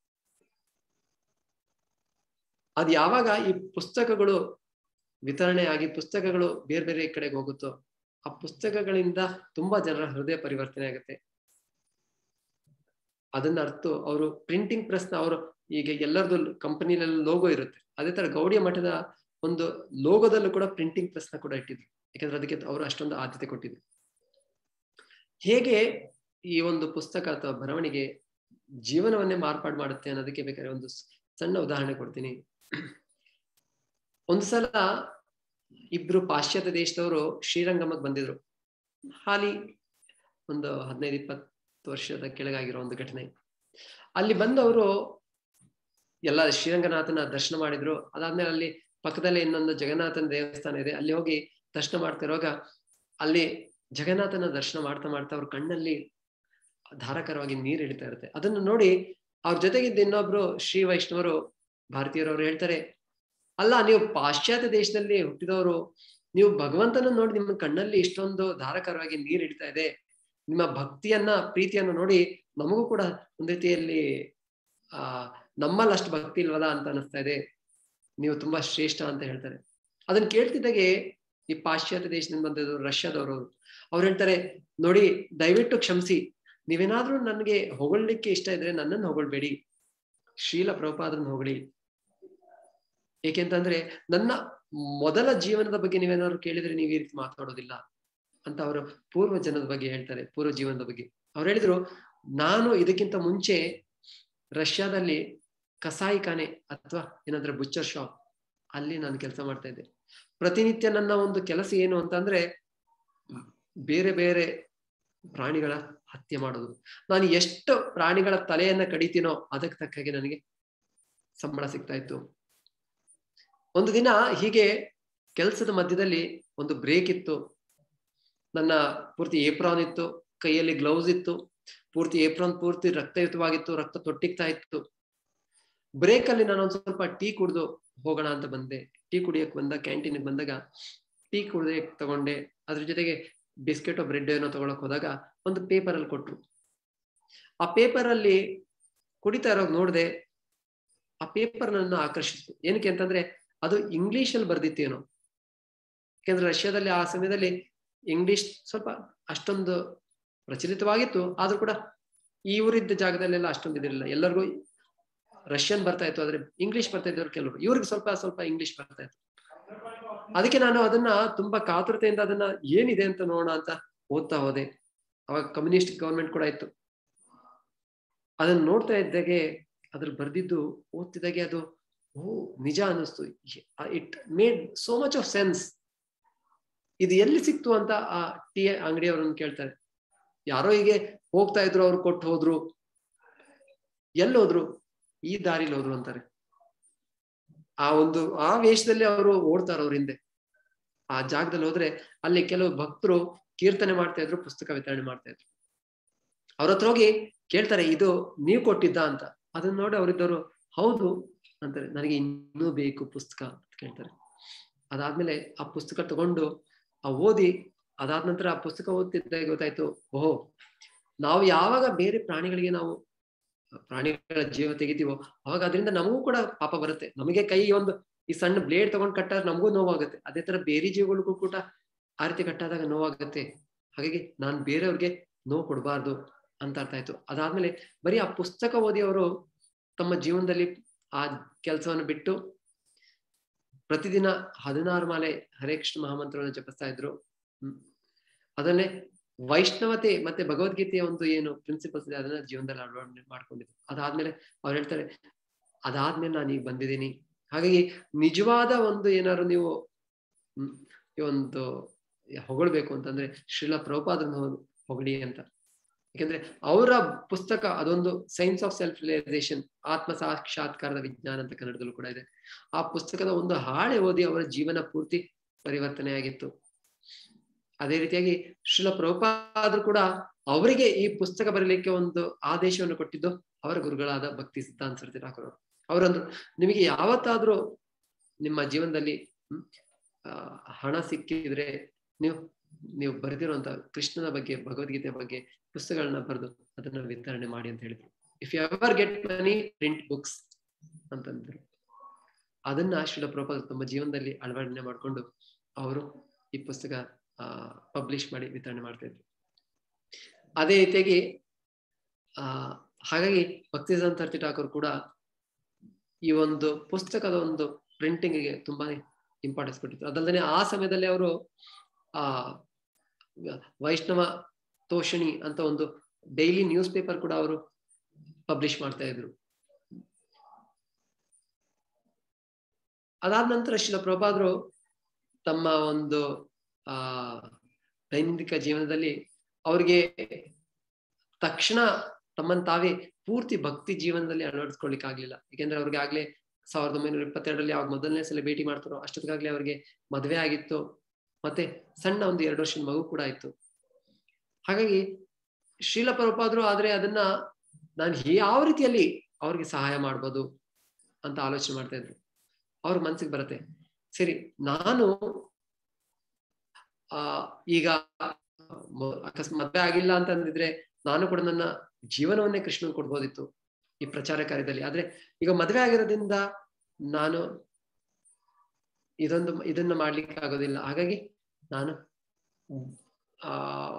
ಅದ್ ಯಾವಾಗ ಈ ಪುಸ್ತಕಗಳು ವಿತರಣೆ ಆಗಿ ಪುಸ್ತಕಗಳು ಬೇರೆ ಬೇರೆ ಕಡೆಗೆ ಹೋಗುತ್ತೋ ಆ ಪುಸ್ತಕಗಳಿಂದ ತುಂಬಾ ಜನರ ಹೃದಯ ಪರಿವರ್ತನೆ ಆಗುತ್ತೆ ಅದನ್ನ ಅರ್ಥ ಅವರು ಪ್ರಿಂಟಿಂಗ್ ಪ್ರೆಸ್ ನ ಅವರು ಈಗ ಎಲ್ಲರದು ಕಂಪನಿಲೆಲ್ಲ ಲೋಗೋ ಇರುತ್ತೆ ಅದೇ ತರ ಗೌಡಿಯ ಮಠದ ಒಂದು ಲೋಗೋದಲ್ಲೂ ಕೂಡ ಪ್ರಿಂಟಿಂಗ್ ಪ್ರೆಸ್ ನ ಕೂಡ ಇಟ್ಟಿದ್ರು ಯಾಕಂದ್ರೆ ಅದಕ್ಕೆ ಅವರು ಅಷ್ಟೊಂದು ಆದ್ಯತೆ ಕೊಟ್ಟಿದ್ರು ಹೇಗೆ ಈ ಒಂದು ಪುಸ್ತಕ ಅಥವಾ ಬರವಣಿಗೆ ಜೀವನವನ್ನೇ ಮಾರ್ಪಾಡು ಮಾಡುತ್ತೆ ಅನ್ನೋದಕ್ಕೆ ಬೇಕಾದ್ರೆ ಒಂದು ಸಣ್ಣ ಉದಾಹರಣೆ ಕೊಡ್ತೀನಿ ಒಂದು ಸಲ ಇಬ್ರು ಪಾಶ್ಚಾತ್ಯ ದೇಶದವರು ಶ್ರೀರಂಗಮಕ್ಕೆ ಬಂದಿದ್ರು ಹಾಲಿ ಒಂದು ಹದಿನೈದು ಇಪ್ಪತ್ತು ವರ್ಷದ ಕೆಳಗಾಗಿರೋ ಒಂದು ಘಟನೆ ಅಲ್ಲಿ ಬಂದವರು ಎಲ್ಲ ಶ್ರೀರಂಗನಾಥನ ದರ್ಶನ ಮಾಡಿದ್ರು ಅದಾದ್ಮೇಲೆ ಅಲ್ಲಿ ಪಕ್ಕದಲ್ಲೇ ಇನ್ನೊಂದು ಜಗನ್ನಾಥನ ದೇವಸ್ಥಾನ ಇದೆ ಅಲ್ಲಿ ಹೋಗಿ ದರ್ಶನ ಮಾಡ್ತಿರುವಾಗ ಅಲ್ಲಿ ಜಗನ್ನಾಥನ ದರ್ಶನ ಮಾಡ್ತಾ ಮಾಡ್ತಾ ಅವ್ರ ಕಣ್ಣಲ್ಲಿ ಧಾರಾಕಾರವಾಗಿ ನೀರು ಇಳಿತಾ ಇರುತ್ತೆ ಅದನ್ನು ನೋಡಿ ಅವ್ರ ಜೊತೆಗಿದ್ದ ಇನ್ನೊಬ್ರು ಶ್ರೀ ವೈಷ್ಣವರು ಭಾರತೀಯರವ್ರು ಹೇಳ್ತಾರೆ ಅಲ್ಲ ನೀವು ಪಾಶ್ಚಾತ್ಯ ದೇಶದಲ್ಲಿ ಹುಟ್ಟಿದವರು ನೀವು ಭಗವಂತನ ನೋಡಿ ನಿಮ್ಮ ಕಣ್ಣಲ್ಲಿ ಇಷ್ಟೊಂದು ಧಾರಾಕಾರವಾಗಿ ನೀರು ಇಡ್ತಾ ಇದೆ ನಿಮ್ಮ ಭಕ್ತಿಯನ್ನ ಪ್ರೀತಿಯನ್ನ ನೋಡಿ ನಮಗೂ ಕೂಡ ಒಂದ್ ರೀತಿಯಲ್ಲಿ ಆ ನಮ್ಮಲ್ಲಿ ಅಷ್ಟು ಭಕ್ತಿ ಇಲ್ವಲ್ಲ ಅಂತ ಅನಿಸ್ತಾ ಇದೆ ನೀವು ತುಂಬಾ ಶ್ರೇಷ್ಠ ಅಂತ ಹೇಳ್ತಾರೆ ಅದನ್ನ ಕೇಳ್ತಿದ್ದಾಗೆ ಈ ಪಾಶ್ಚಾತ್ಯ ದೇಶದಿಂದ ಬಂದಿದ್ದು ರಷ್ಯಾದವರು ಅವ್ರು ಹೇಳ್ತಾರೆ ನೋಡಿ ದಯವಿಟ್ಟು ಕ್ಷಮಿಸಿ ನೀವೇನಾದ್ರೂ ನನ್ಗೆ ಹೊಗಳ್ಲಿಕ್ಕೆ ಇಷ್ಟ ಇದ್ರೆ ನನ್ನನ್ನು ಹೊಗಳ್ಬೇಡಿ ಶೀಲ ಪ್ರಭುಪಾದರನ್ನ ಹೊಗಳಿ ಏಕೆಂತಂದ್ರೆ ನನ್ನ ಮೊದಲ ಜೀವನದ ಬಗ್ಗೆ ನೀವೇನಾದ್ರು ಕೇಳಿದ್ರೆ ನೀವು ಈ ರೀತಿ ಮಾತಾಡೋದಿಲ್ಲ ಅಂತ ಅವರು ಪೂರ್ವ ಜನದ ಬಗ್ಗೆ ಹೇಳ್ತಾರೆ ಪೂರ್ವ ಜೀವನದ ಬಗ್ಗೆ ಅವ್ರು ಹೇಳಿದ್ರು ನಾನು ಇದಕ್ಕಿಂತ ಮುಂಚೆ ರಷ್ಯಾದಲ್ಲಿ ಕಸಾಯಿ ಖಾನೆ ಅಥವಾ ಏನಾದ್ರೆ ಬುಚ್ಚರ್ ಶಾಪ್ ಅಲ್ಲಿ ನಾನು ಕೆಲಸ ಮಾಡ್ತಾ ಇದ್ದೆ ಪ್ರತಿನಿತ್ಯ ನನ್ನ ಒಂದು ಕೆಲಸ ಏನು ಅಂತಂದ್ರೆ ಬೇರೆ ಬೇರೆ ಪ್ರಾಣಿಗಳ ಹತ್ಯೆ ಮಾಡೋದು ನಾನು ಎಷ್ಟು ಪ್ರಾಣಿಗಳ ತಲೆಯನ್ನ ಕಡಿತೀನೋ ಅದಕ್ಕೆ ತಕ್ಕಾಗೆ ನನಗೆ ಸಂಬಳ ಸಿಗ್ತಾ ಇತ್ತು ಒಂದು ದಿನ ಹೀಗೆ ಕೆಲಸದ ಮಧ್ಯದಲ್ಲಿ ಒಂದು ಬ್ರೇಕ್ ಇತ್ತು ನನ್ನ ಪೂರ್ತಿ ಏಪ್ರಾನ್ ಇತ್ತು ಕೈಯಲ್ಲಿ ಗ್ಲೌಸ್ ಇತ್ತು ಪೂರ್ತಿ ಏಪ್ರಾನ್ ಪೂರ್ತಿ ರಕ್ತಯುತವಾಗಿತ್ತು ರಕ್ತ ತೊಟ್ಟಿಗ್ತಾ ಇತ್ತು ಬ್ರೇಕ್ ಅಲ್ಲಿ ನಾನು ಒಂದ್ ಸ್ವಲ್ಪ ಟೀ ಕುಡ್ದು ಹೋಗೋಣ ಅಂತ ಬಂದೆ ಟೀ ಕುಡಿಯಕ್ ಬಂದ ಕ್ಯಾಂಟೀನ್ಗೆ ಬಂದಾಗ ಟೀ ಕುಡ್ದೆ ತಗೊಂಡೆ ಅದ್ರ ಜೊತೆಗೆ ಬಿಸ್ಕೆಟ್ ಬ್ರೆಡ್ ಏನೋ ತಗೊಳಕ್ ಹೋದಾಗ ಒಂದು ಪೇಪರ್ ಅಲ್ಲಿ ಕೊಟ್ರು ಆ ಪೇಪರ್ ಅಲ್ಲಿ ಕುಡಿತಾ ಇರೋಗ್ ನೋಡ್ದೆ ಆ ಪೇಪರ್ ನನ್ನ ಆಕರ್ಷಿಸಿತು ಏನಕ್ಕೆ ಅಂತಂದ್ರೆ ಅದು ಇಂಗ್ಲಿಷ್ ಅಲ್ಲಿ ಬರ್ದಿತ್ತೇನೋ ಯಾಕೆಂದ್ರೆ ರಷ್ಯಾದಲ್ಲಿ ಆ ಸಮಯದಲ್ಲಿ ಇಂಗ್ಲಿಷ್ ಸ್ವಲ್ಪ ಅಷ್ಟೊಂದು ಪ್ರಚಲಿತವಾಗಿತ್ತು ಆದ್ರೂ ಕೂಡ ಇವರಿದ್ದ ಜಾಗದಲ್ಲೆಲ್ಲ ಅಷ್ಟೊಂದು ಇದಿರಲಿಲ್ಲ ಎಲ್ಲರಿಗೂ ರಷ್ಯನ್ ಬರ್ತಾ ಇತ್ತು ಆದ್ರೆ ಇಂಗ್ಲಿಷ್ ಬರ್ತಾ ಇದ್ದವ್ರು ಕೆಲವರು ಇವ್ರಿಗೆ ಸ್ವಲ್ಪ ಸ್ವಲ್ಪ ಇಂಗ್ಲಿಷ್ ಬರ್ತಾ ಇತ್ತು ಅದಕ್ಕೆ ನಾನು ಅದನ್ನ ತುಂಬಾ ಕಾತುರತೆಯಿಂದ ಅದನ್ನ ಏನಿದೆ ಅಂತ ನೋಡೋಣ ಅಂತ ಓದ್ತಾ ಹೋದೆ ಅವಾಗ ಕಮ್ಯುನಿಸ್ಟ್ ಗವರ್ಮೆಂಟ್ ಕೂಡ ಇತ್ತು ಅದನ್ನ ನೋಡ್ತಾ ಇದ್ದಾಗೆ ಅದ್ರ ಬರ್ದಿದ್ದು ಓದ್ತಿದ್ದಾಗೆ ಅದು ಓ ನಿಜ ಅನ್ನಿಸ್ತು it made so much of sense ಇದು ಎಲ್ಲಿ ಸಿಕ್ತು ಅಂತ ಆ ಟಿ ಅಂಗಡಿಯವರನ್ನು ಕೇಳ್ತಾರೆ ಯಾರೋ ಹೀಗೆ ಹೋಗ್ತಾ ಇದ್ರು ಅವ್ರು ಕೊಟ್ಟು ಹೋದ್ರು ಎಲ್ಲಿ ಹೋದ್ರು ಈ ದಾರಿಲಿ ಹೋದ್ರು ಅಂತಾರೆ ಆ ಒಂದು ಆ ವೇಷದಲ್ಲಿ ಅವರು ಓಡ್ತಾರ ಅವ್ರ ಹಿಂದೆ ಆ ಜಾಗದಲ್ಲಿ ಹೋದ್ರೆ ಅಲ್ಲಿ ಕೆಲವು ಭಕ್ತರು ಕೀರ್ತನೆ ಮಾಡ್ತಾ ಇದ್ರು ಪುಸ್ತಕ ವಿತರಣೆ ಮಾಡ್ತಾ ಇದ್ರು ಅವ್ರ ಹತ್ರ ಹೋಗಿ ಕೇಳ್ತಾರೆ ಇದು ನೀವು ಕೊಟ್ಟಿದ್ದ ಅಂತ ಅದನ್ನ ನೋಡಿ ಅವರಿದ್ದವರು ಹೌದು ಅಂತಾರೆ ನನಗೆ ಇನ್ನೂ ಬೇಕು ಪುಸ್ತಕ ಅಂತ ಕೇಳ್ತಾರೆ ಅದಾದ್ಮೇಲೆ ಆ ಪುಸ್ತಕ ತಗೊಂಡು ಆ ಓದಿ ಅದಾದ ನಂತರ ಆ ಪುಸ್ತಕ ಓದ್ತಿದ್ದಾಗ ಗೊತ್ತಾಯ್ತು ಓಹೋ ನಾವು ಯಾವಾಗ ಬೇರೆ ಪ್ರಾಣಿಗಳಿಗೆ ನಾವು ಪ್ರಾಣಿಗಳ ಜೀವ ತೆಗಿತೀವೋ ಅವಾಗ ಅದರಿಂದ ನಮಗೂ ಕೂಡ ಪಾಪ ಬರುತ್ತೆ ನಮಗೆ ಕೈ ಒಂದು ಈ ಸಣ್ಣ ಬ್ಲೇಡ್ ತಗೊಂಡ್ ಕಟ್ಟಾದ್ರೆ ನಮಗೂ ನೋವಾಗುತ್ತೆ ಅದೇ ತರ ಬೇರೆ ಜೀವಗಳಿಗೂ ಕೂಡ ಆ ರೀತಿ ಕಟ್ಟಾದಾಗ ನೋವಾಗುತ್ತೆ ಹಾಗಾಗಿ ನಾನ್ ಬೇರೆಯವ್ರಿಗೆ ನೋವು ಕೊಡಬಾರ್ದು ಅಂತ ಅರ್ಥ ಆಯ್ತು ಅದಾದ್ಮೇಲೆ ಬರೀ ಆ ಪುಸ್ತಕ ಓದಿ ಅವರು ತಮ್ಮ ಜೀವನದಲ್ಲಿ ಆ ಕೆಲಸವನ್ನು ಬಿಟ್ಟು ಪ್ರತಿದಿನ ಹದಿನಾರು ಮಾಲೆ ಹರೇ ಕೃಷ್ಣ ಮಹಾಮಂತ್ರವನ್ನು ಜಪಿಸ್ತಾ ಇದ್ರು ಹ್ಮ್ ಅದನ್ನೇ ವೈಷ್ಣವತೆ ಮತ್ತೆ ಭಗವದ್ಗೀತೆಯ ಒಂದು ಏನು ಪ್ರಿನ್ಸಿಪಲ್ಸ್ ಇದೆ ಅದನ್ನ ಜೀವನದಲ್ಲಿ ಅಳವಡಿಕೆ ಮಾಡ್ಕೊಂಡಿದ್ರು ಅದಾದ್ಮೇಲೆ ಅವ್ರು ಹೇಳ್ತಾರೆ ಅದಾದ್ಮೇಲೆ ನಾನು ಈಗ ಬಂದಿದ್ದೀನಿ ಹಾಗಾಗಿ ನಿಜವಾದ ಒಂದು ಏನಾದ್ರು ನೀವು ಹ್ಮ್ ಈ ಒಂದು ಹೊಗಳ್ಬೇಕು ಅಂತಂದ್ರೆ ಶ್ರೀಲ ಪ್ರಭುಪಾದನ್ನು ಹೊಗಳಿ ಅಂತ ಯಾಕಂದ್ರೆ ಅವರ ಪುಸ್ತಕ ಅದೊಂದು ಸೈನ್ಸ್ ಆಫ್ ಸೆಲ್ಫ್ ರಿಯಲೈಸೇಷನ್ ಆತ್ಮ ಸಾಕ್ಷಾತ್ಕಾರದ ವಿಜ್ಞಾನ ಅಂತ ಕನ್ನಡದಲ್ಲೂ ಕೂಡ ಇದೆ ಆ ಪುಸ್ತಕದ ಒಂದು ಹಾಳೆ ಓದಿ ಅವರ ಜೀವನ ಪೂರ್ತಿ ಪರಿವರ್ತನೆ ಆಗಿತ್ತು ಅದೇ ರೀತಿಯಾಗಿ ಶ್ರೀಲ ಪ್ರಭುಪಾದರು ಕೂಡ ಅವರಿಗೆ ಈ ಪುಸ್ತಕ ಬರೀಲಿಕ್ಕೆ ಒಂದು ಆದೇಶವನ್ನು ಕೊಟ್ಟಿದ್ದು ಅವರ ಗುರುಗಳಾದ ಭಕ್ತಿ ಸಿದ್ಧಾಂತ ಸರತಿ ಠಾಕೂರ್ ಅವರಂದ್ರು ನಿಮಗೆ ಯಾವತ್ತಾದ್ರೂ ನಿಮ್ಮ ಜೀವನದಲ್ಲಿ ಹ್ಮ್ ಹಣ ಸಿಕ್ಕಿದ್ರೆ ನೀವು ನೀವು ಬರೆದಿರುವಂತ ಕೃಷ್ಣನ ಬಗ್ಗೆ ಭಗವದ್ಗೀತೆ ಬಗ್ಗೆ ಪುಸ್ತಕಗಳನ್ನ ಬರೆದು ಅದನ್ನ ವಿತರಣೆ ಮಾಡಿ ಅಂತ ಹೇಳಿದ್ರು if you ever get money print books ಅಂತಂದ್ರು ಅದನ್ನ ಶ್ರೀಲ ಪ್ರಭುಪಾದ ತಮ್ಮ ಜೀವನದಲ್ಲಿ ಅಳವಡನೆ ಮಾಡಿಕೊಂಡು ಅವರು ಈ ಪುಸ್ತಕ ಆ ಪಬ್ಲಿಷ್ ಮಾಡಿ ವಿತರಣೆ ಮಾಡ್ತಾ ಇದ್ರು ಅದೇ ರೀತಿಯಾಗಿ ಆ ಹಾಗಾಗಿ ಭಕ್ತಿ ಸಿದ್ಧಾಂತ ಠಾಕೂರ್ ಕೂಡ ಈ ಒಂದು ಪುಸ್ತಕದ ಒಂದು ಪ್ರಿಂಟಿಂಗ್ಗೆ ತುಂಬಾ ಇಂಪಾರ್ಟೆನ್ಸ್ ಕೊಟ್ಟಿದ್ರು ಅದಲ್ಲದೆ ಆ ಸಮಯದಲ್ಲಿ ಅವರು ಆ ವೈಷ್ಣವ ತೋಷಣಿ ಅಂತ ಒಂದು ಡೈಲಿ ನ್ಯೂಸ್ ಪೇಪರ್ ಕೂಡ ಅವರು ಪಬ್ಲಿಷ್ ಮಾಡ್ತಾ ಇದ್ರು ಅದಾದ ನಂತರ ಶಿಲ ಪ್ರಭಾದ್ರು ತಮ್ಮ ಒಂದು ಆ ದೈನಂದಿಕ ಜೀವನದಲ್ಲಿ ಅವ್ರಿಗೆ ತಕ್ಷಣ ತಮ್ಮನ್ ತಾವೇ ಪೂರ್ತಿ ಭಕ್ತಿ ಜೀವನದಲ್ಲಿ ಅಳವಡಿಸ್ಕೊಳ್ಲಿಕ್ಕೆ ಆಗ್ಲಿಲ್ಲ ಯಾಕೆಂದ್ರೆ ಅವ್ರಿಗೆ ಆಗ್ಲೇ ಸಾವಿರದ ಒಂಬೈನೂರ ಇಪ್ಪತ್ತೆರಡರಲ್ಲಿ ಅವಾಗ ಮೊದಲನೇ ಸಲ ಭೇಟಿ ಮಾಡ್ತಾರೋ ಅಷ್ಟೊತ್ತಿಗಾಗ್ಲೇ ಅವ್ರಿಗೆ ಮದುವೆ ಆಗಿತ್ತು ಮತ್ತೆ ಸಣ್ಣ ಒಂದು ಎರಡು ವರ್ಷದ ಮಗು ಕೂಡ ಇತ್ತು ಹಾಗಾಗಿ ಶ್ರೀಲ ಪ್ರಭುಪಾದ್ರು ಆದ್ರೆ ಅದನ್ನ ನಾನು ಯಾವ ರೀತಿಯಲ್ಲಿ ಅವ್ರಿಗೆ ಸಹಾಯ ಮಾಡ್ಬೋದು ಅಂತ ಆಲೋಚನೆ ಮಾಡ್ತಾ ಇದ್ರು ಅವ್ರ ಮನ್ಸಿಗೆ ಬರುತ್ತೆ ಸರಿ ನಾನು ಆ ಈಗ ಅಕಸ್ಮಾತ್ ಮದ್ವೆ ಆಗಿಲ್ಲ ಅಂತ ಅಂದಿದ್ರೆ ನಾನು ಕೂಡ ನನ್ನ ಜೀವನವನ್ನೇ ಕೃಷ್ಣನ್ ಕೊಡ್ಬೋದಿತ್ತು ಈ ಪ್ರಚಾರ ಕಾರ್ಯದಲ್ಲಿ ಆದ್ರೆ ಈಗ ಮದ್ವೆ ಆಗಿರೋದ್ರಿಂದ ನಾನು ಇದೊಂದು ಇದನ್ನ ಮಾಡ್ಲಿಕ್ಕೆ ಆಗೋದಿಲ್ಲ ಹಾಗಾಗಿ ನಾನು ಆ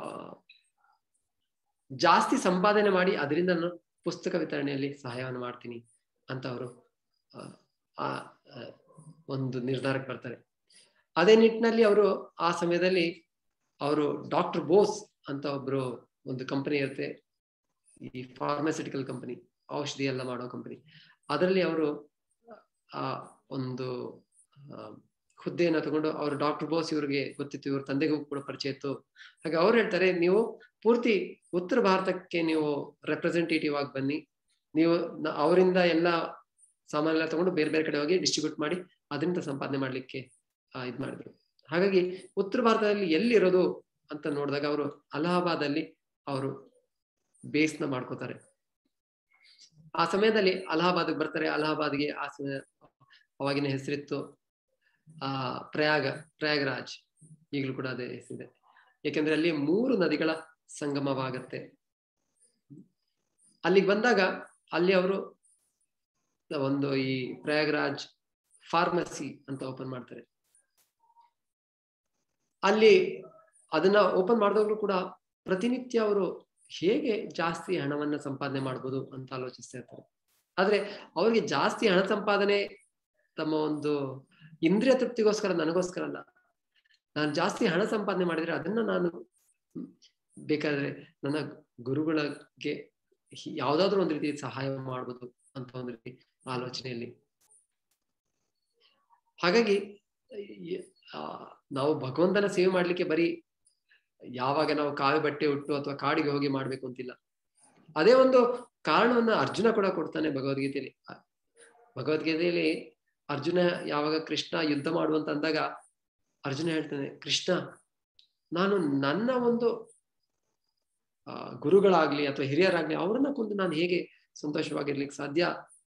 ಜಾಸ್ತಿ ಸಂಪಾದನೆ ಮಾಡಿ ಅದರಿಂದ ನಾನು ಪುಸ್ತಕ ವಿತರಣೆಯಲ್ಲಿ ಸಹಾಯವನ್ನು ಮಾಡ್ತೀನಿ ಅಂತ ಅವರು ಆ ಒಂದು ನಿರ್ಧಾರಕ್ಕೆ ಬರ್ತಾರೆ ಅದೇ ನಿಟ್ಟಿನಲ್ಲಿ ಅವರು ಆ ಸಮಯದಲ್ಲಿ ಅವರು ಡಾಕ್ಟರ್ ಬೋಸ್ ಅಂತ ಒಬ್ರು ಒಂದು ಕಂಪನಿ ಇರುತ್ತೆ ಈ ಫಾರ್ಮಾಸ್ಯೂಟಿಕಲ್ ಕಂಪನಿ ಔಷಧಿ ಎಲ್ಲ ಮಾಡೋ ಕಂಪನಿ ಅದರಲ್ಲಿ ಅವರು ಆ ಒಂದು ಹುದ್ದೆಯನ್ನ ತಗೊಂಡು ಅವರು ಡಾಕ್ಟರ್ ಬೋಸ್ ಇವ್ರಿಗೆ ಗೊತ್ತಿತ್ತು ಇವ್ರ ತಂದೆಗೂ ಕೂಡ ಪರಿಚಯ ಇತ್ತು ಹಾಗೆ ಅವ್ರು ಹೇಳ್ತಾರೆ ನೀವು ಪೂರ್ತಿ ಉತ್ತರ ಭಾರತಕ್ಕೆ ನೀವು ರೆಪ್ರೆಸೆಂಟೇಟಿವ್ ಆಗಿ ಬನ್ನಿ ನೀವು ಅವರಿಂದ ಎಲ್ಲ ಸಾಮಾನೆಲ್ಲ ತಗೊಂಡು ಬೇರೆ ಬೇರೆ ಕಡೆ ಹೋಗಿ ಡಿಸ್ಟ್ರಿಬ್ಯೂಟ್ ಮಾಡಿ ಅದರಿಂದ ಸಂಪಾದನೆ ಮಾಡ್ಲಿಕ್ಕೆ ಆ, ಇದ್ ಮಾಡಿದ್ರು ಹಾಗಾಗಿ ಉತ್ತರ ಭಾರತದಲ್ಲಿ ಎಲ್ಲಿರೋದು ಅಂತ ನೋಡಿದಾಗ ಅವರು ಅಲಹಾಬಾದಲ್ಲಿ ಅವರು ಬೇಸ್ನ ಮಾಡ್ಕೋತಾರೆ ಆ ಸಮಯದಲ್ಲಿ ಅಲಹಾಬಾದ್ಗೆ ಬರ್ತಾರೆ ಅಲಹಾಬಾದ್ಗೆ ಆ ಸಮಯ ಅವಾಗಿನ ಹೆಸರಿತ್ತು ಆ ಪ್ರಯಾಗ ಪ್ರಯಾಗರಾಜ್ ಈಗಲೂ ಕೂಡ ಅದೇ ಹೆಸರಿದೆ ಯಾಕೆಂದ್ರೆ ಅಲ್ಲಿ ಮೂರು ನದಿಗಳ ಸಂಗಮವಾಗತ್ತೆ ಅಲ್ಲಿಗೆ ಬಂದಾಗ ಅಲ್ಲಿ ಅವರು ಒಂದು ಈ ಪ್ರಯಾಗರಾಜ್ ಫಾರ್ಮಸಿ ಅಂತ ಓಪನ್ ಮಾಡ್ತಾರೆ ಅಲ್ಲಿ ಅದನ್ನ ಓಪನ್ ಮಾಡಿದಾಗ್ಲೂ ಕೂಡ ಪ್ರತಿನಿತ್ಯ ಅವರು ಹೇಗೆ ಜಾಸ್ತಿ ಹಣವನ್ನ ಸಂಪಾದನೆ ಮಾಡ್ಬೋದು ಅಂತ ಆಲೋಚಿಸ್ತಾ ಇರ್ತಾರೆ ಆದ್ರೆ ಅವ್ರಿಗೆ ಜಾಸ್ತಿ ಹಣ ಸಂಪಾದನೆ ತಮ್ಮ ಒಂದು ಇಂದ್ರಿಯ ತೃಪ್ತಿಗೋಸ್ಕರ ನನಗೋಸ್ಕರ ಅಲ್ಲ ನಾನು ಜಾಸ್ತಿ ಹಣ ಸಂಪಾದನೆ ಮಾಡಿದ್ರೆ ಅದನ್ನ ನಾನು ಬೇಕಾದ್ರೆ ನನ್ನ ಗುರುಗಳಿಗೆ ಯಾವ್ದಾದ್ರು ಒಂದು ರೀತಿ ಸಹಾಯ ಮಾಡ್ಬೋದು ಅಂತ ಒಂದು ರೀತಿ ಆಲೋಚನೆಯಲ್ಲಿ ಹಾಗಾಗಿ ಈ- ಆ, ನಾವು ಭಗವಂತನ ಸೇವೆ ಮಾಡ್ಲಿಕ್ಕೆ ಬರೀ ಯಾವಾಗ ನಾವು ಕಾವಿ ಬಟ್ಟೆ ಉಟ್ಟು ಅಥವಾ ಕಾಡಿಗೆ ಹೋಗಿ ಮಾಡ್ಬೇಕು ಅಂತಿಲ್ಲ ಅದೇ ಒಂದು ಕಾರಣವನ್ನ ಅರ್ಜುನ ಕೂಡ ಕೊಡ್ತಾನೆ ಭಗವದ್ಗೀತೆಯಲ್ಲಿ ಅ- ಭಗವದ್ಗೀತೆಯಲ್ಲಿ ಅರ್ಜುನ ಯಾವಾಗ ಕೃಷ್ಣ ಯುದ್ಧ ಮಾಡುವಂತ ಅಂದಾಗ ಅರ್ಜುನ ಹೇಳ್ತಾನೆ ಕೃಷ್ಣ ನಾನು ನನ್ನ ಒಂದು ಆ, ಗುರುಗಳಾಗ್ಲಿ ಅಥವಾ ಹಿರಿಯರಾಗ್ಲಿ ಅವ್ರನ್ನ ಕೊಂದು ನಾನು ಹೇಗೆ ಸಂತೋಷವಾಗಿರ್ಲಿಕ್ಕೆ ಸಾಧ್ಯ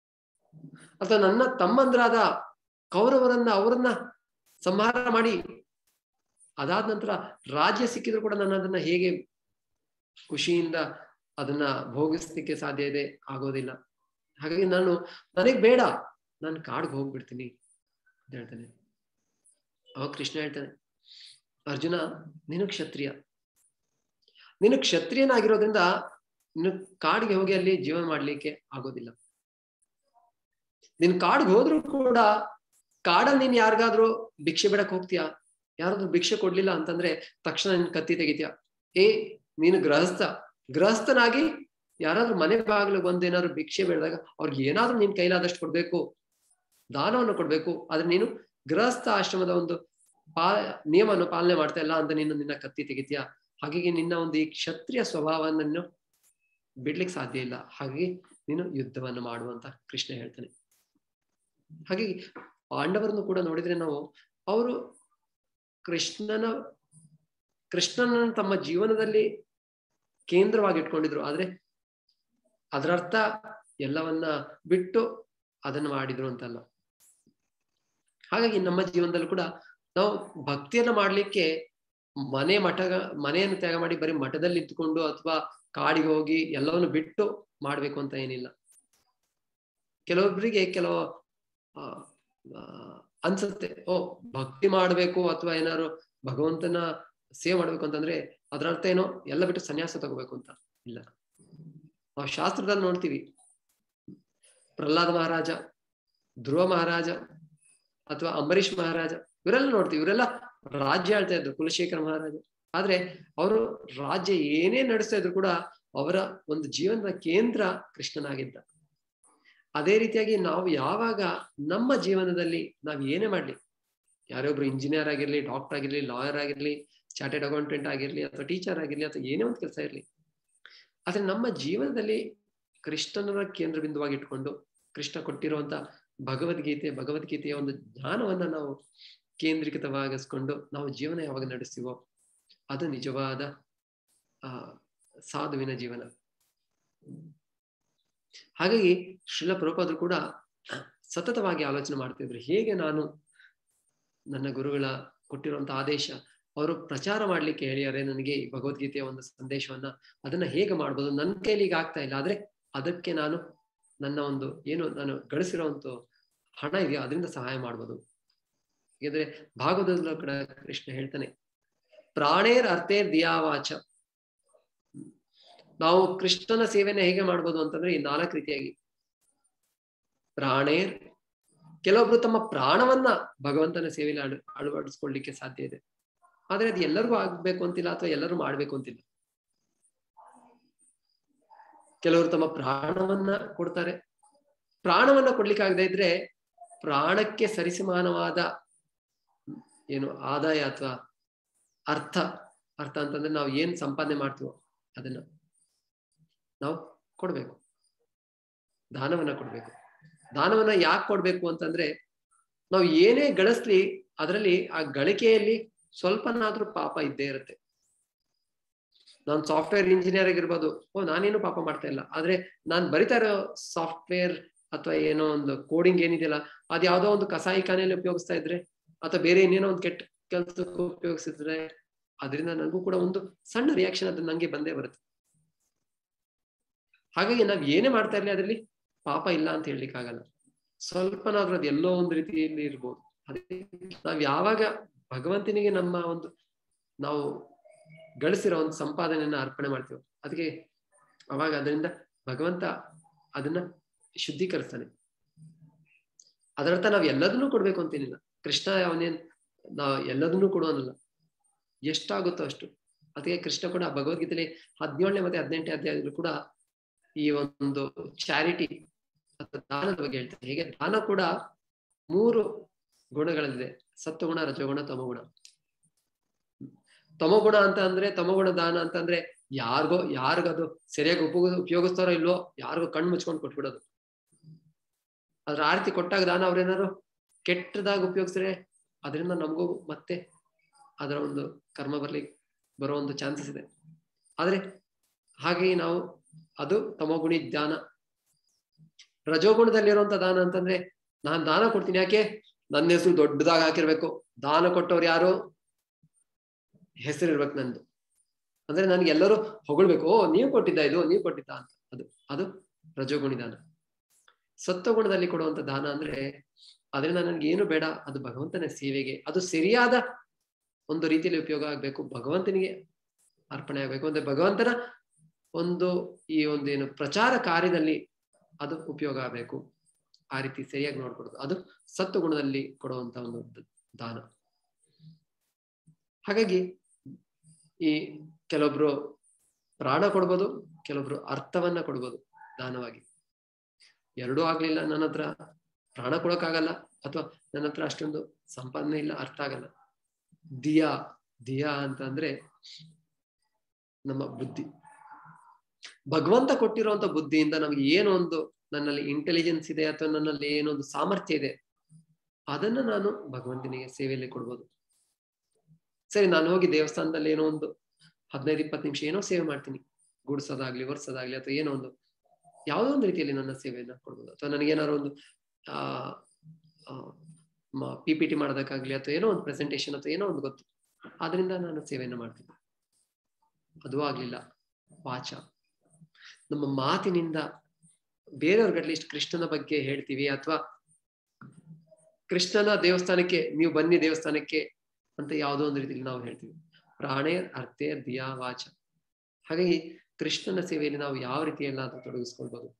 ಅಥವಾ ನನ್ನ ತಮ್ಮಂದ್ರಾದ ಕೌರವರನ್ನ ಅವರನ್ನ ಸಂಹಾರ ಮಾಡಿ ಅದಾದ ನಂತರ ರಾಜ್ಯ ಸಿಕ್ಕಿದ್ರು ಕೂಡ ನಾನು ಅದನ್ನ ಹೇಗೆ ಖುಷಿಯಿಂದ ಅದನ್ನ ಭೋಗಿಸ್ಲಿಕ್ಕೆ ಸಾಧ್ಯ ಇದೆ ಆಗೋದಿಲ್ಲ ಹಾಗಾಗಿ ನಾನು ನನಗ್ ಬೇಡ ನಾನು ಕಾಡ್ಗೆ ಹೋಗ್ಬಿಡ್ತೀನಿ ಅಂತ ಹೇಳ್ತಾನೆ ಅವಾಗ ಕೃಷ್ಣ ಹೇಳ್ತಾನೆ ಅರ್ಜುನ ನೀನು ಕ್ಷತ್ರಿಯ ನೀನು ಕ್ಷತ್ರಿಯನಾಗಿರೋದ್ರಿಂದ ನೀನು ಕಾಡಿಗೆ ಹೋಗಿ ಅಲ್ಲಿ ಜೀವನ ಮಾಡ್ಲಿಕ್ಕೆ ಆಗೋದಿಲ್ಲ ನೀನ್ ಕಾಡ್ಗೆ ಹೋದ್ರು ಕೂಡ ಕಾಡಲ್ಲಿ ನೀನ್ ಯಾರಿಗಾದ್ರೂ ಭಿಕ್ಷೆ ಬಿಡಕ್ ಹೋಗ್ತೀಯಾ ಯಾರಾದ್ರೂ ಭಿಕ್ಷೆ ಕೊಡ್ಲಿಲ್ಲ ಅಂತಂದ್ರೆ ತಕ್ಷಣ ನಿನ್ ಕತ್ತಿ ತೆಗಿತೀಯ ಏ ನೀನು ಗೃಹಸ್ಥ ಗೃಹಸ್ಥನಾಗಿ ಯಾರಾದ್ರೂ ಮನೆ ಬಾಗಿಲು ಬಂದು ಏನಾದ್ರು ಭಿಕ್ಷೆ ಬೇಡಿದಾಗ ಅವ್ರಿಗೆ ಏನಾದ್ರೂ ನಿನ್ ಕೈಲಾದಷ್ಟು ಕೊಡ್ಬೇಕು ದಾನವನ್ನು ಕೊಡ್ಬೇಕು ಆದ್ರೆ ನೀನು ಗೃಹಸ್ಥ ಆಶ್ರಮದ ಒಂದು ಪಾ ನಿಯಮವನ್ನು ಪಾಲನೆ ಮಾಡ್ತಾ ಇಲ್ಲ ಅಂತ ನೀನು ನಿನ್ನ ಕತ್ತಿ ತೆಗಿತೀಯ ಹಾಗಾಗಿ ನಿನ್ನ ಒಂದು ಈ ಕ್ಷತ್ರಿಯ ಸ್ವಭಾವವನ್ನು ನೀನು ಬಿಡ್ಲಿಕ್ಕೆ ಸಾಧ್ಯ ಇಲ್ಲ ಹಾಗಾಗಿ ನೀನು ಯುದ್ಧವನ್ನು ಮಾಡುವಂತ ಕೃಷ್ಣ ಹೇಳ್ತಾನೆ ಹಾಗಾಗಿ ಪಾಂಡವರನ್ನು ಕೂಡ ನೋಡಿದ್ರೆ ನಾವು ಅವರು ಕೃಷ್ಣನ ಕೃಷ್ಣನನ್ನು ತಮ್ಮ ಜೀವನದಲ್ಲಿ ಕೇಂದ್ರವಾಗಿ ಇಟ್ಕೊಂಡಿದ್ರು ಆದ್ರೆ ಅದರರ್ಥ ಎಲ್ಲವನ್ನ ಬಿಟ್ಟು ಅದನ್ನು ಮಾಡಿದ್ರು ಅಂತಲ್ಲ ಹಾಗಾಗಿ ನಮ್ಮ ಜೀವನದಲ್ಲೂ ಕೂಡ ನಾವು ಭಕ್ತಿಯನ್ನ ಮಾಡ್ಲಿಕ್ಕೆ ಮನೆ ಮಠ ಮನೆಯನ್ನು ತ್ಯಾಗ ಮಾಡಿ ಬರೀ ಮಠದಲ್ಲಿ ಇದ್ದುಕೊಂಡು ಅಥವಾ ಕಾಡಿಗೆ ಹೋಗಿ ಎಲ್ಲವನ್ನು ಬಿಟ್ಟು ಮಾಡ್ಬೇಕು ಅಂತ ಏನಿಲ್ಲ ಕೆಲವೊಬ್ಬರಿಗೆ ಕೆಲವು ಆ, ಆ, ಅನ್ಸುತ್ತೆ ಓ ಭಕ್ತಿ ಮಾಡ್ಬೇಕು ಅಥವಾ ಏನಾದ್ರು ಭಗವಂತನ ಸೇವೆ ಮಾಡ್ಬೇಕು ಅಂತಂದ್ರೆ ಅದ್ರ ಅರ್ಥ ಏನೋ ಎಲ್ಲ ಬಿಟ್ಟು ಸನ್ಯಾಸ ತಗೋಬೇಕು ಅಂತ ಇಲ್ಲ ನಾವು ಶಾಸ್ತ್ರದಲ್ಲಿ ನೋಡ್ತೀವಿ ಪ್ರಹ್ಲಾದ ಮಹಾರಾಜ ಧ್ರುವ ಮಹಾರಾಜ ಅಥವಾ ಅಂಬರೀಷ್ ಮಹಾರಾಜ ಇವರೆಲ್ಲ ನೋಡ್ತೀವಿ ಇವರೆಲ್ಲ ರಾಜ್ಯ ಆಳ್ತಾ ಇದ್ರು ಕುಲಶೇಖರ ಮಹಾರಾಜ ಆದ್ರೆ ಅವರು ರಾಜ್ಯ ಏನೇ ನಡೆಸ್ತಾ ಇದ್ರು ಕೂಡ ಅವರ ಒಂದು ಜೀವನದ ಕೇಂದ್ರ ಕೃಷ್ಣನಾಗಿದ್ದ ಅದೇ ರೀತಿಯಾಗಿ ನಾವು ಯಾವಾಗ ನಮ್ಮ ಜೀವನದಲ್ಲಿ ನಾವ್ ಏನೇ ಮಾಡ್ಲಿ ಯಾರೊಬ್ರು ಇಂಜಿನಿಯರ್ ಆಗಿರ್ಲಿ ಡಾಕ್ಟರ್ ಆಗಿರ್ಲಿ ಲಾಯರ್ ಆಗಿರ್ಲಿ ಚಾರ್ಟೆಡ್ ಅಕೌಂಟೆಂಟ್ ಆಗಿರ್ಲಿ ಅಥವಾ ಟೀಚರ್ ಆಗಿರ್ಲಿ ಅಥವಾ ಏನೇ ಒಂದು ಕೆಲಸ ಇರ್ಲಿ ಆದ್ರೆ ನಮ್ಮ ಜೀವನದಲ್ಲಿ ಕೃಷ್ಣನ ಕೇಂದ್ರ ಬಿಂದುವಾಗಿ ಇಟ್ಕೊಂಡು ಕೃಷ್ಣ ಕೊಟ್ಟಿರುವಂತ ಭಗವದ್ಗೀತೆ ಭಗವದ್ಗೀತೆಯ ಒಂದು ಜ್ಞಾನವನ್ನ ನಾವು ಕೇಂದ್ರೀಕೃತವಾಗಿಸ್ಕೊಂಡು ನಾವು ಜೀವನ ಯಾವಾಗ ನಡೆಸ್ತೀವೋ ಅದು ನಿಜವಾದ ಆ ಸಾಧುವಿನ ಜೀವನ ಹಾಗಾಗಿ ಶ್ರೀಲ ಪ್ರಭುಪಾದರು ಕೂಡ ಸತತವಾಗಿ ಆಲೋಚನೆ ಮಾಡ್ತಿದ್ರು ಹೇಗೆ ನಾನು ನನ್ನ ಗುರುಗಳ ಕೊಟ್ಟಿರುವಂತ ಆದೇಶ ಅವರು ಪ್ರಚಾರ ಮಾಡ್ಲಿಕ್ಕೆ ಹೇಳಿಯಾರೆ ನನಗೆ ಈ ಭಗವದ್ಗೀತೆಯ ಒಂದು ಸಂದೇಶವನ್ನ ಅದನ್ನ ಹೇಗೆ ಮಾಡ್ಬೋದು ನನ್ನ ಕೈಲಿ ಈಗ ಆಗ್ತಾ ಇಲ್ಲ ಆದ್ರೆ ಅದಕ್ಕೆ ನಾನು ನನ್ನ ಒಂದು ಏನು ನಾನು ಗಳಿಸಿರುವಂತ ಹಣ ಇದೆಯೋ ಅದರಿಂದ ಸಹಾಯ ಮಾಡ್ಬೋದು ಯಾಕಂದ್ರೆ ಭಾಗವತದಲ್ಲೂ ಕೂಡ ಕೃಷ್ಣ ಹೇಳ್ತಾನೆ ಪ್ರಾಣೇರ್ ಅರ್ಥೇರ್ ದಿಯಾವಾಚ ನಾವು ಕೃಷ್ಣನ ಸೇವೆನ ಹೇಗೆ ಮಾಡ್ಬೋದು ಅಂತಂದ್ರೆ ಈ ನಾಲ್ಕು ರೀತಿಯಾಗಿ ಪ್ರಾಣೇರ್ ಕೆಲವೊಬ್ರು ತಮ್ಮ ಪ್ರಾಣವನ್ನ ಭಗವಂತನ ಸೇವೆಯಲ್ಲಿ ಅಳ ಅಳವಡಿಸ್ಕೊಳ್ಳಿಕ್ಕೆ ಸಾಧ್ಯ ಇದೆ ಆದ್ರೆ ಅದು ಎಲ್ಲರಿಗೂ ಆಗ್ಬೇಕು ಅಂತಿಲ್ಲ ಅಥವಾ ಎಲ್ಲರೂ ಮಾಡ್ಬೇಕು ಅಂತಿಲ್ಲ ಕೆಲವರು ತಮ್ಮ ಪ್ರಾಣವನ್ನ ಕೊಡ್ತಾರೆ ಪ್ರಾಣವನ್ನ ಕೊಡ್ಲಿಕ್ಕೆ ಆಗದೆ ಇದ್ರೆ ಪ್ರಾಣಕ್ಕೆ ಸರಿಸಮಾನವಾದ ಏನು ಆದಾಯ ಅಥವಾ ಅರ್ಥ ಅರ್ಥ ಅಂತಂದ್ರೆ ನಾವು ಏನ್ ಸಂಪಾದನೆ ಮಾಡ್ತೀವೋ ಅದನ್ನ ನಾವು ಕೊಡ್ಬೇಕು ದಾನವನ್ನ ಕೊಡ್ಬೇಕು ದಾನವನ್ನ ಯಾಕೆ ಕೊಡ್ಬೇಕು ಅಂತಂದ್ರೆ ನಾವು ಏನೇ ಗಳಿಸ್ಲಿ ಅದರಲ್ಲಿ ಆ ಗಳಿಕೆಯಲ್ಲಿ ಸ್ವಲ್ಪನಾದ್ರೂ ಪಾಪ ಇದ್ದೇ ಇರುತ್ತೆ ನಾನು ಸಾಫ್ಟ್ವೇರ್ ಇಂಜಿನಿಯರ್ ಆಗಿರ್ಬೋದು ಓ ನಾನೇನು ಪಾಪ ಮಾಡ್ತಾ ಇಲ್ಲ ಆದ್ರೆ ನಾನ್ ಬರಿತಾ ಇರೋ ಸಾಫ್ಟ್ವೇರ್ ಅಥವಾ ಏನೋ ಒಂದು ಕೋಡಿಂಗ್ ಏನಿದೆಯಲ್ಲ ಅದ್ ಯಾವ್ದೋ ಒಂದು ಕಸಾಯಿಖಾನೆಯಲ್ಲಿ ಉಪಯೋಗಿಸ್ತಾ ಇದ್ರೆ ಅಥವಾ ಬೇರೆ ಏನೇನೋ ಒಂದು ಕೆಟ್ಟ ಕೆಲಸಕ್ಕೆ ಉಪಯೋಗಿಸಿದ್ರೆ ಅದರಿಂದ ನನಗೂ ಕೂಡ ಒಂದು ಸಣ್ಣ ರಿಯಾಕ್ಷನ್ ಅದು ನಂಗೆ ಬಂದೇ ಬರುತ್ತೆ ಹಾಗಾಗಿ ನಾವ್ ಏನೇ ಮಾಡ್ತಾ ಇರ್ಲಿ ಅದರಲ್ಲಿ ಪಾಪ ಇಲ್ಲ ಅಂತ ಹೇಳಲಿಕ್ಕೆ ಆಗಲ್ಲ ಸ್ವಲ್ಪನಾದ್ರೂ ಅದು ಎಲ್ಲೋ ಒಂದು ರೀತಿಯಲ್ಲಿ ಇರ್ಬೋದು ಅದೇ ನಾವ್ ಯಾವಾಗ ಭಗವಂತನಿಗೆ ನಮ್ಮ ಒಂದು ನಾವು ಗಳಿಸಿರೋ ಒಂದು ಸಂಪಾದನೆಯನ್ನ ಅರ್ಪಣೆ ಮಾಡ್ತೀವಿ ಅದಕ್ಕೆ ಅವಾಗ ಅದರಿಂದ ಭಗವಂತ ಅದನ್ನ ಶುದ್ಧೀಕರಿಸ್ತಾನೆ ಅದರರ್ಥ ನಾವ್ ಎಲ್ಲದನ್ನೂ ಕೊಡ್ಬೇಕು ಅಂತೇನಿಲ್ಲ ಕೃಷ್ಣ ಅವನೇನ್ ನಾವ್ ಎಲ್ಲದನ್ನೂ ಕೊಡುವನಲ್ಲ ಎಷ್ಟಾಗುತ್ತೋ ಅಷ್ಟು ಅದಕ್ಕೆ ಕೃಷ್ಣ ಕೂಡ ಭಗವದ್ಗೀತೆಯಲ್ಲಿ ಹದಿನೇಳನೇ ಮತ್ತೆ ಹದಿನೆಂಟನೇ ಅಧ್ಯಾಯದಲ್ಲೂ ಕೂಡ ಈ ಒಂದು ಚಾರಿಟಿ ಅಥವಾ ದಾನದ ಬಗ್ಗೆ ಹೇಳ್ತಾರೆ ಹೇಗೆ ದಾನ ಕೂಡ ಮೂರು ಗುಣಗಳಲ್ಲಿದೆ ಸತ್ವಗುಣ ರಜಗುಣ ತಮಗುಣ ತಮಗುಣ ಅಂತ ಅಂದ್ರೆ ತಮಗುಣ ದಾನ ಅಂತ ಅಂದ್ರೆ ಯಾರಿಗೋ ಯಾರಿಗದು ಸರಿಯಾಗಿ ಉಪಯೋಗ ಉಪಯೋಗಿಸ್ತಾರೋ ಇಲ್ವೋ ಯಾರಿಗೋ ಕಣ್ಣು ಮುಚ್ಕೊಂಡು ಕೊಟ್ಬಿಡೋದು ಅದ್ರ ಆರತಿ ಕೊಟ್ಟಾಗ ದಾನ ಅವ್ರೇನಾದ್ರು ಕೆಟ್ಟದಾಗ ಉಪಯೋಗಿಸಿದ್ರೆ ಅದರಿಂದ ನಮಗೂ ಮತ್ತೆ ಅದರ ಒಂದು ಕರ್ಮ ಬರ್ಲಿಕ್ಕೆ ಬರೋ ಒಂದು ಚಾನ್ಸಸ್ ಇದೆ ಆದ್ರೆ ಹಾಗೆಯೇ ನಾವು ಅದು ತಮಗುಣಿ ದಾನ ರಜೋಗುಣದಲ್ಲಿರುವಂತ ದಾನ ಅಂತಂದ್ರೆ ನಾನ್ ದಾನ ಕೊಡ್ತೀನಿ ಯಾಕೆ ನನ್ನ ಹೆಸರು ದೊಡ್ಡದಾಗ ಹಾಕಿರ್ಬೇಕು ದಾನ ಕೊಟ್ಟವ್ರು ಯಾರು ಹೆಸರಿರ್ಬೇಕು ನಂದು ಅಂದ್ರೆ ನನ್ಗೆ ಎಲ್ಲರೂ ಹೊಗಳ್ಬೇಕು ಓ ನೀವು ಕೊಟ್ಟಿದ್ದ ಇದು ನೀವು ಕೊಟ್ಟಿದ್ದ ಅಂತ ಅದು ಅದು ರಜೋಗುಣಿ ದಾನ ಸತ್ವಗುಣದಲ್ಲಿ ಕೊಡುವಂತ ದಾನ ಅಂದ್ರೆ ಅದರಿಂದ ನನ್ಗೆ ಏನು ಬೇಡ ಅದು ಭಗವಂತನ ಸೇವೆಗೆ ಅದು ಸರಿಯಾದ ಒಂದು ರೀತಿಯಲ್ಲಿ ಉಪಯೋಗ ಆಗ್ಬೇಕು ಭಗವಂತನಿಗೆ ಅರ್ಪಣೆ ಆಗ್ಬೇಕು ಅಂದ್ರೆ ಭಗವಂತನ ಒಂದು ಈ ಒಂದು ಏನು ಪ್ರಚಾರ ಕಾರ್ಯದಲ್ಲಿ ಅದು ಉಪಯೋಗ ಆಗಬೇಕು ಆ ರೀತಿ ಸರಿಯಾಗಿ ನೋಡ್ಕೊಡೋದು ಅದು ಸತ್ವಗುಣದಲ್ಲಿ ಕೊಡುವಂತ ಒಂದು ದಾನ ಹಾಗಾಗಿ ಈ ಕೆಲವೊಬ್ರು ಪ್ರಾಣ ಕೊಡ್ಬೋದು ಕೆಲವೊಬ್ರು ಅರ್ಥವನ್ನ ಕೊಡ್ಬೋದು ದಾನವಾಗಿ ಎರಡೂ ಆಗ್ಲಿಲ್ಲ ನನ್ನ ಹತ್ರ ಪ್ರಾಣ ಕೊಡಕ್ಕಾಗಲ್ಲ ಅಥವಾ ನನ್ನ ಹತ್ರ ಅಷ್ಟೊಂದು ಸಂಪಾದನೆ ಇಲ್ಲ ಅರ್ಥ ಆಗಲ್ಲ ದಿಯಾ ದಿಯಾ ಅಂತ ಅಂದ್ರೆ ನಮ್ಮ ಬುದ್ಧಿ ಭಗವಂತ ಕೊಟ್ಟಿರುವಂತ ಬುದ್ಧಿಯಿಂದ ನಮ್ಗೆ ಏನೋ ಒಂದು ನನ್ನಲ್ಲಿ ಇಂಟೆಲಿಜೆನ್ಸ್ ಇದೆ ಅಥವಾ ನನ್ನಲ್ಲಿ ಏನೊಂದು ಸಾಮರ್ಥ್ಯ ಇದೆ ಅದನ್ನ ನಾನು ಭಗವಂತನಿಗೆ ಸೇವೆಯಲ್ಲಿ ಕೊಡ್ಬೋದು ಸರಿ ನಾನು ಹೋಗಿ ದೇವಸ್ಥಾನದಲ್ಲಿ ಏನೋ ಒಂದು ಹದಿನೈದು ಇಪ್ಪತ್ತು ನಿಮಿಷ ಏನೋ ಸೇವೆ ಮಾಡ್ತೀನಿ ಗುಡ್ಸೋದಾಗ್ಲಿ ಒರ್ಸೋದಾಗ್ಲಿ ಅಥವಾ ಏನೋ ಒಂದು ಯಾವುದೋ ಒಂದು ರೀತಿಯಲ್ಲಿ ನನ್ನ ಸೇವೆಯನ್ನ ಕೊಡ್ಬೋದು ಅಥವಾ ನನಗೇನಾದ್ರು ಒಂದು ಆ ಪಿ ಪಿ ಟಿ ಮಾಡೋದಕ್ಕಾಗ್ಲಿ ಅಥವಾ ಏನೋ ಒಂದು ಪ್ರೆಸೆಂಟೇಶನ್ ಅಥವಾ ಏನೋ ಒಂದು ಗೊತ್ತು ಆದ್ರಿಂದ ನಾನು ಸೇವೆಯನ್ನು ಮಾಡ್ತೀನಿ ಅದು ಆಗ್ಲಿಲ್ಲ ವಾಚ ನಮ್ಮ ಮಾತಿನಿಂದ ಬೇರೆಯವ್ರಿಗೆ ಅಟ್ಲೀಸ್ಟ್ ಕೃಷ್ಣನ ಬಗ್ಗೆ ಹೇಳ್ತೀವಿ ಅಥವಾ ಕೃಷ್ಣನ ದೇವಸ್ಥಾನಕ್ಕೆ ನೀವು ಬನ್ನಿ ದೇವಸ್ಥಾನಕ್ಕೆ ಅಂತ ಯಾವುದೋ ಒಂದು ರೀತಿಯಲ್ಲಿ ನಾವು ಹೇಳ್ತೀವಿ ಪ್ರಾಣೇ ಅರ್ಥೇ ದಿಯಾ ವಾಚ ಹಾಗಾಗಿ ಕೃಷ್ಣನ ಸೇವೆಯಲ್ಲಿ ನಾವು ಯಾವ ರೀತಿಯೆಲ್ಲ ಅದು ತೊಡಗಿಸ್ಕೊಳ್ಬಹುದು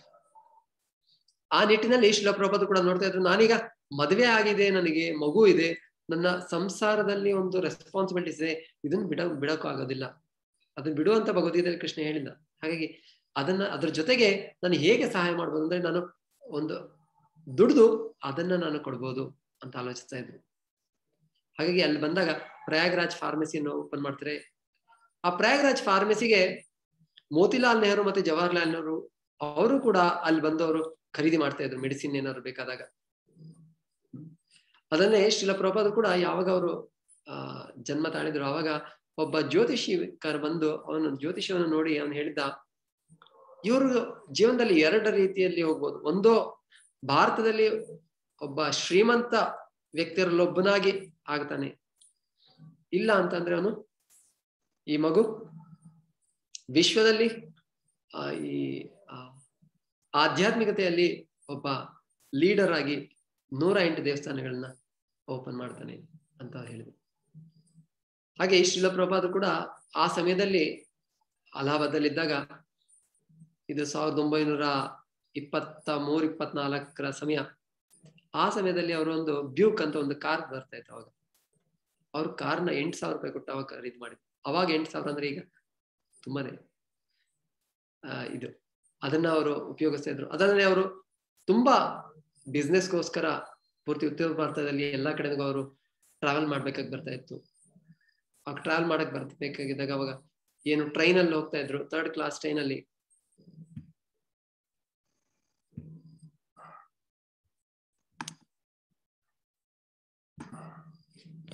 ಆ ನಿಟ್ಟಿನಲ್ಲಿ ಶಿಲಪ್ರಭಾತ್ ಕೂಡ ನೋಡ್ತಾ ಇದ್ರು ನಾನೀಗ ಮದುವೆ ಆಗಿದೆ ನನಗೆ ಮಗು ಇದೆ ನನ್ನ ಸಂಸಾರದಲ್ಲಿ ಒಂದು ರೆಸ್ಪಾನ್ಸಿಬಿಲಿಟೀಸ್ ಇದೆ ಇದನ್ನ ಬಿಡ ಬಿಡಕ್ಕೂ ಆಗೋದಿಲ್ಲ ಅದನ್ನ ಬಿಡುವಂತ ಭಗವದ್ಗೀತೆಯಲ್ಲಿ ಕೃಷ್ಣ ಹೇಳಿಲ್ಲ ಹಾಗಾಗಿ ಅದನ್ನ ಅದ್ರ ಜೊತೆಗೆ ನಾನು ಹೇಗೆ ಸಹಾಯ ಮಾಡ್ಬೋದು ಅಂದ್ರೆ ನಾನು ಒಂದು ದುಡ್ದು ಅದನ್ನ ನಾನು ಕೊಡ್ಬೋದು ಅಂತ ಆಲೋಚಿಸ್ತಾ ಇದ್ರು ಹಾಗಾಗಿ ಅಲ್ಲಿ ಬಂದಾಗ ಪ್ರಯಾಗ್ರಾಜ್ ಫಾರ್ಮಸಿಯನ್ನು ಓಪನ್ ಮಾಡ್ತಾರೆ ಆ ಪ್ರಯಾಗ್ರಾಜ್ ಫಾರ್ಮಸಿಗೆ ಮೋತಿಲಾಲ್ ನೆಹರು ಮತ್ತೆ ಜವಾಹರ್ಲಾಲ್ ನೆಹರು ಅವರು ಕೂಡ ಅಲ್ಲಿ ಬಂದವರು ಖರೀದಿ ಮಾಡ್ತಾ ಇದ್ರು ಮೆಡಿಸಿನ್ ಏನಾದ್ರು ಬೇಕಾದಾಗ ಅದನ್ನೇ ಶ್ರೀಲ ಪ್ರಭಾದ್ರು ಕೂಡ ಯಾವಾಗ ಅವರು ಆ ಜನ್ಮ ತಾಳಿದ್ರು ಅವಾಗ ಒಬ್ಬ ಜ್ಯೋತಿಷಿಕರ್ ಬಂದು ಅವನು ಜ್ಯೋತಿಷವನ್ನು ನೋಡಿ ಅವನು ಹೇಳಿದ್ದ ಇವರು ಜೀವನದಲ್ಲಿ ಎರಡು ರೀತಿಯಲ್ಲಿ ಹೋಗ್ಬೋದು ಒಂದು ಭಾರತದಲ್ಲಿ ಒಬ್ಬ ಶ್ರೀಮಂತ ವ್ಯಕ್ತಿಯರಲ್ಲೊಬ್ಬನಾಗಿ ಆಗ್ತಾನೆ ಇಲ್ಲ ಅಂತಂದ್ರೆ ಅವನು ಈ ಮಗು ವಿಶ್ವದಲ್ಲಿ ಆ ಈ ಆಧ್ಯಾತ್ಮಿಕತೆಯಲ್ಲಿ ಒಬ್ಬ ಲೀಡರ್ ಆಗಿ ನೂರ ಎಂಟು ದೇವಸ್ಥಾನಗಳನ್ನ ಓಪನ್ ಮಾಡ್ತಾನೆ ಅಂತ ಹೇಳಿದ್ರು ಹಾಗೆ ಶ್ರೀಲ ಪ್ರಭಾತ್ ಕೂಡ ಆ ಸಮಯದಲ್ಲಿ ಅಲಹಾಬಾದಲ್ಲಿದ್ದಾಗ ಇದು ಸಾವಿರದ ಒಂಬೈನೂರ ಇಪ್ಪತ್ತ ಮೂರ್ ಇಪ್ಪತ್ನಾಲ್ಕರ ಸಮಯ ಆ ಸಮಯದಲ್ಲಿ ಅವರು ಒಂದು ಬ್ಯೂಕ್ ಅಂತ ಒಂದು ಕಾರ್ ಬರ್ತಾ ಇತ್ತು ಅವಾಗ ಅವ್ರ ಕಾರ್ನ ಎಂಟು ಸಾವಿರ ರೂಪಾಯಿ ಕೊಟ್ಟು ಅವಾಗ ಖರೀದಿ ಮಾಡಿದ್ರು ಅವಾಗ ಎಂಟು ಸಾವಿರ ಅಂದ್ರೆ ಈಗ ತುಂಬಾನೇ ಆ ಇದು ಅದನ್ನ ಅವರು ಉಪಯೋಗಿಸ್ತಾ ಇದ್ರು ಅದನ್ನೇ ಅವರು ತುಂಬಾ ಬಿಸ್ನೆಸ್ಗೋಸ್ಕರ ಪೂರ್ತಿ ಉತ್ತರ ಭಾರತದಲ್ಲಿ ಎಲ್ಲಾ ಕಡೆಗೂ ಅವರು ಟ್ರಾವೆಲ್ ಮಾಡ್ಬೇಕಾಗಿ ಬರ್ತಾ ಇತ್ತು ಅವಾಗ ಟ್ರಾವೆಲ್ ಮಾಡಕ್ ಬರ್ಬೇಕಾಗಿದ್ದಾಗ ಅವಾಗ ಏನು ಟ್ರೈನ್ ಅಲ್ಲಿ ಹೋಗ್ತಾ ಇದ್ರು ಥರ್ಡ್ ಕ್ಲಾಸ್ ಟ್ರೈನ್ ಅಲ್ಲಿ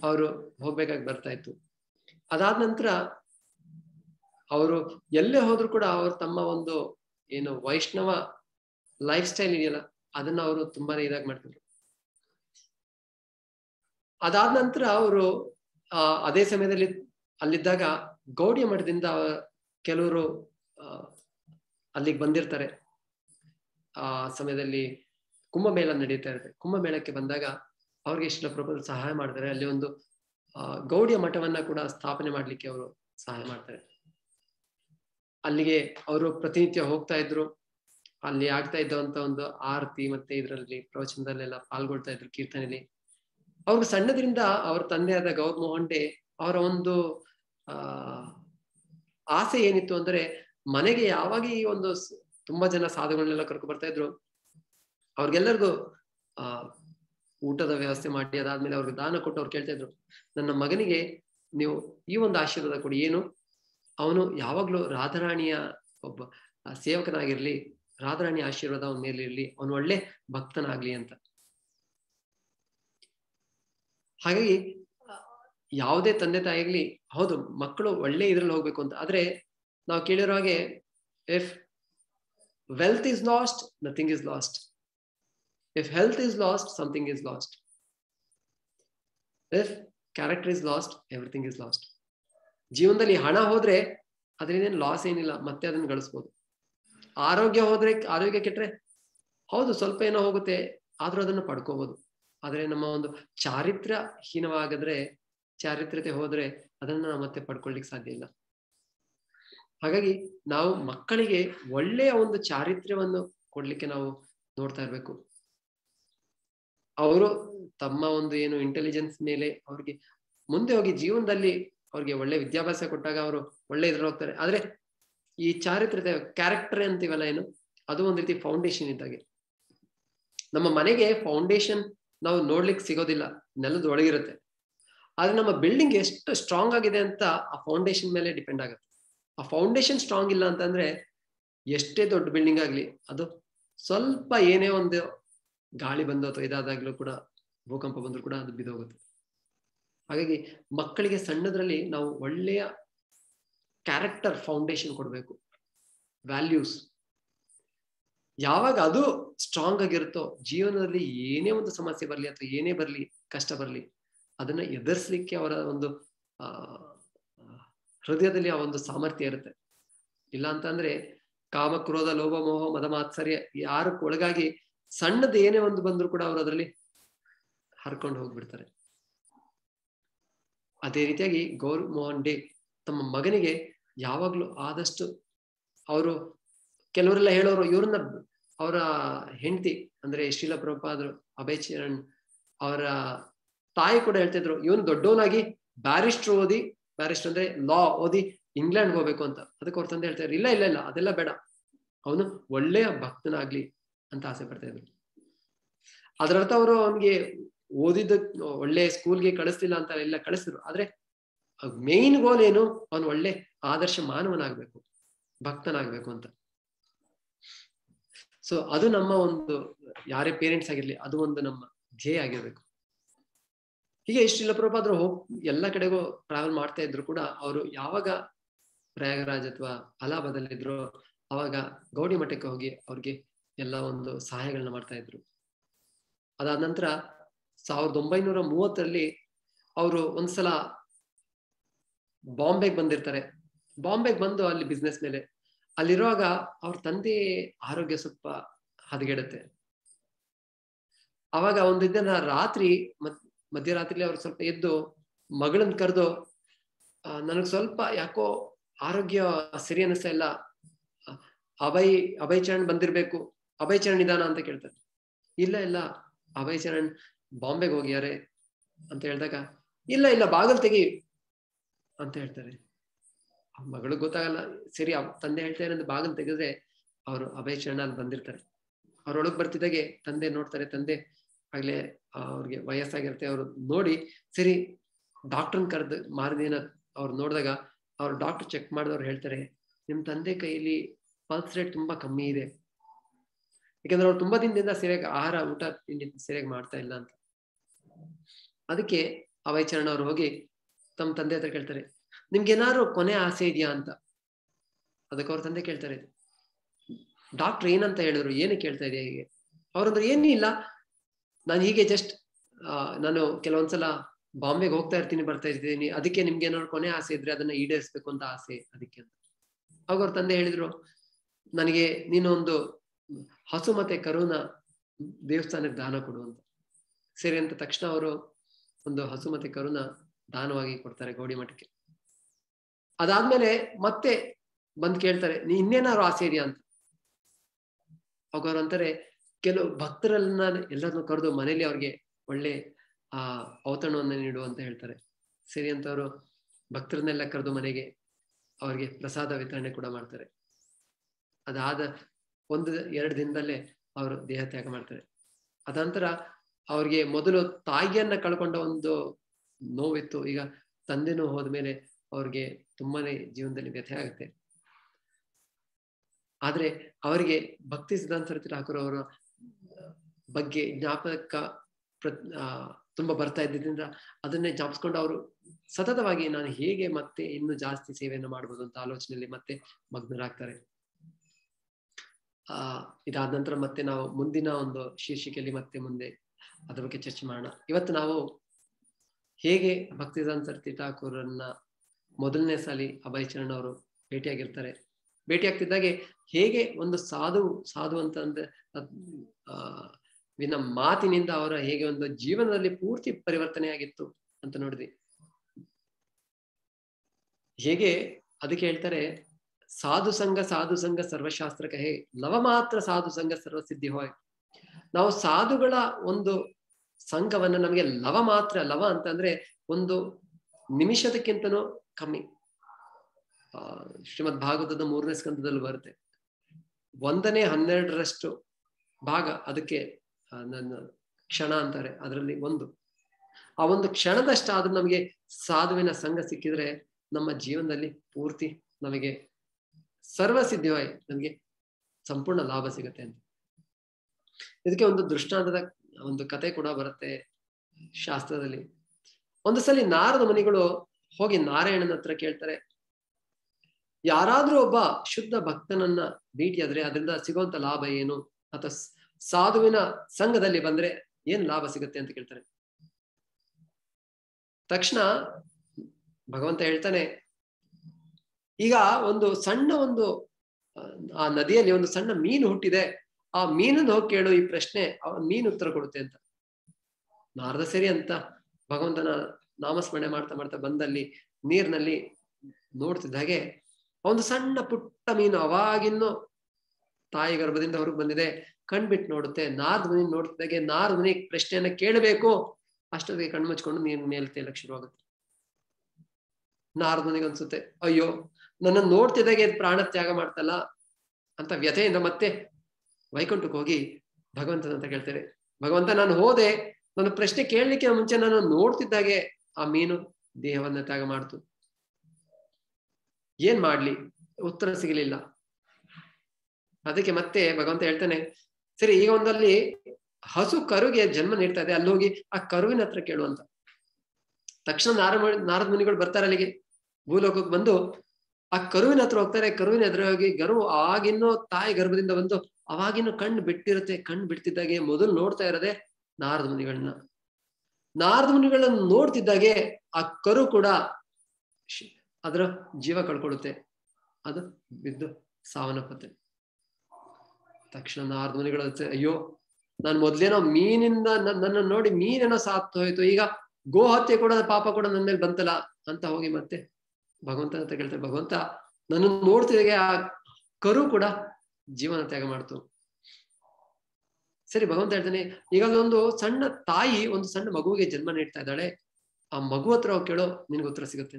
ಅವರು ಹೋಗ್ಬೇಕಾಗಿ ಬರ್ತಾ ಇತ್ತು ಅದಾದ ನಂತರ ಅವರು ಎಲ್ಲೇ ಹೋದ್ರು ಕೂಡ ಅವರು ತಮ್ಮ ಒಂದು ಏನು ವೈಷ್ಣವ ಲೈಫ್ ಸ್ಟೈಲ್ ಇದೆಯಲ್ಲ ಅದನ್ನ ಅವರು ತುಂಬಾನೇ ಇದಾಗಿ ಮಾಡ್ತಿದ್ರು ಅದಾದ ನಂತರ ಅವರು ಆ ಅದೇ ಸಮಯದಲ್ಲಿ ಅಲ್ಲಿದ್ದಾಗ ಗೌಡಿಯ ಮಠದಿಂದ ಕೆಲವರು ಅಲ್ಲಿಗೆ ಬಂದಿರ್ತಾರೆ ಆ ಸಮಯದಲ್ಲಿ ಕುಂಭಮೇಳ ನಡೀತಾ ಇರುತ್ತೆ ಕುಂಭಮೇಳಕ್ಕೆ ಬಂದಾಗ ಅವ್ರಿಗೆ ಶಿಲ ಪ್ರಭುಗಳು ಸಹಾಯ ಮಾಡ್ತಾರೆ ಅಲ್ಲಿ ಒಂದು ಆ ಗೌಡಿಯ ಮಠವನ್ನ ಕೂಡ ಸ್ಥಾಪನೆ ಮಾಡ್ಲಿಕ್ಕೆ ಅವರು ಸಹಾಯ ಮಾಡ್ತಾರೆ ಅಲ್ಲಿಗೆ ಅವರು ಪ್ರತಿನಿತ್ಯ ಹೋಗ್ತಾ ಇದ್ರು ಅಲ್ಲಿ ಆಗ್ತಾ ಇದ್ದಂತ ಒಂದು ಆರತಿ ಮತ್ತೆ ಇದರಲ್ಲಿ ಪ್ರವಚನದಲ್ಲೆಲ್ಲ ಪಾಲ್ಗೊಳ್ತಾ ಇದ್ರು ಕೀರ್ತನೆಯಲ್ಲಿ ಅವ್ರಿಗೆ ಸಣ್ಣದ್ರಿಂದ ಅವ್ರ ತಂದೆಯಾದ ಗೌರ್ ಮೋಹನ್ ಡೇ ಅವರ ಒಂದು ಆ ಆಸೆ ಏನಿತ್ತು ಅಂದ್ರೆ ಮನೆಗೆ ಯಾವಾಗ ಈ ಒಂದು ತುಂಬಾ ಜನ ಸಾಧುಗಳನ್ನೆಲ್ಲ ಕರ್ಕೊ ಬರ್ತಾ ಇದ್ರು ಅವ್ರಿಗೆಲ್ಲರಿಗೂ ಆ ಊಟದ ವ್ಯವಸ್ಥೆ ಮಾಡಿ ಅದಾದ್ಮೇಲೆ ಅವ್ರಿಗೆ ದಾನ ಕೊಟ್ಟು ಅವ್ರು ಕೇಳ್ತಾ ಇದ್ರು ನನ್ನ ಮಗನಿಗೆ ನೀವು ಈ ಒಂದು ಆಶೀರ್ವಾದ ಕೊಡಿ ಏನು ಅವನು ಯಾವಾಗ್ಲೂ ರಾಧಾರಾಣಿಯ ಒಬ್ಬ ಸೇವಕನಾಗಿರ್ಲಿ ರಾಧಾರಾಣಿ ಆಶೀರ್ವಾದ ಅವನ ಮೇಲೆ ಇರ್ಲಿ ಅವನು ಒಳ್ಳೆ ಭಕ್ತನಾಗ್ಲಿ ಅಂತ ಹಾಗಾಗಿ ಯಾವುದೇ ತಂದೆ ತಾಯಿಗ್ಲಿ ಹೌದು ಮಕ್ಕಳು ಒಳ್ಳೆ ಇದ್ರಲ್ಲಿ ಹೋಗ್ಬೇಕು ಅಂತ ಆದ್ರೆ ನಾವು ಕೇಳಿರೋ ಹಾಗೆ if wealth is lost nothing is lost if health is lost something is lost if character is lost everything is lost ಜೀವನದಲ್ಲಿ ಹಣ ಹೋದ್ರೆ ಅದರಿಂದ ಲಾಸ್ ಏನಿಲ್ಲ ಮತ್ತೆ ಅದನ್ನ ಗಳಿಸ್ಬೋದು ಆರೋಗ್ಯ ಹೋದ್ರೆ ಆರೋಗ್ಯ ಕೆಟ್ರೆ ಹೌದು ಸ್ವಲ್ಪ ಏನೋ ಹೋಗುತ್ತೆ ಆದ್ರೂ ಅದನ್ನ ಪಡ್ಕೋಬಹುದು ಆದ್ರೆ ನಮ್ಮ ಒಂದು ಚಾರಿತ್ರ್ಯ ಹೀನವಾಗದ್ರೆ ಚಾರಿತ್ರ್ಯತೆ ಹೋದ್ರೆ ಅದನ್ನ ನಾವು ಮತ್ತೆ ಪಡ್ಕೊಳ್ಲಿಕ್ಕೆ ಸಾಧ್ಯ ಇಲ್ಲ ಹಾಗಾಗಿ ನಾವು ಮಕ್ಕಳಿಗೆ ಒಳ್ಳೆಯ ಒಂದು ಚಾರಿತ್ರ್ಯವನ್ನು ಕೊಡ್ಲಿಕ್ಕೆ ನಾವು ನೋಡ್ತಾ ಇರ್ಬೇಕು ಅವರು ತಮ್ಮ ಒಂದು ಏನು ಇಂಟೆಲಿಜೆನ್ಸ್ ಮೇಲೆ ಅವ್ರಿಗೆ ಮುಂದೆ ಹೋಗಿ ಜೀವನದಲ್ಲಿ ಅವ್ರಿಗೆ ಒಳ್ಳೆ ವಿದ್ಯಾಭ್ಯಾಸ ಕೊಟ್ಟಾಗ ಅವರು ಒಳ್ಳೆ ಇದ್ರಲ್ಲಿ ಹೋಗ್ತಾರೆ ಆದ್ರೆ ಈ ಚಾರಿತ್ರ್ಯತೆ ಕ್ಯಾರೆಕ್ಟರ್ ಅಂತೀವಲ್ಲ ಏನು ಅದು ಒಂದ್ ರೀತಿ ಫೌಂಡೇಶನ್ ಇದ್ದಾಗೆ ನಮ್ಮ ಮನೆಗೆ ಫೌಂಡೇಶನ್ ನಾವು ನೋಡ್ಲಿಕ್ಕೆ ಸಿಗೋದಿಲ್ಲ ನೆಲದ ಒಳಗಿರುತ್ತೆ ಆದ್ರೆ ನಮ್ಮ ಬಿಲ್ಡಿಂಗ್ ಎಷ್ಟು ಸ್ಟ್ರಾಂಗ್ ಆಗಿದೆ ಅಂತ ಆ ಫೌಂಡೇಶನ್ ಮೇಲೆ ಡಿಪೆಂಡ್ ಆಗುತ್ತೆ ಆ ಫೌಂಡೇಶನ್ ಸ್ಟ್ರಾಂಗ್ ಇಲ್ಲ ಅಂತಂದ್ರೆ ಎಷ್ಟೇ ದೊಡ್ಡ ಬಿಲ್ಡಿಂಗ್ ಆಗ್ಲಿ ಅದು ಸ್ವಲ್ಪ ಏನೇ ಒಂದು ಗಾಳಿ ಬಂದು ಅಥವಾ ಇದಾದಾಗ್ಲೂ ಕೂಡ ಭೂಕಂಪ ಬಂದ್ರು ಕೂಡ ಅದು ಬಿದ್ದೋಗುತ್ತೆ ಹಾಗಾಗಿ ಮಕ್ಕಳಿಗೆ ಸಣ್ಣದ್ರಲ್ಲಿ ನಾವು ಒಳ್ಳೆಯ ಕ್ಯಾರೆಕ್ಟರ್ ಫೌಂಡೇಶನ್ ಕೊಡಬೇಕು ವ್ಯಾಲ್ಯೂಸ್ ಯಾವಾಗ ಅದು ಸ್ಟ್ರಾಂಗ್ ಆಗಿರುತ್ತೋ ಜೀವನದಲ್ಲಿ ಏನೇ ಒಂದು ಸಮಸ್ಯೆ ಬರಲಿ ಅಥವಾ ಏನೇ ಬರಲಿ ಕಷ್ಟ ಬರಲಿ ಅದನ್ನ ಎದುರಿಸ್ಲಿಕ್ಕೆ ಅವರ ಒಂದು ಆ ಹೃದಯದಲ್ಲಿ ಆ ಒಂದು ಸಾಮರ್ಥ್ಯ ಇರುತ್ತೆ ಇಲ್ಲ ಅಂತಂದ್ರೆ ಕಾಮ ಕ್ರೋಧ ಲೋಭ ಮೋಹ ಮದ ಮಾತ್ಸರ್ಯ ಯಾರು ಒಳಗಾಗಿ ಸಣ್ಣದು ಏನೇ ಒಂದು ಬಂದ್ರು ಕೂಡ ಅವರು ಅದರಲ್ಲಿ ಹರ್ಕೊಂಡು ಹೋಗ್ಬಿಡ್ತಾರೆ ಅದೇ ರೀತಿಯಾಗಿ ಗೌರ್ ಮೋಹನ್ ಡೇ ತಮ್ಮ ಮಗನಿಗೆ ಯಾವಾಗ್ಲೂ ಆದಷ್ಟು ಅವರು ಕೆಲವರೆಲ್ಲ ಹೇಳೋರು ಇವ್ರನ್ನ ಅವರ ಹೆಂಡತಿ ಅಂದ್ರೆ ಶ್ರೀಲ ಪ್ರಭುಪಾದರು ಅಭಯ್ ಚರಣ್ ಅವರ ತಾಯಿ ಕೂಡ ಹೇಳ್ತಿದ್ರು ಇವನು ದೊಡ್ಡವನಾಗಿ ಬ್ಯಾರಿಸ್ಟರ್ ಓದಿ ಬ್ಯಾರಿಸ್ಟರ್ ಅಂದ್ರೆ ಲಾ ಓದಿ ಇಂಗ್ಲೆಂಡ್ ಹೋಗ್ಬೇಕು ಅಂತ ಅದಕ್ಕೆ ಅವ್ರ ತಂದೆ ಹೇಳ್ತಾರೆ ಇಲ್ಲ ಇಲ್ಲ ಇಲ್ಲ ಅದೆಲ್ಲ ಬೇಡ ಅವನು ಒಳ್ಳೆಯ ಭಕ್ತನಾಗ್ಲಿ ಅಂತ ಆಸೆ ಪಡ್ತಾ ಇದ್ರು ಅದರರ್ಥ ಅವರು ಅವನಿಗೆ ಓದಿದ ಒಳ್ಳೆ ಸ್ಕೂಲ್ಗೆ ಕಳಿಸ್ಲಿಲ್ಲ ಅಂತ ಎಲ್ಲ ಕಳಿಸಿದ್ರು ಆದ್ರೆ ಮೇನ್ ಗೋಲ್ ಏನು ಅವನು ಒಳ್ಳೆ ಆದರ್ಶ ಮಾನವನಾಗ್ಬೇಕು ಭಕ್ತನಾಗ್ಬೇಕು ಅಂತ ಸೊ ಅದು ನಮ್ಮ ಒಂದು ಯಾರೇ ಪೇರೆಂಟ್ಸ್ ಆಗಿರ್ಲಿ ಅದು ಒಂದು ನಮ್ಮ ಧ್ಯೇಯ ಆಗಿರ್ಬೇಕು ಹೀಗೆ ಇಷ್ಟಿಲ್ಲ ಪ್ರಭಾದ್ರು ಹೋಗ್ ಎಲ್ಲ ಕಡೆಗೂ ಟ್ರಾವೆಲ್ ಮಾಡ್ತಾ ಇದ್ರು ಕೂಡ ಅವರು ಯಾವಾಗ ಪ್ರಯಾಗರಾಜ್ ಅಥವಾ ಅಲಾಬಾದಲ್ಲಿದ್ರು ಅವಾಗ ಗೌಡಿ ಮಠಕ್ಕೆ ಹೋಗಿ ಅವ್ರಿಗೆ ಎಲ್ಲ ಒಂದು ಸಹಾಯಗಳನ್ನ ಮಾಡ್ತಾ ಇದ್ರು ಅದಾದ ನಂತರ ಸಾವಿರದ ಒಂಬೈನೂರ ಮೂವತ್ತರಲ್ಲಿ ಅವರು ಒಂದ್ಸಲ ಬಾಂಬೆಗೆ ಬಂದಿರ್ತಾರೆ ಬಾಂಬೆಗೆ ಬಂದು ಅಲ್ಲಿ ಬಿಸ್ನೆಸ್ ಮೇಲೆ ಅಲ್ಲಿರುವಾಗ ಅವ್ರ ತಂದೆ ಆರೋಗ್ಯ ಸ್ವಲ್ಪ ಹದಗೆಡುತ್ತೆ ಅವಾಗ ಒಂದು ದಿನ ರಾತ್ರಿ ಮತ್ ಮಧ್ಯರಾತ್ರಿ ಅವ್ರು ಸ್ವಲ್ಪ ಎದ್ದು ಮಗಳನ್ನ ಕರೆದು ನನಗ್ ಸ್ವಲ್ಪ ಯಾಕೋ ಆರೋಗ್ಯ ಸರಿ ಅನಿಸ್ತಾ ಇಲ್ಲ ಅಭಯ್ ಅಭಯ್ ಚರಣ್ ಬಂದಿರ್ಬೇಕು ಅಭಯ್ ಚರಣ್ ಇದಾನ ಅಂತ ಕೇಳ್ತಾರೆ ಇಲ್ಲ ಇಲ್ಲ ಅಭಯ್ ಚರಣ್ ಬಾಂಬೆಗೆ ಹೋಗ್ಯಾರೆ ಅಂತ ಹೇಳಿದಾಗ ಇಲ್ಲ ಇಲ್ಲ ಬಾಗಲ್ ತೆಗಿ ಅಂತ ಹೇಳ್ತಾರೆ ಮಗಳು ಗೊತ್ತಾಗಲ್ಲ ಸರಿ ತಂದೆ ಹೇಳ್ತಾರೆ ಅಂತ ಬಾಗಲ್ ತೆಗೆದ್ರೆ ಅವರು ಅಭಯ್ ಚರಣ್ ಅಲ್ಲಿ ಬಂದಿರ್ತಾರೆ ಅವ್ರೊಳಗ್ ಬರ್ತಿದ್ದಾಗೆ ತಂದೆ ನೋಡ್ತಾರೆ ತಂದೆ ಆಗ್ಲೇ ಅವ್ರಿಗೆ ವಯಸ್ಸಾಗಿರುತ್ತೆ ಅವ್ರು ನೋಡಿ ಸರಿ ಡಾಕ್ಟರ್ನ ಕರೆದು ಮಾರದಿನ ಅವ್ರು ನೋಡಿದಾಗ ಅವ್ರು ಡಾಕ್ಟರ್ ಚೆಕ್ ಮಾಡಿದವ್ರು ಹೇಳ್ತಾರೆ ನಿಮ್ ತಂದೆ ಕೈಯಲ್ಲಿ ಪಲ್ಸ್ ರೇಟ್ ತುಂಬಾ ಕಮ್ಮಿ ಇದೆ ಯಾಕಂದ್ರೆ ಅವ್ರು ತುಂಬಾ ದಿನದಿಂದ ಸರಿಯಾಗಿ ಆಹಾರ ಊಟ ತಿಂಡಿ ಸರಿಯಾಗಿ ಮಾಡ್ತಾ ಇಲ್ಲ ಅಂತ ಅದಕ್ಕೆ ಅಭಯಚರಣ ಅವ್ರು ಹೋಗಿ ತಮ್ಮ ತಂದೆ ಹತ್ರ ಕೇಳ್ತಾರೆ ನಿಮ್ಗೇನಾದ್ರು ಕೊನೆ ಆಸೆ ಇದೆಯಾ ಅಂತ ಅದಕ್ಕೆ ಅವ್ರ ತಂದೆ ಕೇಳ್ತಾರೆ ಡಾಕ್ಟರ್ ಏನಂತ ಹೇಳಿದ್ರು ಏನು ಕೇಳ್ತಾ ಇದೆಯಾ ಹೀಗೆ ಅವ್ರಂದ್ರೆ ಏನೂ ಇಲ್ಲ ನಾನು ಹೀಗೆ ಜಸ್ಟ್ ನಾನು ಕೆಲವೊಂದ್ಸಲ ಬಾಂಬೆಗೆ ಹೋಗ್ತಾ ಇರ್ತೀನಿ ಬರ್ತಾ ಇರ್ತೀನಿ ಅದಕ್ಕೆ ನಿಮ್ಗೆ ಏನಾದ್ರು ಕೊನೆ ಆಸೆ ಇದ್ರೆ ಅದನ್ನ ಈಡೇರಿಸ್ಬೇಕು ಅಂತ ಆಸೆ ಅದಕ್ಕೆ ಅಂತ ಅವಾಗ ಅವ್ರ ತಂದೆ ಹೇಳಿದ್ರು ನನಗೆ ನೀನು ಒಂದು ಹಸು ಮತ್ತೆ ಕರುನ ದೇವಸ್ಥಾನಕ್ಕೆ ದಾನ ಕೊಡು ಅಂತ ಸರಿ ಅಂತ ತಕ್ಷಣ ಅವರು ಒಂದು ಹಸು ಮತ್ತೆ ಕರುನ ದಾನವಾಗಿ ಕೊಡ್ತಾರೆ ಗೌಡಿ ಮಠಕ್ಕೆ ಅದಾದ್ಮೇಲೆ ಮತ್ತೆ ಬಂದ್ ಕೇಳ್ತಾರೆ ನೀ ಇನ್ನೇನಾದ್ರು ಆಸೆ ಇದೆಯಾ ಅಂತ ಅವಾಗ ಅವ್ರು ಅಂತಾರೆ ಕೆಲವು ಭಕ್ತರನ್ನ ಎಲ್ಲರನ್ನು ಕರೆದು ಮನೇಲಿ ಅವ್ರಿಗೆ ಒಳ್ಳೆ ಆ ಔತಣವನ್ನು ನೀಡು ಅಂತ ಹೇಳ್ತಾರೆ ಸರಿ ಅಂತ ಅವರು ಭಕ್ತರನ್ನೆಲ್ಲ ಕರೆದು ಮನೆಗೆ ಅವ್ರಿಗೆ ಪ್ರಸಾದ ವಿತರಣೆ ಕೂಡ ಮಾಡ್ತಾರೆ ಅದಾದ ಒಂದು ಎರಡು ದಿನದಲ್ಲೇ ಅವರು ದೇಹ ತ್ಯಾಗ ಮಾಡ್ತಾರೆ ಅದಂತರ ಅವ್ರಿಗೆ ಮೊದಲು ತಾಯಿಯನ್ನ ಕಳ್ಕೊಂಡ ಒಂದು ನೋವಿತ್ತು ಈಗ ತಂದೆನೂ ಹೋದ್ಮೇಲೆ ಅವ್ರಿಗೆ ತುಂಬಾನೇ ಜೀವನದಲ್ಲಿ ವ್ಯಥೆ ಆಗುತ್ತೆ ಆದ್ರೆ ಅವರಿಗೆ ಭಕ್ತಿ ಸಿದ್ಧಾಂತ ಸರತಿ ಠಾಕೂರ್ ಅವರ ಬಗ್ಗೆ ಜ್ಞಾಪಕ ಪ್ರ ತುಂಬಾ ಬರ್ತಾ ಇದ್ದಿದ್ರಿಂದ ಅದನ್ನೇ ಜ್ಞಾಪಿಸ್ಕೊಂಡು ಅವರು ಸತತವಾಗಿ ನಾನು ಹೇಗೆ ಮತ್ತೆ ಇನ್ನು ಜಾಸ್ತಿ ಸೇವೆಯನ್ನು ಮಾಡ್ಬೋದು ಅಂತ ಆಲೋಚನೆಯಲ್ಲಿ ಮತ್ತೆ ಮಗ್ನರಾಗ್ತಾರೆ ಆ ಇದಾದ ನಂತರ ಮತ್ತೆ ನಾವು ಮುಂದಿನ ಒಂದು ಶೀರ್ಷಿಕೆಯಲ್ಲಿ ಮತ್ತೆ ಮುಂದೆ ಅದ್ರ ಬಗ್ಗೆ ಚರ್ಚೆ ಮಾಡೋಣ ಇವತ್ತು ನಾವು ಹೇಗೆ ಭಕ್ತಿ ಸರ್ತಿ ಠಾಕೂರನ್ನ ಮೊದಲನೇ ಸಾಲಿ ಅಭಯ್ ಚರಣ್ ಅವರು ಭೇಟಿಯಾಗಿರ್ತಾರೆ ಭೇಟಿಯಾಗ್ತಿದ್ದಾಗೆ ಹೇಗೆ ಒಂದು ಸಾಧು ಸಾಧು ಅಂತ ಅಂದ್ರೆ ಆ ವಿನ ಮಾತಿನಿಂದ ಅವರ ಹೇಗೆ ಒಂದು ಜೀವನದಲ್ಲಿ ಪೂರ್ತಿ ಪರಿವರ್ತನೆ ಆಗಿತ್ತು ಅಂತ ನೋಡಿದ್ವಿ ಹೇಗೆ ಅದಕ್ಕೆ ಹೇಳ್ತಾರೆ ಸಾಧು ಸಂಘ ಸಾಧು ಸಂಘ ಸರ್ವಶಾಸ್ತ್ರ ಕಹೆ ಲವ ಮಾತ್ರ ಸಾಧು ಸಂಘ ಸರ್ವಸಿದ್ಧಿ ಹೋಯ್ ನಾವು ಸಾಧುಗಳ ಒಂದು ಸಂಘವನ್ನ ನಮಗೆ ಲವ ಮಾತ್ರ ಲವ ಅಂತಂದ್ರೆ ಒಂದು ನಿಮಿಷದಕ್ಕಿಂತನೂ ಕಮ್ಮಿ ಆ ಶ್ರೀಮದ್ ಭಾಗವತದ ಮೂರನೇ ಸ್ಕಂದದಲ್ಲಿ ಬರುತ್ತೆ ಒಂದನೇ ಹನ್ನೆರಡರಷ್ಟು ಭಾಗ ಅದಕ್ಕೆ ನನ್ನ ಕ್ಷಣ ಅಂತಾರೆ ಅದರಲ್ಲಿ ಒಂದು ಆ ಒಂದು ಕ್ಷಣದಷ್ಟಾದ್ರೂ ನಮಗೆ ಸಾಧುವಿನ ಸಂಘ ಸಿಕ್ಕಿದ್ರೆ ನಮ್ಮ ಜೀವನದಲ್ಲಿ ಪೂರ್ತಿ ನಮಗೆ ಸರ್ವಸಿದ್ಧವಾಗಿ ನಮಗೆ ಸಂಪೂರ್ಣ ಲಾಭ ಸಿಗುತ್ತೆ ಅಂತ ಇದಕ್ಕೆ ಒಂದು ದೃಷ್ಟಾಂತದ ಒಂದು ಕತೆ ಕೂಡ ಬರುತ್ತೆ ಶಾಸ್ತ್ರದಲ್ಲಿ ಒಂದು ಸಲ ನಾರದ ಮನಿಗಳು ಹೋಗಿ ನಾರಾಯಣನ ಹತ್ರ ಕೇಳ್ತಾರೆ ಯಾರಾದ್ರೂ ಒಬ್ಬ ಶುದ್ಧ ಭಕ್ತನನ್ನ ಭೇಟಿಯಾದ್ರೆ ಅದರಿಂದ ಸಿಗುವಂತ ಲಾಭ ಏನು ಅಥವಾ ಸಾಧುವಿನ ಸಂಘದಲ್ಲಿ ಬಂದ್ರೆ ಏನ್ ಲಾಭ ಸಿಗುತ್ತೆ ಅಂತ ಕೇಳ್ತಾರೆ ತಕ್ಷಣ ಭಗವಂತ ಹೇಳ್ತಾನೆ ಈಗ ಒಂದು ಸಣ್ಣ ಒಂದು ಆ ನದಿಯಲ್ಲಿ ಒಂದು ಸಣ್ಣ ಮೀನು ಹುಟ್ಟಿದೆ ಆ ಮೀನನ್ನು ಹೋಗಿ ಕೇಳು ಈ ಪ್ರಶ್ನೆ ಮೀನು ಉತ್ತರ ಕೊಡುತ್ತೆ ಅಂತ ನಾರದ ಸರಿ ಅಂತ ಭಗವಂತನ ನಾಮಸ್ಮರಣೆ ಮಾಡ್ತಾ ಮಾಡ್ತಾ ಬಂದಲ್ಲಿ ನೀರಿನಲ್ಲಿ ನೋಡ್ತಿದ್ದ ಹಾಗೆ ಒಂದು ಸಣ್ಣ ಪುಟ್ಟ ಮೀನು ಅವಾಗಿನ್ನು ತಾಯಿ ಗರ್ಭದಿಂದ ಹೊರಗೆ ಬಂದಿದೆ ಕಣ್ಬಿಟ್ಟು ನೋಡುತ್ತೆ ನಾರ್ದ ಮನಿ ನೋಡ್ತಿದ್ದಾಗೆ ನಾರ್ದ ಮನಿ ಪ್ರಶ್ನೆಯನ್ನ ಕೇಳಬೇಕು ಅಷ್ಟೊತ್ತಿಗೆ ಕಣ್ಣು ಮುಚ್ಕೊಂಡು ನೀನ್ ಮೇಲೆ ತೇಲಕ್ ಶುರುವಾಗುತ್ತೆ ನಾರ್ದ ಮನಿಗೆ ಅನ್ಸುತ್ತೆ ಅಯ್ಯೋ ನನ್ನ ನೋಡ್ತಿದ್ದಾಗೆ ಪ್ರಾಣ ತ್ಯಾಗ ಮಾಡ್ತಲ್ಲ ಅಂತ ವ್ಯಥೆಯಿಂದ ಮತ್ತೆ ವೈಕುಂಠಕ್ಕೆ ಹೋಗಿ ಭಗವಂತನ ಅಂತ ಕೇಳ್ತೇವೆ ಭಗವಂತ ನಾನು ಹೋದೆ ನನ್ನ ಪ್ರಶ್ನೆ ಕೇಳಲಿಕ್ಕೆ ಮುಂಚೆ ನಾನು ನೋಡ್ತಿದ್ದಾಗೆ ಆ ಮೀನು ದೇಹವನ್ನ ತ್ಯಾಗ ಮಾಡ್ತು ಏನ್ ಮಾಡ್ಲಿ ಉತ್ತರ ಸಿಗಲಿಲ್ಲ ಅದಕ್ಕೆ ಮತ್ತೆ ಭಗವಂತ ಹೇಳ್ತಾನೆ ಸರಿ ಈಗ ಒಂದಲ್ಲಿ ಹಸು ಕರುಗೆ ಜನ್ಮ ನೀಡ್ತಾ ಇದೆ ಅಲ್ಲಿ ಹೋಗಿ ಆ ಕರುವಿನ ಹತ್ರ ಕೇಳುವಂತ ತಕ್ಷಣ ನಾರ ನಾರದ ಮುನಿಗಳು ಬರ್ತಾರೆ ಅಲ್ಲಿಗೆ ಭೂಲೋಕಕ್ಕೆ ಬಂದು ಆ ಕರುವಿನ ಹತ್ರ ಹೋಗ್ತಾರೆ ಕರುವಿನ ಎದುರು ಹೋಗಿ ಗರು ಆಗಿನ್ನೋ ತಾಯಿ ಗರ್ಭದಿಂದ ಬಂದು ಅವಾಗಿನ್ನು ಕಣ್ಣು ಬಿಟ್ಟಿರುತ್ತೆ ಕಣ್ಣು ಬಿಡ್ತಿದ್ದಾಗೆ ಮೊದಲು ನೋಡ್ತಾ ಇರೋದೆ ನಾರದ ಮುನಿಗಳನ್ನ ನಾರದ ಮುನಿಗಳನ್ನ ನೋಡ್ತಿದ್ದಾಗೆ ಆ ಕರು ಕೂಡ ಅದರ ಜೀವ ಕಳ್ಕೊಳ್ಳುತ್ತೆ ಅದು ಬಿದ್ದು ಸಾವನ್ನಪ್ಪತ್ತೆ ತಕ್ಷಣ ನಾರದ ಮುನಿಗಳ ಅಯ್ಯೋ ನಾನು ಮೊದ್ಲೇನೋ ಮೀನಿಂದ ನನ್ನ ನೋಡಿ ಮೀನೇನೋ ಸಾತ್ತು ಹೋಯ್ತು ಈಗ ಗೋ ಹತ್ಯೆ ಕೂಡ ಪಾಪ ಕೂಡ ನನ್ನ ಮೇಲೆ ಬಂತಲ್ಲ ಅಂತ ಹೋಗಿ ಮತ್ತೆ ಭಗವಂತ ಅಂತ ಕೇಳ್ತಾರೆ ಭಗವಂತ ನನ್ನ ನೋಡ್ತಿದ್ದಾಗೆ ಆ ಕರು ಕೂಡ ಜೀವನ ತ್ಯಾಗ ಮಾಡ್ತು ಸರಿ ಭಗವಂತ ಹೇಳ್ತಾನೆ ಈಗ ಒಂದು ಸಣ್ಣ ತಾಯಿ ಒಂದು ಸಣ್ಣ ಮಗುವಿಗೆ ಜನ್ಮ ನೀಡ್ತಾ ಇದ್ದಾಳೆ ಆ ಮಗು ಹತ್ರ ಹೋಗಿ ಕೇಳೋ ನಿನ್ಗೆ ಉತ್ತರ ಸಿಗುತ್ತೆ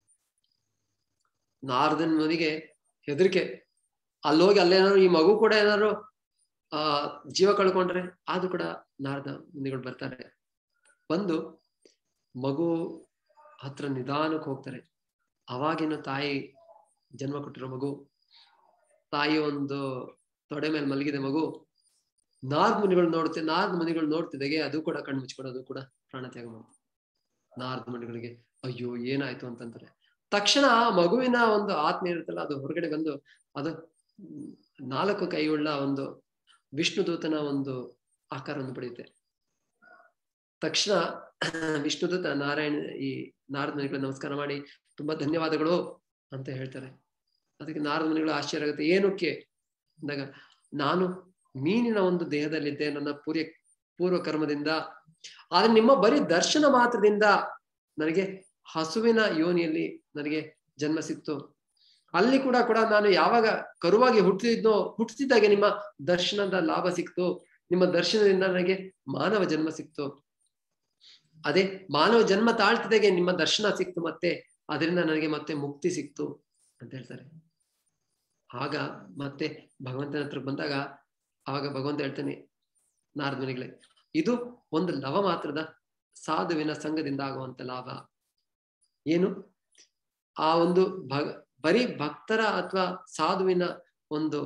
ನಾರದನ್ ಮನಿಗೆ ಹೆದರಿಕೆ ಅಲ್ಲೋಗಿ ಅಲ್ಲೇನಾದ್ರು ಈ ಮಗು ಕೂಡ ಏನಾದ್ರು ಆ ಜೀವ ಕಳ್ಕೊಂಡ್ರೆ ಅದು ಕೂಡ ನಾರದ ಮುನಿಗಳು ಬರ್ತಾರೆ ಬಂದು ಮಗು ಹತ್ರ ನಿಧಾನಕ್ಕೆ ಹೋಗ್ತಾರೆ ಅವಾಗಿನ ತಾಯಿ ಜನ್ಮ ಕೊಟ್ಟಿರೋ ಮಗು ತಾಯಿ ಒಂದು ತೊಡೆ ಮೇಲೆ ಮಲಗಿದೆ ಮಗು ನಾಲ್ಕು ಮುನಿಗಳು ನೋಡುತ್ತೆ ನಾಲ್ಕು ಮುನಿಗಳು ನೋಡ್ತಿದ್ದಾಗೆ ಅದು ಕೂಡ ಕಣ್ಣು ಮುಚ್ಕೊಂಡು ಅದು ಕೂಡ ಪ್ರಾಣ ತ್ಯಾಗ ಮಾಡುತ್ತೆ ನಾರದ ಮುನಿಗಳಿಗೆ ಅಯ್ಯೋ ಏನಾಯ್ತು ಅಂತಂತಾರೆ ತಕ್ಷಣ ಆ ಮಗುವಿನ ಒಂದು ಆತ್ಮ ಇರುತ್ತಲ್ಲ ಅದು ಹೊರಗಡೆ ಬಂದು ಅದು ಮ್, ನಾಲ್ಕು ಕೈಯುಳ್ಳ ಒಂದು ವಿಷ್ಣು ದೂತನ ಒಂದು ಆಕಾರವನ್ನು ಪಡೆಯುತ್ತೆ ತಕ್ಷಣ ವಿಷ್ಣುದೂತ ನಾರಾಯಣ ಈ ನಾರದ ಮುನಿಗಳು ನಮಸ್ಕಾರ ಮಾಡಿ ತುಂಬಾ ಧನ್ಯವಾದಗಳು ಅಂತ ಹೇಳ್ತಾರೆ ಅದಕ್ಕೆ ನಾರದ ಮುನಿಗಳು ಆಶ್ಚರ್ಯ ಆಗುತ್ತೆ ಏನಕ್ಕೆ ಅಂದಾಗ ನಾನು ಮೀನಿನ ಒಂದು ದೇಹದಲ್ಲಿದ್ದೆ ನನ್ನ ಪೂರ್ಯ ಪೂರ್ವ ಕರ್ಮದಿಂದ ಆದ್ರೆ ನಿಮ್ಮ ಬರೀ ದರ್ಶನ ಮಾತ್ರದಿಂದ ನನಗೆ ಹಸುವಿನ ಯೋನಿಯಲ್ಲಿ ನನಗೆ ಜನ್ಮ ಸಿಕ್ತು ಅಲ್ಲಿ ಕೂಡ ಕೂಡ ನಾನು ಯಾವಾಗ ಕರುವಾಗಿ ಹುಟ್ಟಿದ್ನೋ ಹುಟ್ಟಿಸಿದಾಗೆ ನಿಮ್ಮ ದರ್ಶನದ ಲಾಭ ಸಿಕ್ತು ನಿಮ್ಮ ದರ್ಶನದಿಂದ ನನಗೆ ಮಾನವ ಜನ್ಮ ಸಿಕ್ತು ಅದೇ ಮಾನವ ಜನ್ಮ ತಾಳ್ತಿದಾಗೆ ನಿಮ್ಮ ದರ್ಶನ ಸಿಕ್ತು ಮತ್ತೆ ಅದರಿಂದ ನನಗೆ ಮತ್ತೆ ಮುಕ್ತಿ ಸಿಕ್ತು ಅಂತ ಹೇಳ್ತಾರೆ ಆಗ ಮತ್ತೆ ಭಗವಂತನ ಹತ್ರ ಬಂದಾಗ ಆವಾಗ ಭಗವಂತ ಹೇಳ್ತಾನೆ ನಾರದ ಮುನಿಗಳೇ ಇದು ಒಂದು ಲವ ಮಾತ್ರದ ಸಾಧುವಿನ ಸಂಘದಿಂದ ಆಗುವಂತ ಲಾಭ ಏನು ಆ ಒಂದು ಭಗ ಬರೀ ಭಕ್ತರ ಅಥವಾ ಸಾಧುವಿನ ಒಂದು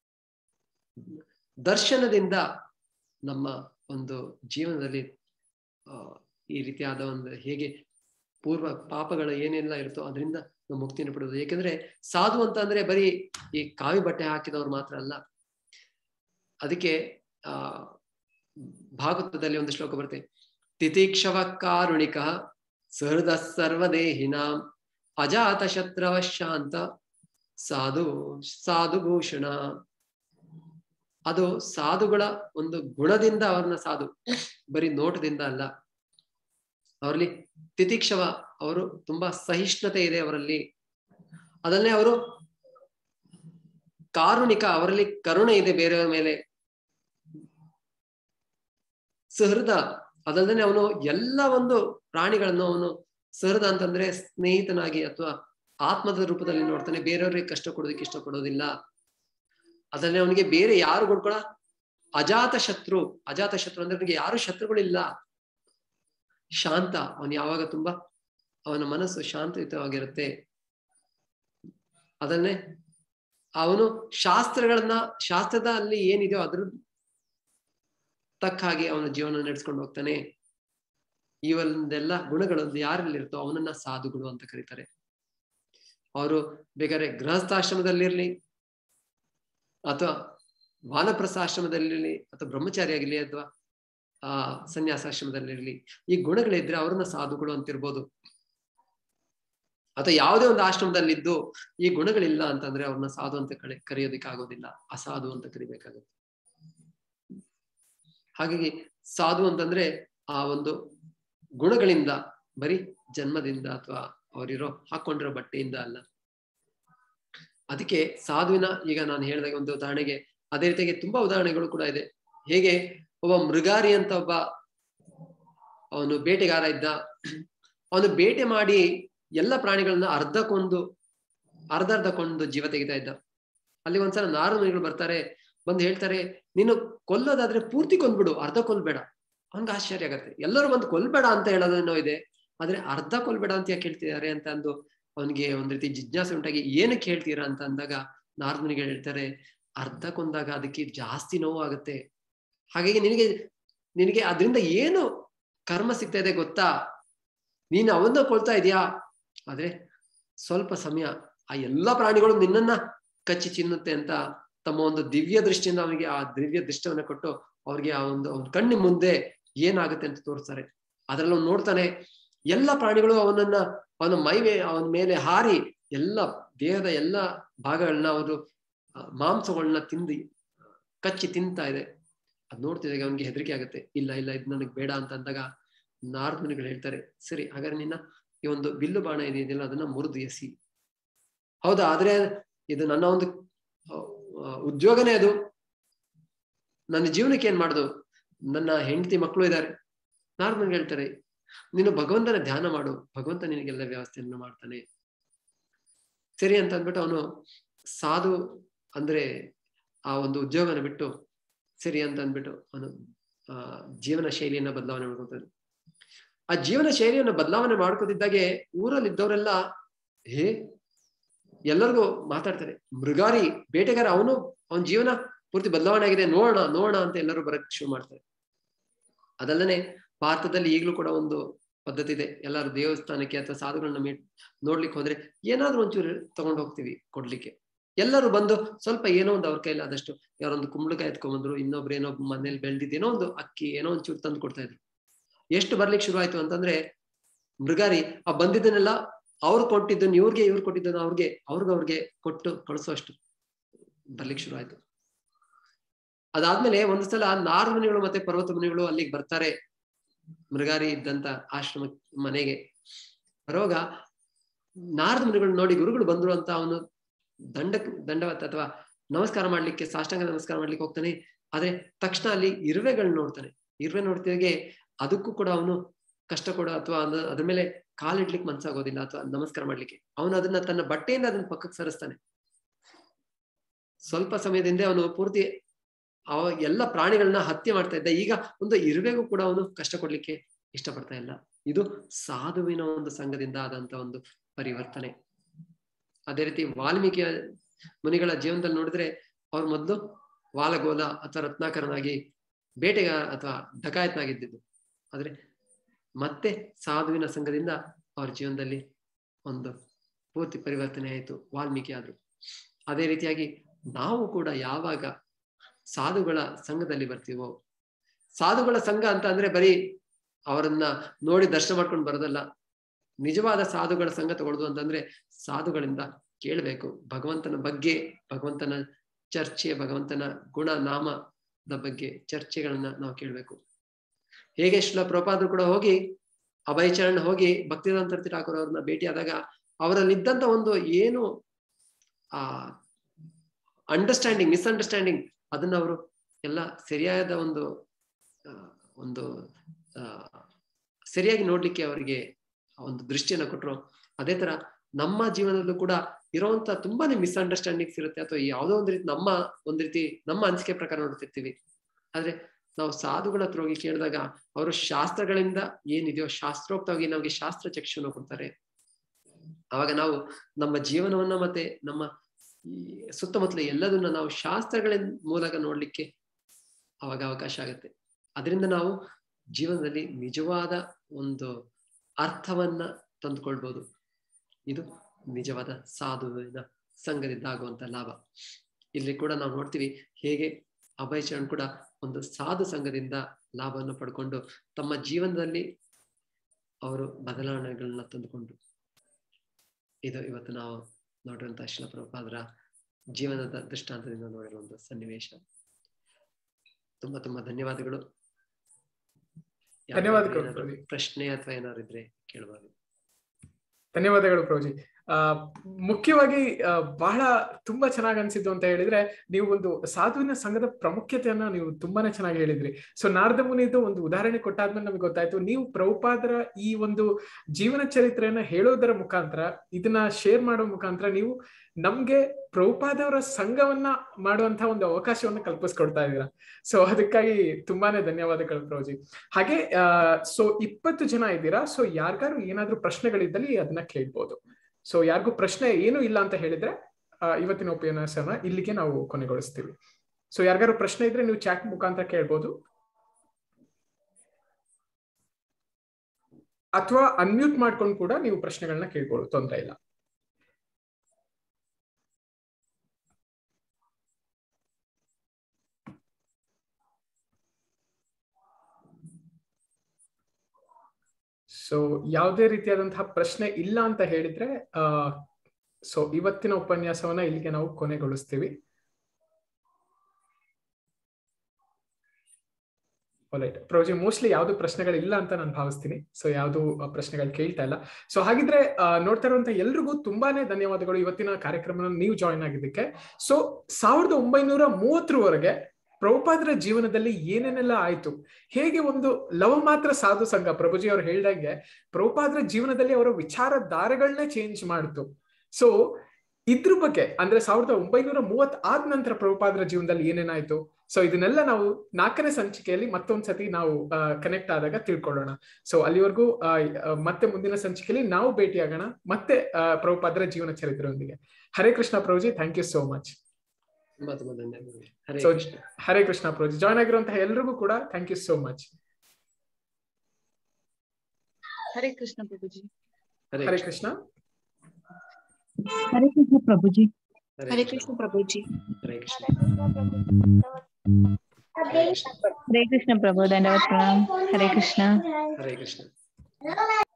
ದರ್ಶನದಿಂದ ನಮ್ಮ ಒಂದು ಜೀವನದಲ್ಲಿ ಆ, ಈ ರೀತಿಯಾದ ಒಂದು ಹೇಗೆ ಪೂರ್ವ ಪಾಪಗಳು ಏನೆಲ್ಲ ಇರುತ್ತೋ ಅದರಿಂದ ನಾವು ಮುಕ್ತಿಯನ್ನು ಪಡೆಯೋದು ಏಕೆಂದ್ರೆ ಸಾಧು ಅಂತ ಅಂದ್ರೆ ಬರೀ ಈ ಕಾವಿ ಬಟ್ಟೆ ಹಾಕಿದವ್ರು ಮಾತ್ರ ಅಲ್ಲ ಅದಕ್ಕೆ ಆ ಭಾಗವತದಲ್ಲಿ ಒಂದು ಶ್ಲೋಕ ಬರುತ್ತೆ ತಿತಿಕ್ಷವ ಕಾರುಣಿಕ ಸಹೃದ ಸರ್ವದೇಹಿನಾಂ ಅಜಾತ ಶತ್ರವ ಶಾಂತ ಸಾಧು ಸಾಧುಭೂಷಣ ಅದು ಸಾಧುಗಳ ಒಂದು ಗುಣದಿಂದ ಅವ್ರನ್ನ ಸಾಧು ಬರೀ ನೋಟದಿಂದ ಅಲ್ಲ ಅವರಲ್ಲಿ ತಿತಿಕ್ಷವ ಅವರು ತುಂಬಾ ಸಹಿಷ್ಣುತೆ ಇದೆ ಅವರಲ್ಲಿ ಅದನ್ನೇ ಅವರು ಕಾರುಣಿಕ ಅವರಲ್ಲಿ ಕರುಣೆ ಇದೆ ಬೇರೆಯವರ ಮೇಲೆ ಸಹೃದ ಅದಲ್ಲದೆ ಅವನು ಎಲ್ಲ ಒಂದು ಪ್ರಾಣಿಗಳನ್ನು ಅವನು ಸಹೃದ ಅಂತಂದ್ರೆ ಸ್ನೇಹಿತನಾಗಿ ಅಥವಾ ಆತ್ಮದ ರೂಪದಲ್ಲಿ ನೋಡ್ತಾನೆ ಬೇರೆಯವ್ರಿಗೆ ಕಷ್ಟ ಕೊಡೋದಕ್ಕೆ ಇಷ್ಟಪಡೋದಿಲ್ಲ ಅದನ್ನೇ ಅವನಿಗೆ ಬೇರೆ ಯಾರು ಕೊಡ್ಕೊಳ ಅಜಾತ ಶತ್ರು ಅಜಾತ ಶತ್ರು ಅಂದ್ರೆ ಅವನಿಗೆ ಯಾರು ಶತ್ರುಗಳಿಲ್ಲ ಶಾಂತ ಅವನು ಯಾವಾಗ ತುಂಬಾ ಅವನ ಮನಸ್ಸು ಶಾಂತಯುತವಾಗಿರುತ್ತೆ ಅದನ್ನೇ ಅವನು ಶಾಸ್ತ್ರಗಳನ್ನ ಶಾಸ್ತ್ರದ ಅಲ್ಲಿ ಏನಿದೆಯೋ ಅದ್ರ ತಕ್ಕ ಹಾಗೆ ಅವನ ಜೀವನ ನಡೆಸ್ಕೊಂಡು ಹೋಗ್ತಾನೆ ಈ ಒಂದೆಲ್ಲ ಗುಣಗಳು ಯಾರಲ್ಲಿರುತ್ತೋ ಅವನನ್ನ ಸಾಧುಗಳು ಅಂತ ಕರೀತಾರೆ ಅವರು ಬೇಕಾದ್ರೆ ಗೃಹಸ್ಥಾಶ್ರಮದಲ್ಲಿರ್ಲಿ ಅಥವಾ ವಾನಪ್ರಸ್ಥಾಶ್ರಮದಲ್ಲಿರ್ಲಿ ಅಥವಾ ಬ್ರಹ್ಮಚಾರಿ ಆಗಿರ್ಲಿ ಅಥವಾ ಆ ಸನ್ಯಾಸಾಶ್ರಮದಲ್ಲಿರ್ಲಿ ಈ ಗುಣಗಳಿದ್ರೆ ಅವ್ರನ್ನ ಸಾಧುಗಳು ಅಂತಿರ್ಬೋದು ಅಥವಾ ಯಾವುದೇ ಒಂದು ಆಶ್ರಮದಲ್ಲಿದ್ದು ಈ ಗುಣಗಳಿಲ್ಲ ಅಂತಂದ್ರೆ ಅವ್ರನ್ನ ಸಾಧು ಅಂತ ಕಡೆ ಕರೆಯೋದಿಕ್ಕಾಗೋದಿಲ್ಲ ಅಸಾಧು ಅಂತ ಕರಿಬೇಕಾಗುತ್ತೆ ಹಾಗಾಗಿ ಸಾಧು ಅಂತಂದ್ರೆ ಆ ಒಂದು ಗುಣಗಳಿಂದ ಬರೀ ಜನ್ಮದಿಂದ ಅಥವಾ ಅವರಿರೋ ಹಾಕೊಂಡಿರೋ ಬಟ್ಟೆಯಿಂದ ಅಲ್ಲ ಅದಕ್ಕೆ ಸಾಧುವಿನ ಈಗ ನಾನು ಹೇಳಿದಾಗ ಒಂದು ಉದಾಹರಣೆಗೆ ಅದೇ ರೀತಿಯಾಗಿ ತುಂಬಾ ಉದಾಹರಣೆಗಳು ಕೂಡ ಇದೆ ಹೇಗೆ ಒಬ್ಬ ಮೃಗಾರಿ ಅಂತ ಒಬ್ಬ ಅವನು ಬೇಟೆಗಾರ ಇದ್ದ ಅವನು ಬೇಟೆ ಮಾಡಿ ಎಲ್ಲ ಪ್ರಾಣಿಗಳನ್ನ ಅರ್ಧಕ್ಕೊಂದು ಅರ್ಧ ಅರ್ಧಕ್ಕೊಂದು ಜೀವ ತೆಗಿತಾ ಇದ್ದ ಅಲ್ಲಿ ಒಂದ್ಸಲ ನಾರು ಮುನಿಗಳು ಬರ್ತಾರೆ ಬಂದು ಹೇಳ್ತಾರೆ ನೀನು ಕೊಲ್ಲೋದಾದ್ರೆ ಪೂರ್ತಿ ಕೊಂದ್ಬಿಡು ಅರ್ಧ ಕೊಲ್ಬೇಡ ಅವನ್ಗೆ ಆಶ್ಚರ್ಯ ಆಗತ್ತೆ ಎಲ್ಲರೂ ಬಂದು ಕೊಲ್ಬೇಡ ಅಂತ ಹೇಳೋದೇನೋ ಇದೆ ಆದ್ರೆ ಅರ್ಧ ಕೊಲ್ಬೇಡ ಅಂತ ಯಾಕೆ ಹೇಳ್ತಿದ್ದಾರೆ ಅಂತ ಅಂದು ಅವನಿಗೆ ಒಂದ್ ರೀತಿ ಜಿಜ್ಞಾಸೆ ಉಂಟಾಗಿ ಏನಕ್ಕೆ ಹೇಳ್ತೀರಾ ಅಂತ ಅಂದಾಗ ನಾರದನಿಗೆ ಹೇಳ್ತಾರೆ ಅರ್ಧ ಕೊಂದಾಗ ಅದಕ್ಕೆ ಜಾಸ್ತಿ ನೋವು ಆಗುತ್ತೆ ಹಾಗಾಗಿ ನಿನಗೆ ನಿನಗೆ ಅದರಿಂದ ಏನು ಕರ್ಮ ಸಿಗ್ತಾ ಇದೆ ಗೊತ್ತಾ ನೀನು ಅವನ್ನ ಕೊಳ್ತಾ ಇದೀಯಾ ಆದ್ರೆ ಸ್ವಲ್ಪ ಸಮಯ ಆ ಎಲ್ಲಾ ಪ್ರಾಣಿಗಳು ನಿನ್ನನ್ನ ಕಚ್ಚಿ ಚಿನ್ನುತ್ತೆ ಅಂತ ತಮ್ಮ ಒಂದು ದಿವ್ಯ ದೃಷ್ಟಿಯಿಂದ ಅವನಿಗೆ ಆ ದಿವ್ಯ ದೃಷ್ಟವನ್ನ ಕೊಟ್ಟು ಅವ್ರಿಗೆ ಆ ಒಂದು ಅವ್ನ ಕಣ್ಣಿ ಮುಂದೆ ಏನಾಗುತ್ತೆ ಅಂತ ತೋರಿಸ್ತಾರೆ ಅದ್ರಲ್ಲಿ ಅವ್ನು ನೋಡ್ತಾನೆ ಎಲ್ಲ ಪ್ರಾಣಿಗಳು ಅವನನ್ನ ಅವನ ಮೈ ಮೇ ಅವನ ಮೇಲೆ ಹಾರಿ ಎಲ್ಲ ದೇಹದ ಎಲ್ಲ ಭಾಗಗಳನ್ನ ಅವರು ಮಾಂಸಗಳನ್ನ ತಿಂದು ಕಚ್ಚಿ ತಿಂತಾ ಇದೆ ಅದ್ ನೋಡ್ತಿದಾಗ ಅವನಿಗೆ ಹೆದರಿಕೆ ಆಗುತ್ತೆ ಇಲ್ಲ ಇಲ್ಲ ಇದು ನನಗೆ ಬೇಡ ಅಂತ ಅಂದಾಗ ನಾರ್ದ್ ಮುನಿಗಳು ಹೇಳ್ತಾರೆ ಸರಿ ಹಾಗಾದ್ರೆ ನಿನ್ನ ಈ ಒಂದು ಬಿಲ್ಲು ಬಾಣ ಇದೆಯಲ್ಲ ಅದನ್ನ ಮುರಿದು ಎಸಿ ಹೌದಾ ಆದ್ರೆ ಇದು ನನ್ನ ಒಂದು ಉದ್ಯೋಗನೇ ಅದು ನನ್ನ ಜೀವನಕ್ಕೆ ಏನ್ ಮಾಡುದು ನನ್ನ ಹೆಂಡತಿ ಮಕ್ಕಳು ಇದ್ದಾರೆ ನಾರ್ಮಲ್ ಹೇಳ್ತಾರೆ ನೀನು ಭಗವಂತನ ಧ್ಯಾನ ಮಾಡು ಭಗವಂತ ನಿನಗೆಲ್ಲ ವ್ಯವಸ್ಥೆಯನ್ನು ಮಾಡ್ತಾನೆ ಸರಿ ಅಂತ ಅಂದ್ಬಿಟ್ಟು ಅವನು ಸಾಧು ಅಂದ್ರೆ ಆ ಒಂದು ಉದ್ಯೋಗನ ಬಿಟ್ಟು ಸರಿ ಅಂತ ಅಂದ್ಬಿಟ್ಟು ಅವನು ಆ ಜೀವನ ಶೈಲಿಯನ್ನ ಬದಲಾವಣೆ ಮಾಡ್ಕೊತಾನೆ ಆ ಜೀವನ ಶೈಲಿಯನ್ನು ಬದಲಾವಣೆ ಮಾಡ್ಕೋತಿದ್ದಾಗೆ ಊರಲ್ಲಿ ಇದ್ದವರೆಲ್ಲ ಹೇ ಎಲ್ಲರಿಗೂ ಮಾತಾಡ್ತಾರೆ ಮೃಗಾರಿ ಬೇಟೆಗಾರ ಅವನು ಅವನ ಜೀವನ ಪೂರ್ತಿ ಬದಲಾವಣೆ ಆಗಿದೆ ನೋಡೋಣ ನೋಡೋಣ ಅಂತ ಎಲ್ಲರೂ ಬರಕ್ ಶುರು ಮಾಡ್ತಾರೆ ಅದಲ್ಲದೆ ಭಾರತದಲ್ಲಿ ಈಗಲೂ ಕೂಡ ಒಂದು ಪದ್ಧತಿ ಇದೆ ಎಲ್ಲರೂ ದೇವಸ್ಥಾನಕ್ಕೆ ಅಥವಾ ಸಾಧುಗಳನ್ನ ಮೀಟ್ ನೋಡ್ಲಿಕ್ಕೆ ಹೋದ್ರೆ ಏನಾದ್ರೂ ಒಂಚೂರು ತಗೊಂಡು ಹೋಗ್ತೀವಿ ಕೊಡ್ಲಿಕ್ಕೆ ಎಲ್ಲರೂ ಬಂದು ಸ್ವಲ್ಪ ಏನೋ ಒಂದು ಅವ್ರ ಕೈಲಿ ಆದಷ್ಟು ಯಾರೊಂದು ಕುಂಬಳಕಾಯಿ ಎತ್ಕೊಂಡ್ಬಂದ್ರು ಇನ್ನೊಬ್ರು ಏನೋ ಮನೇಲಿ ಬೆಳೆದಿದ್ದು ಏನೋ ಒಂದು ಅಕ್ಕಿ ಏನೋ ಒಂಚೂರು ತಂದು ಕೊಡ್ತಾ ಇದ್ರು ಎಷ್ಟು ಬರ್ಲಿಕ್ಕೆ ಶುರು ಆಯ್ತು ಅಂತಂದ್ರೆ ಮೃಗಾರಿ ಆ ಬಂದಿದ್ದನ್ನೆಲ್ಲ ಅವ್ರು ಕೊಟ್ಟಿದ್ದನ್ನು ಇವ್ರಿಗೆ ಇವ್ರು ಕೊಟ್ಟಿದ್ದನ್ನು ಅವ್ರಿಗೆ ಅವ್ರಿಗೆ ಅವ್ರಿಗೆ ಕೊಟ್ಟು ಕಳಿಸೋ ಅಷ್ಟು ಬರ್ಲಿಕ್ಕೆ ಶುರು ಆಯ್ತು ಅದಾದ್ಮೇಲೆ ಒಂದು ಸಲ ನಾರು ಮುನಿಗಳು ಮತ್ತೆ ಪರ್ವತ ಮುನಿಗಳು ಅಲ್ಲಿಗೆ ಬರ್ತಾರೆ ಮೃಗಾರಿ ಇದ್ದಂತ ಆಶ್ರಮ ಮನೆಗೆ ಬರುವಾಗ ನಾರದ ಮುನಿಗಳು ನೋಡಿ ಗುರುಗಳು ಬಂದ್ರು ಅಂತ ಅವನು ದಂಡ ದಂಡವತ್ ಅಥವಾ ನಮಸ್ಕಾರ ಮಾಡ್ಲಿಕ್ಕೆ ಸಾಷ್ಟಾಂಗ ನಮಸ್ಕಾರ ಮಾಡ್ಲಿಕ್ಕೆ ಹೋಗ್ತಾನೆ ಆದ್ರೆ ತಕ್ಷಣ ಅಲ್ಲಿ ಇರುವೆಗಳನ್ನ ನೋಡ್ತಾನೆ ಇರುವೆ ನೋಡ್ತಿದಾಗೆ ಅದಕ್ಕೂ ಕೂಡ ಅವನು ಕಷ್ಟ ಕೊಡೋ ಅಥವಾ ಅದ್ರ ಮೇಲೆ ಕಾಲಿಡ್ಲಿಕ್ಕೆ ಮನ್ಸಾಗೋದಿಲ್ಲ ಅಥವಾ ನಮಸ್ಕಾರ ಮಾಡ್ಲಿಕ್ಕೆ ಅವನು ಅದನ್ನ ತನ್ನ ಬಟ್ಟೆಯಿಂದ ಅದನ್ನ ಪಕ್ಕಕ್ಕೆ ಸರಿಸ್ತಾನೆ ಸ್ವಲ್ಪ ಸಮಯದಿಂದ ಅವನು ಪೂರ್ತಿ ಅವ ಎಲ್ಲ ಪ್ರಾಣಿಗಳನ್ನ ಹತ್ಯೆ ಮಾಡ್ತಾ ಇದ್ದ ಈಗ ಒಂದು ಇರುವೆಗೂ ಕೂಡ ಅವನು ಕಷ್ಟ ಕೊಡ್ಲಿಕ್ಕೆ ಇಷ್ಟಪಡ್ತಾ ಇಲ್ಲ ಇದು ಸಾಧುವಿನ ಒಂದು ಸಂಘದಿಂದ ಆದಂತ ಒಂದು ಪರಿವರ್ತನೆ ಅದೇ ರೀತಿ ವಾಲ್ಮೀಕಿಯ ಮುನಿಗಳ ಜೀವನದಲ್ಲಿ ನೋಡಿದ್ರೆ ಅವ್ರು ಮೊದಲು ವಾಲಗೋಲ ಅಥವಾ ರತ್ನಾಕರನಾಗಿ ಬೇಟೆಗ ಅಥವಾ ಡಕಾಯತ್ನಾಗಿದ್ದಿದ್ದು ಆದ್ರೆ ಮತ್ತೆ ಸಾಧುವಿನ ಸಂಘದಿಂದ ಅವ್ರ ಜೀವನದಲ್ಲಿ ಒಂದು ಪೂರ್ತಿ ಪರಿವರ್ತನೆ ಆಯಿತು ವಾಲ್ಮೀಕಿ ಆದ್ರು ಅದೇ ರೀತಿಯಾಗಿ ನಾವು ಕೂಡ ಯಾವಾಗ ಸಾಧುಗಳ ಸಂಘದಲ್ಲಿ ಬರ್ತೀವೋ ಸಾಧುಗಳ ಸಂಘ ಅಂತ ಅಂದ್ರೆ ಬರೀ ಅವರನ್ನ ನೋಡಿ ದರ್ಶನ ಮಾಡ್ಕೊಂಡು ಬರೋದಲ್ಲ ನಿಜವಾದ ಸಾಧುಗಳ ಸಂಘ ತಗೊಳ್ದು ಅಂತಂದ್ರೆ ಸಾಧುಗಳಿಂದ ಕೇಳಬೇಕು ಭಗವಂತನ ಬಗ್ಗೆ ಭಗವಂತನ ಚರ್ಚೆ ಭಗವಂತನ ಗುಣ ನಾಮದ ಬಗ್ಗೆ ಚರ್ಚೆಗಳನ್ನ ನಾವು ಕೇಳಬೇಕು ಹೇಗೆ ಶ್ರೀಲ ಪ್ರಪಾದ್ರು ಕೂಡ ಹೋಗಿ ಅಭಯ ಚರಣ್ ಹೋಗಿ ಭಕ್ತಿದಾಂತರ ಠಾಕೂರ್ ಅವ್ರನ್ನ ಭೇಟಿಯಾದಾಗ ಅವರಲ್ಲಿದ್ದಂತ ಒಂದು ಏನು ಆ ಅಂಡರ್ಸ್ಟ್ಯಾಂಡಿಂಗ್ ಮಿಸ್ಅಂಡರ್ಸ್ಟ್ಯಾಂಡಿಂಗ್ ಅದನ್ನ ಅವರು ಎಲ್ಲ ಸರಿಯಾದ ಒಂದು ಒಂದು ಸರಿಯಾಗಿ ನೋಡ್ಲಿಕ್ಕೆ ಅವರಿಗೆ ಒಂದು ದೃಷ್ಟಿಯನ್ನ ಕೊಟ್ರು ಅದೇ ತರ ನಮ್ಮ ಜೀವನದಲ್ಲೂ ಕೂಡ ಇರುವಂತ ತುಂಬಾನೇ ಮಿಸ್ಅಂಡರ್ಸ್ಟ್ಯಾಂಡಿಂಗ್ಸ್ ಇರುತ್ತೆ ಅಥವಾ ಯಾವುದೋ ಒಂದು ರೀತಿ ನಮ್ಮ ಒಂದ್ ರೀತಿ ನಮ್ಮ ಅನಿಸಿಕೆ ಪ್ರಕಾರ ನೋಡ್ತಿರ್ತೀವಿ ಆದ್ರೆ ನಾವು ಸಾಧುಗಳ ಹತ್ರ ಹೋಗಿ ಕೇಳಿದಾಗ ಅವರು ಶಾಸ್ತ್ರಗಳಿಂದ ಏನಿದೆಯೋ ಶಾಸ್ತ್ರೋಕ್ತವಾಗಿ ನಮಗೆ ಶಾಸ್ತ್ರ ಚಕ್ಷುನ ಕೊಡ್ತಾರೆ ಅವಾಗ ನಾವು ನಮ್ಮ ಜೀವನವನ್ನ ಮತ್ತೆ ನಮ್ಮ ಈ ಸುತ್ತಮುತ್ತಲ ಎಲ್ಲದನ್ನ ನಾವು ಶಾಸ್ತ್ರಗಳ ಮೂಲಕ ನೋಡ್ಲಿಕ್ಕೆ ಅವಾಗ ಅವಕಾಶ ಆಗುತ್ತೆ ಅದರಿಂದ ನಾವು ಜೀವನದಲ್ಲಿ ನಿಜವಾದ ಒಂದು ಅರ್ಥವನ್ನ ತಂದುಕೊಳ್ಬಹುದು ಇದು ನಿಜವಾದ ಸಾಧುವಿನ ಸಂಘದಿಂದ ಆಗುವಂತ ಲಾಭ ಇಲ್ಲಿ ಕೂಡ ನಾವು ನೋಡ್ತೀವಿ ಹೇಗೆ ಅಭಯ ಚರಣ್ ಕೂಡ ಒಂದು ಸಾಧು ಸಂಘದಿಂದ ಲಾಭವನ್ನು ಪಡ್ಕೊಂಡು ತಮ್ಮ ಜೀವನದಲ್ಲಿ ಅವರು ಬದಲಾವಣೆಗಳನ್ನ ತಂದುಕೊಂಡ್ರು ಇದು ಇವತ್ತು ನಾವು ನೋಡಿರುವಂತಹ ಶಿಲಪ್ರಭಾದರ ಜೀವನದ ದೃಷ್ಟಾಂತದಿಂದ ನೋಡಿರುವ ಒಂದು ಸನ್ನಿವೇಶ ತುಂಬಾ ತುಂಬಾ ಧನ್ಯವಾದಗಳು ಧನ್ಯವಾದಗಳು ಪ್ರಶ್ನೆ ಅಥವಾ ಏನಾದ್ರು ಇದ್ರೆ ಕೇಳಬಹುದು ಧನ್ಯವಾದಗಳು ಪ್ರೋಜಿ ಆ ಮುಖ್ಯವಾಗಿ ಬಹಳ ತುಂಬಾ ಚೆನ್ನಾಗಿ ಅನ್ಸಿದ್ದು ಅಂತ ಹೇಳಿದ್ರೆ ನೀವು ಒಂದು ಸಾಧುವಿನ ಸಂಘದ ಪ್ರಾಮುಖ್ಯತೆಯನ್ನ ನೀವು ತುಂಬಾನೇ ಚೆನ್ನಾಗಿ ಹೇಳಿದ್ರಿ ಸೊ ನಾರದ ಮುನಿದು ಒಂದು ಉದಾಹರಣೆ ಕೊಟ್ಟಾದ್ಮೇಲೆ ನಮಗೆ ಗೊತ್ತಾಯ್ತು ನೀವು ಪ್ರಭುಪಾದರ ಈ ಒಂದು ಜೀವನ ಚರಿತ್ರೆಯನ್ನ ಹೇಳೋದರ ಮುಖಾಂತರ ಇದನ್ನ ಶೇರ್ ಮಾಡೋ ಮುಖಾಂತರ ನೀವು ನಮ್ಗೆ ಪ್ರಭುಪಾದವರ ಸಂಘವನ್ನ ಮಾಡುವಂತಹ ಒಂದು ಅವಕಾಶವನ್ನ ಕಲ್ಪಿಸ್ಕೊಡ್ತಾ ಇದ್ದೀರಾ ಸೊ ಅದಕ್ಕಾಗಿ ತುಂಬಾನೇ ಧನ್ಯವಾದಗಳು ಪ್ರೋಜಿ ಹಾಗೆ ಸೊ ಇಪ್ಪತ್ತು ಜನ ಇದ್ದೀರಾ ಸೊ ಯಾರಿಗಾರು ಏನಾದ್ರೂ ಪ್ರಶ್ನೆಗಳಿದ್ದಲ್ಲಿ ಅದನ್ನ ಕೇಳ್ಬೋದು ಸೊ ಯಾರಿಗೂ ಪ್ರಶ್ನೆ ಏನು ಇಲ್ಲ ಅಂತ ಹೇಳಿದ್ರೆ ಇವತ್ತಿನ ಉಪನ್ಯಾಸನ ಇಲ್ಲಿಗೆ ನಾವು ಕೊನೆಗೊಳಿಸ್ತೀವಿ ಸೊ ಯಾರಿಗಾರು ಪ್ರಶ್ನೆ ಇದ್ರೆ ನೀವು ಚಾಟ್ ಮುಖಾಂತರ ಕೇಳ್ಬೋದು ಅಥವಾ ಅನ್ಮ್ಯೂಟ್ ಮಾಡ್ಕೊಂಡು ಕೂಡ ನೀವು ಪ್ರಶ್ನೆಗಳನ್ನ ಕೇಳ್ಬೋದು ತೊಂದರೆ ಇಲ್ಲ ಸೊ ಯಾವುದೇ ರೀತಿಯಾದಂತಹ ಪ್ರಶ್ನೆ ಇಲ್ಲ ಅಂತ ಹೇಳಿದ್ರೆ ಆ ಸೊ ಇವತ್ತಿನ ಉಪನ್ಯಾಸವನ್ನ ಇಲ್ಲಿಗೆ ನಾವು ಕೊನೆಗೊಳಿಸ್ತೀವಿ ರೈಟ್ ಪ್ರೋಜಿ ಮೋಸ್ಟ್ಲಿ ಯಾವ್ದು ಪ್ರಶ್ನೆಗಳಿಲ್ಲ ಅಂತ ನಾನು ಭಾವಿಸ್ತೀನಿ ಸೊ ಯಾವ್ದು ಪ್ರಶ್ನೆಗಳು ಕೇಳ್ತಾ ಇಲ್ಲ ಸೊ ಹಾಗಿದ್ರೆ ನೋಡ್ತಾ ಇರುವಂತ ಎಲ್ರಿಗೂ ತುಂಬಾನೇ ಧನ್ಯವಾದಗಳು ಇವತ್ತಿನ ಕಾರ್ಯಕ್ರಮ ನೀವು ಜಾಯಿನ್ ಆಗಿದ್ದಕ್ಕೆ ಸೊ ಸಾವಿರದ ಒಂಬೈನೂರ ಮೂವತ್ತರವರೆಗೆ ಪ್ರಭುಪಾದರ ಜೀವನದಲ್ಲಿ ಏನೇನೆಲ್ಲ ಆಯ್ತು ಹೇಗೆ ಒಂದು ಲವ ಮಾತ್ರ ಸಾಧು ಸಂಘ ಪ್ರಭುಜಿ ಅವ್ರು ಹೇಳ್ದಂಗೆ ಪ್ರಭುಪಾದರ ಜೀವನದಲ್ಲಿ ಅವರ ವಿಚಾರಧಾರೆಗಳನ್ನೇ ಚೇಂಜ್ ಮಾಡ್ತು ಸೊ ಇದ್ರ ಬಗ್ಗೆ ಅಂದ್ರೆ ಸಾವಿರದ ಒಂಬೈನೂರ ಮೂವತ್ ಆದ ನಂತರ ಪ್ರಭುಪಾದರ ಜೀವನದಲ್ಲಿ ಏನೇನಾಯ್ತು ಸೊ ಇದನ್ನೆಲ್ಲ ನಾವು ನಾಲ್ಕನೇ ಸಂಚಿಕೆಯಲ್ಲಿ ಮತ್ತೊಂದ್ಸತಿ ನಾವು ಕನೆಕ್ಟ್ ಆದಾಗ ತಿಳ್ಕೊಳ್ಳೋಣ ಸೊ ಅಲ್ಲಿವರೆಗೂ ಮತ್ತೆ ಮುಂದಿನ ಸಂಚಿಕೆಯಲ್ಲಿ ನಾವು ಭೇಟಿಯಾಗೋಣ ಮತ್ತೆ ಪ್ರಭುಪಾದರ ಜೀವನ ಚರಿತ್ರೆಯೊಂದಿಗೆ Hare Krishna Prabhuji thank you so much ತುಂಬಾ ತುಂಬಾ ಧನ್ಯವಾದಗಳು ಹರೇ ಸೊ ಕೃಷ್ಣ ಹರೇ ಕೃಷ್ಣ ಪ್ರಭುಜಿ ಜಾಯ್ನ್ ಆಗಿರುವಂತಹ ಎಲ್ರಿಗೂ ಕೂಡ thank you so much Hare Krishna Prabhu ji Hare Hare Krishna Krishna Hare Krishna Prabhu ji Hare Krishna Prabhu ji Hare Krishna Hare Krishna Prabhu दंडवत प्रणाम हरे कृष्ण ಹರೇ ಕೃಷ್ಣ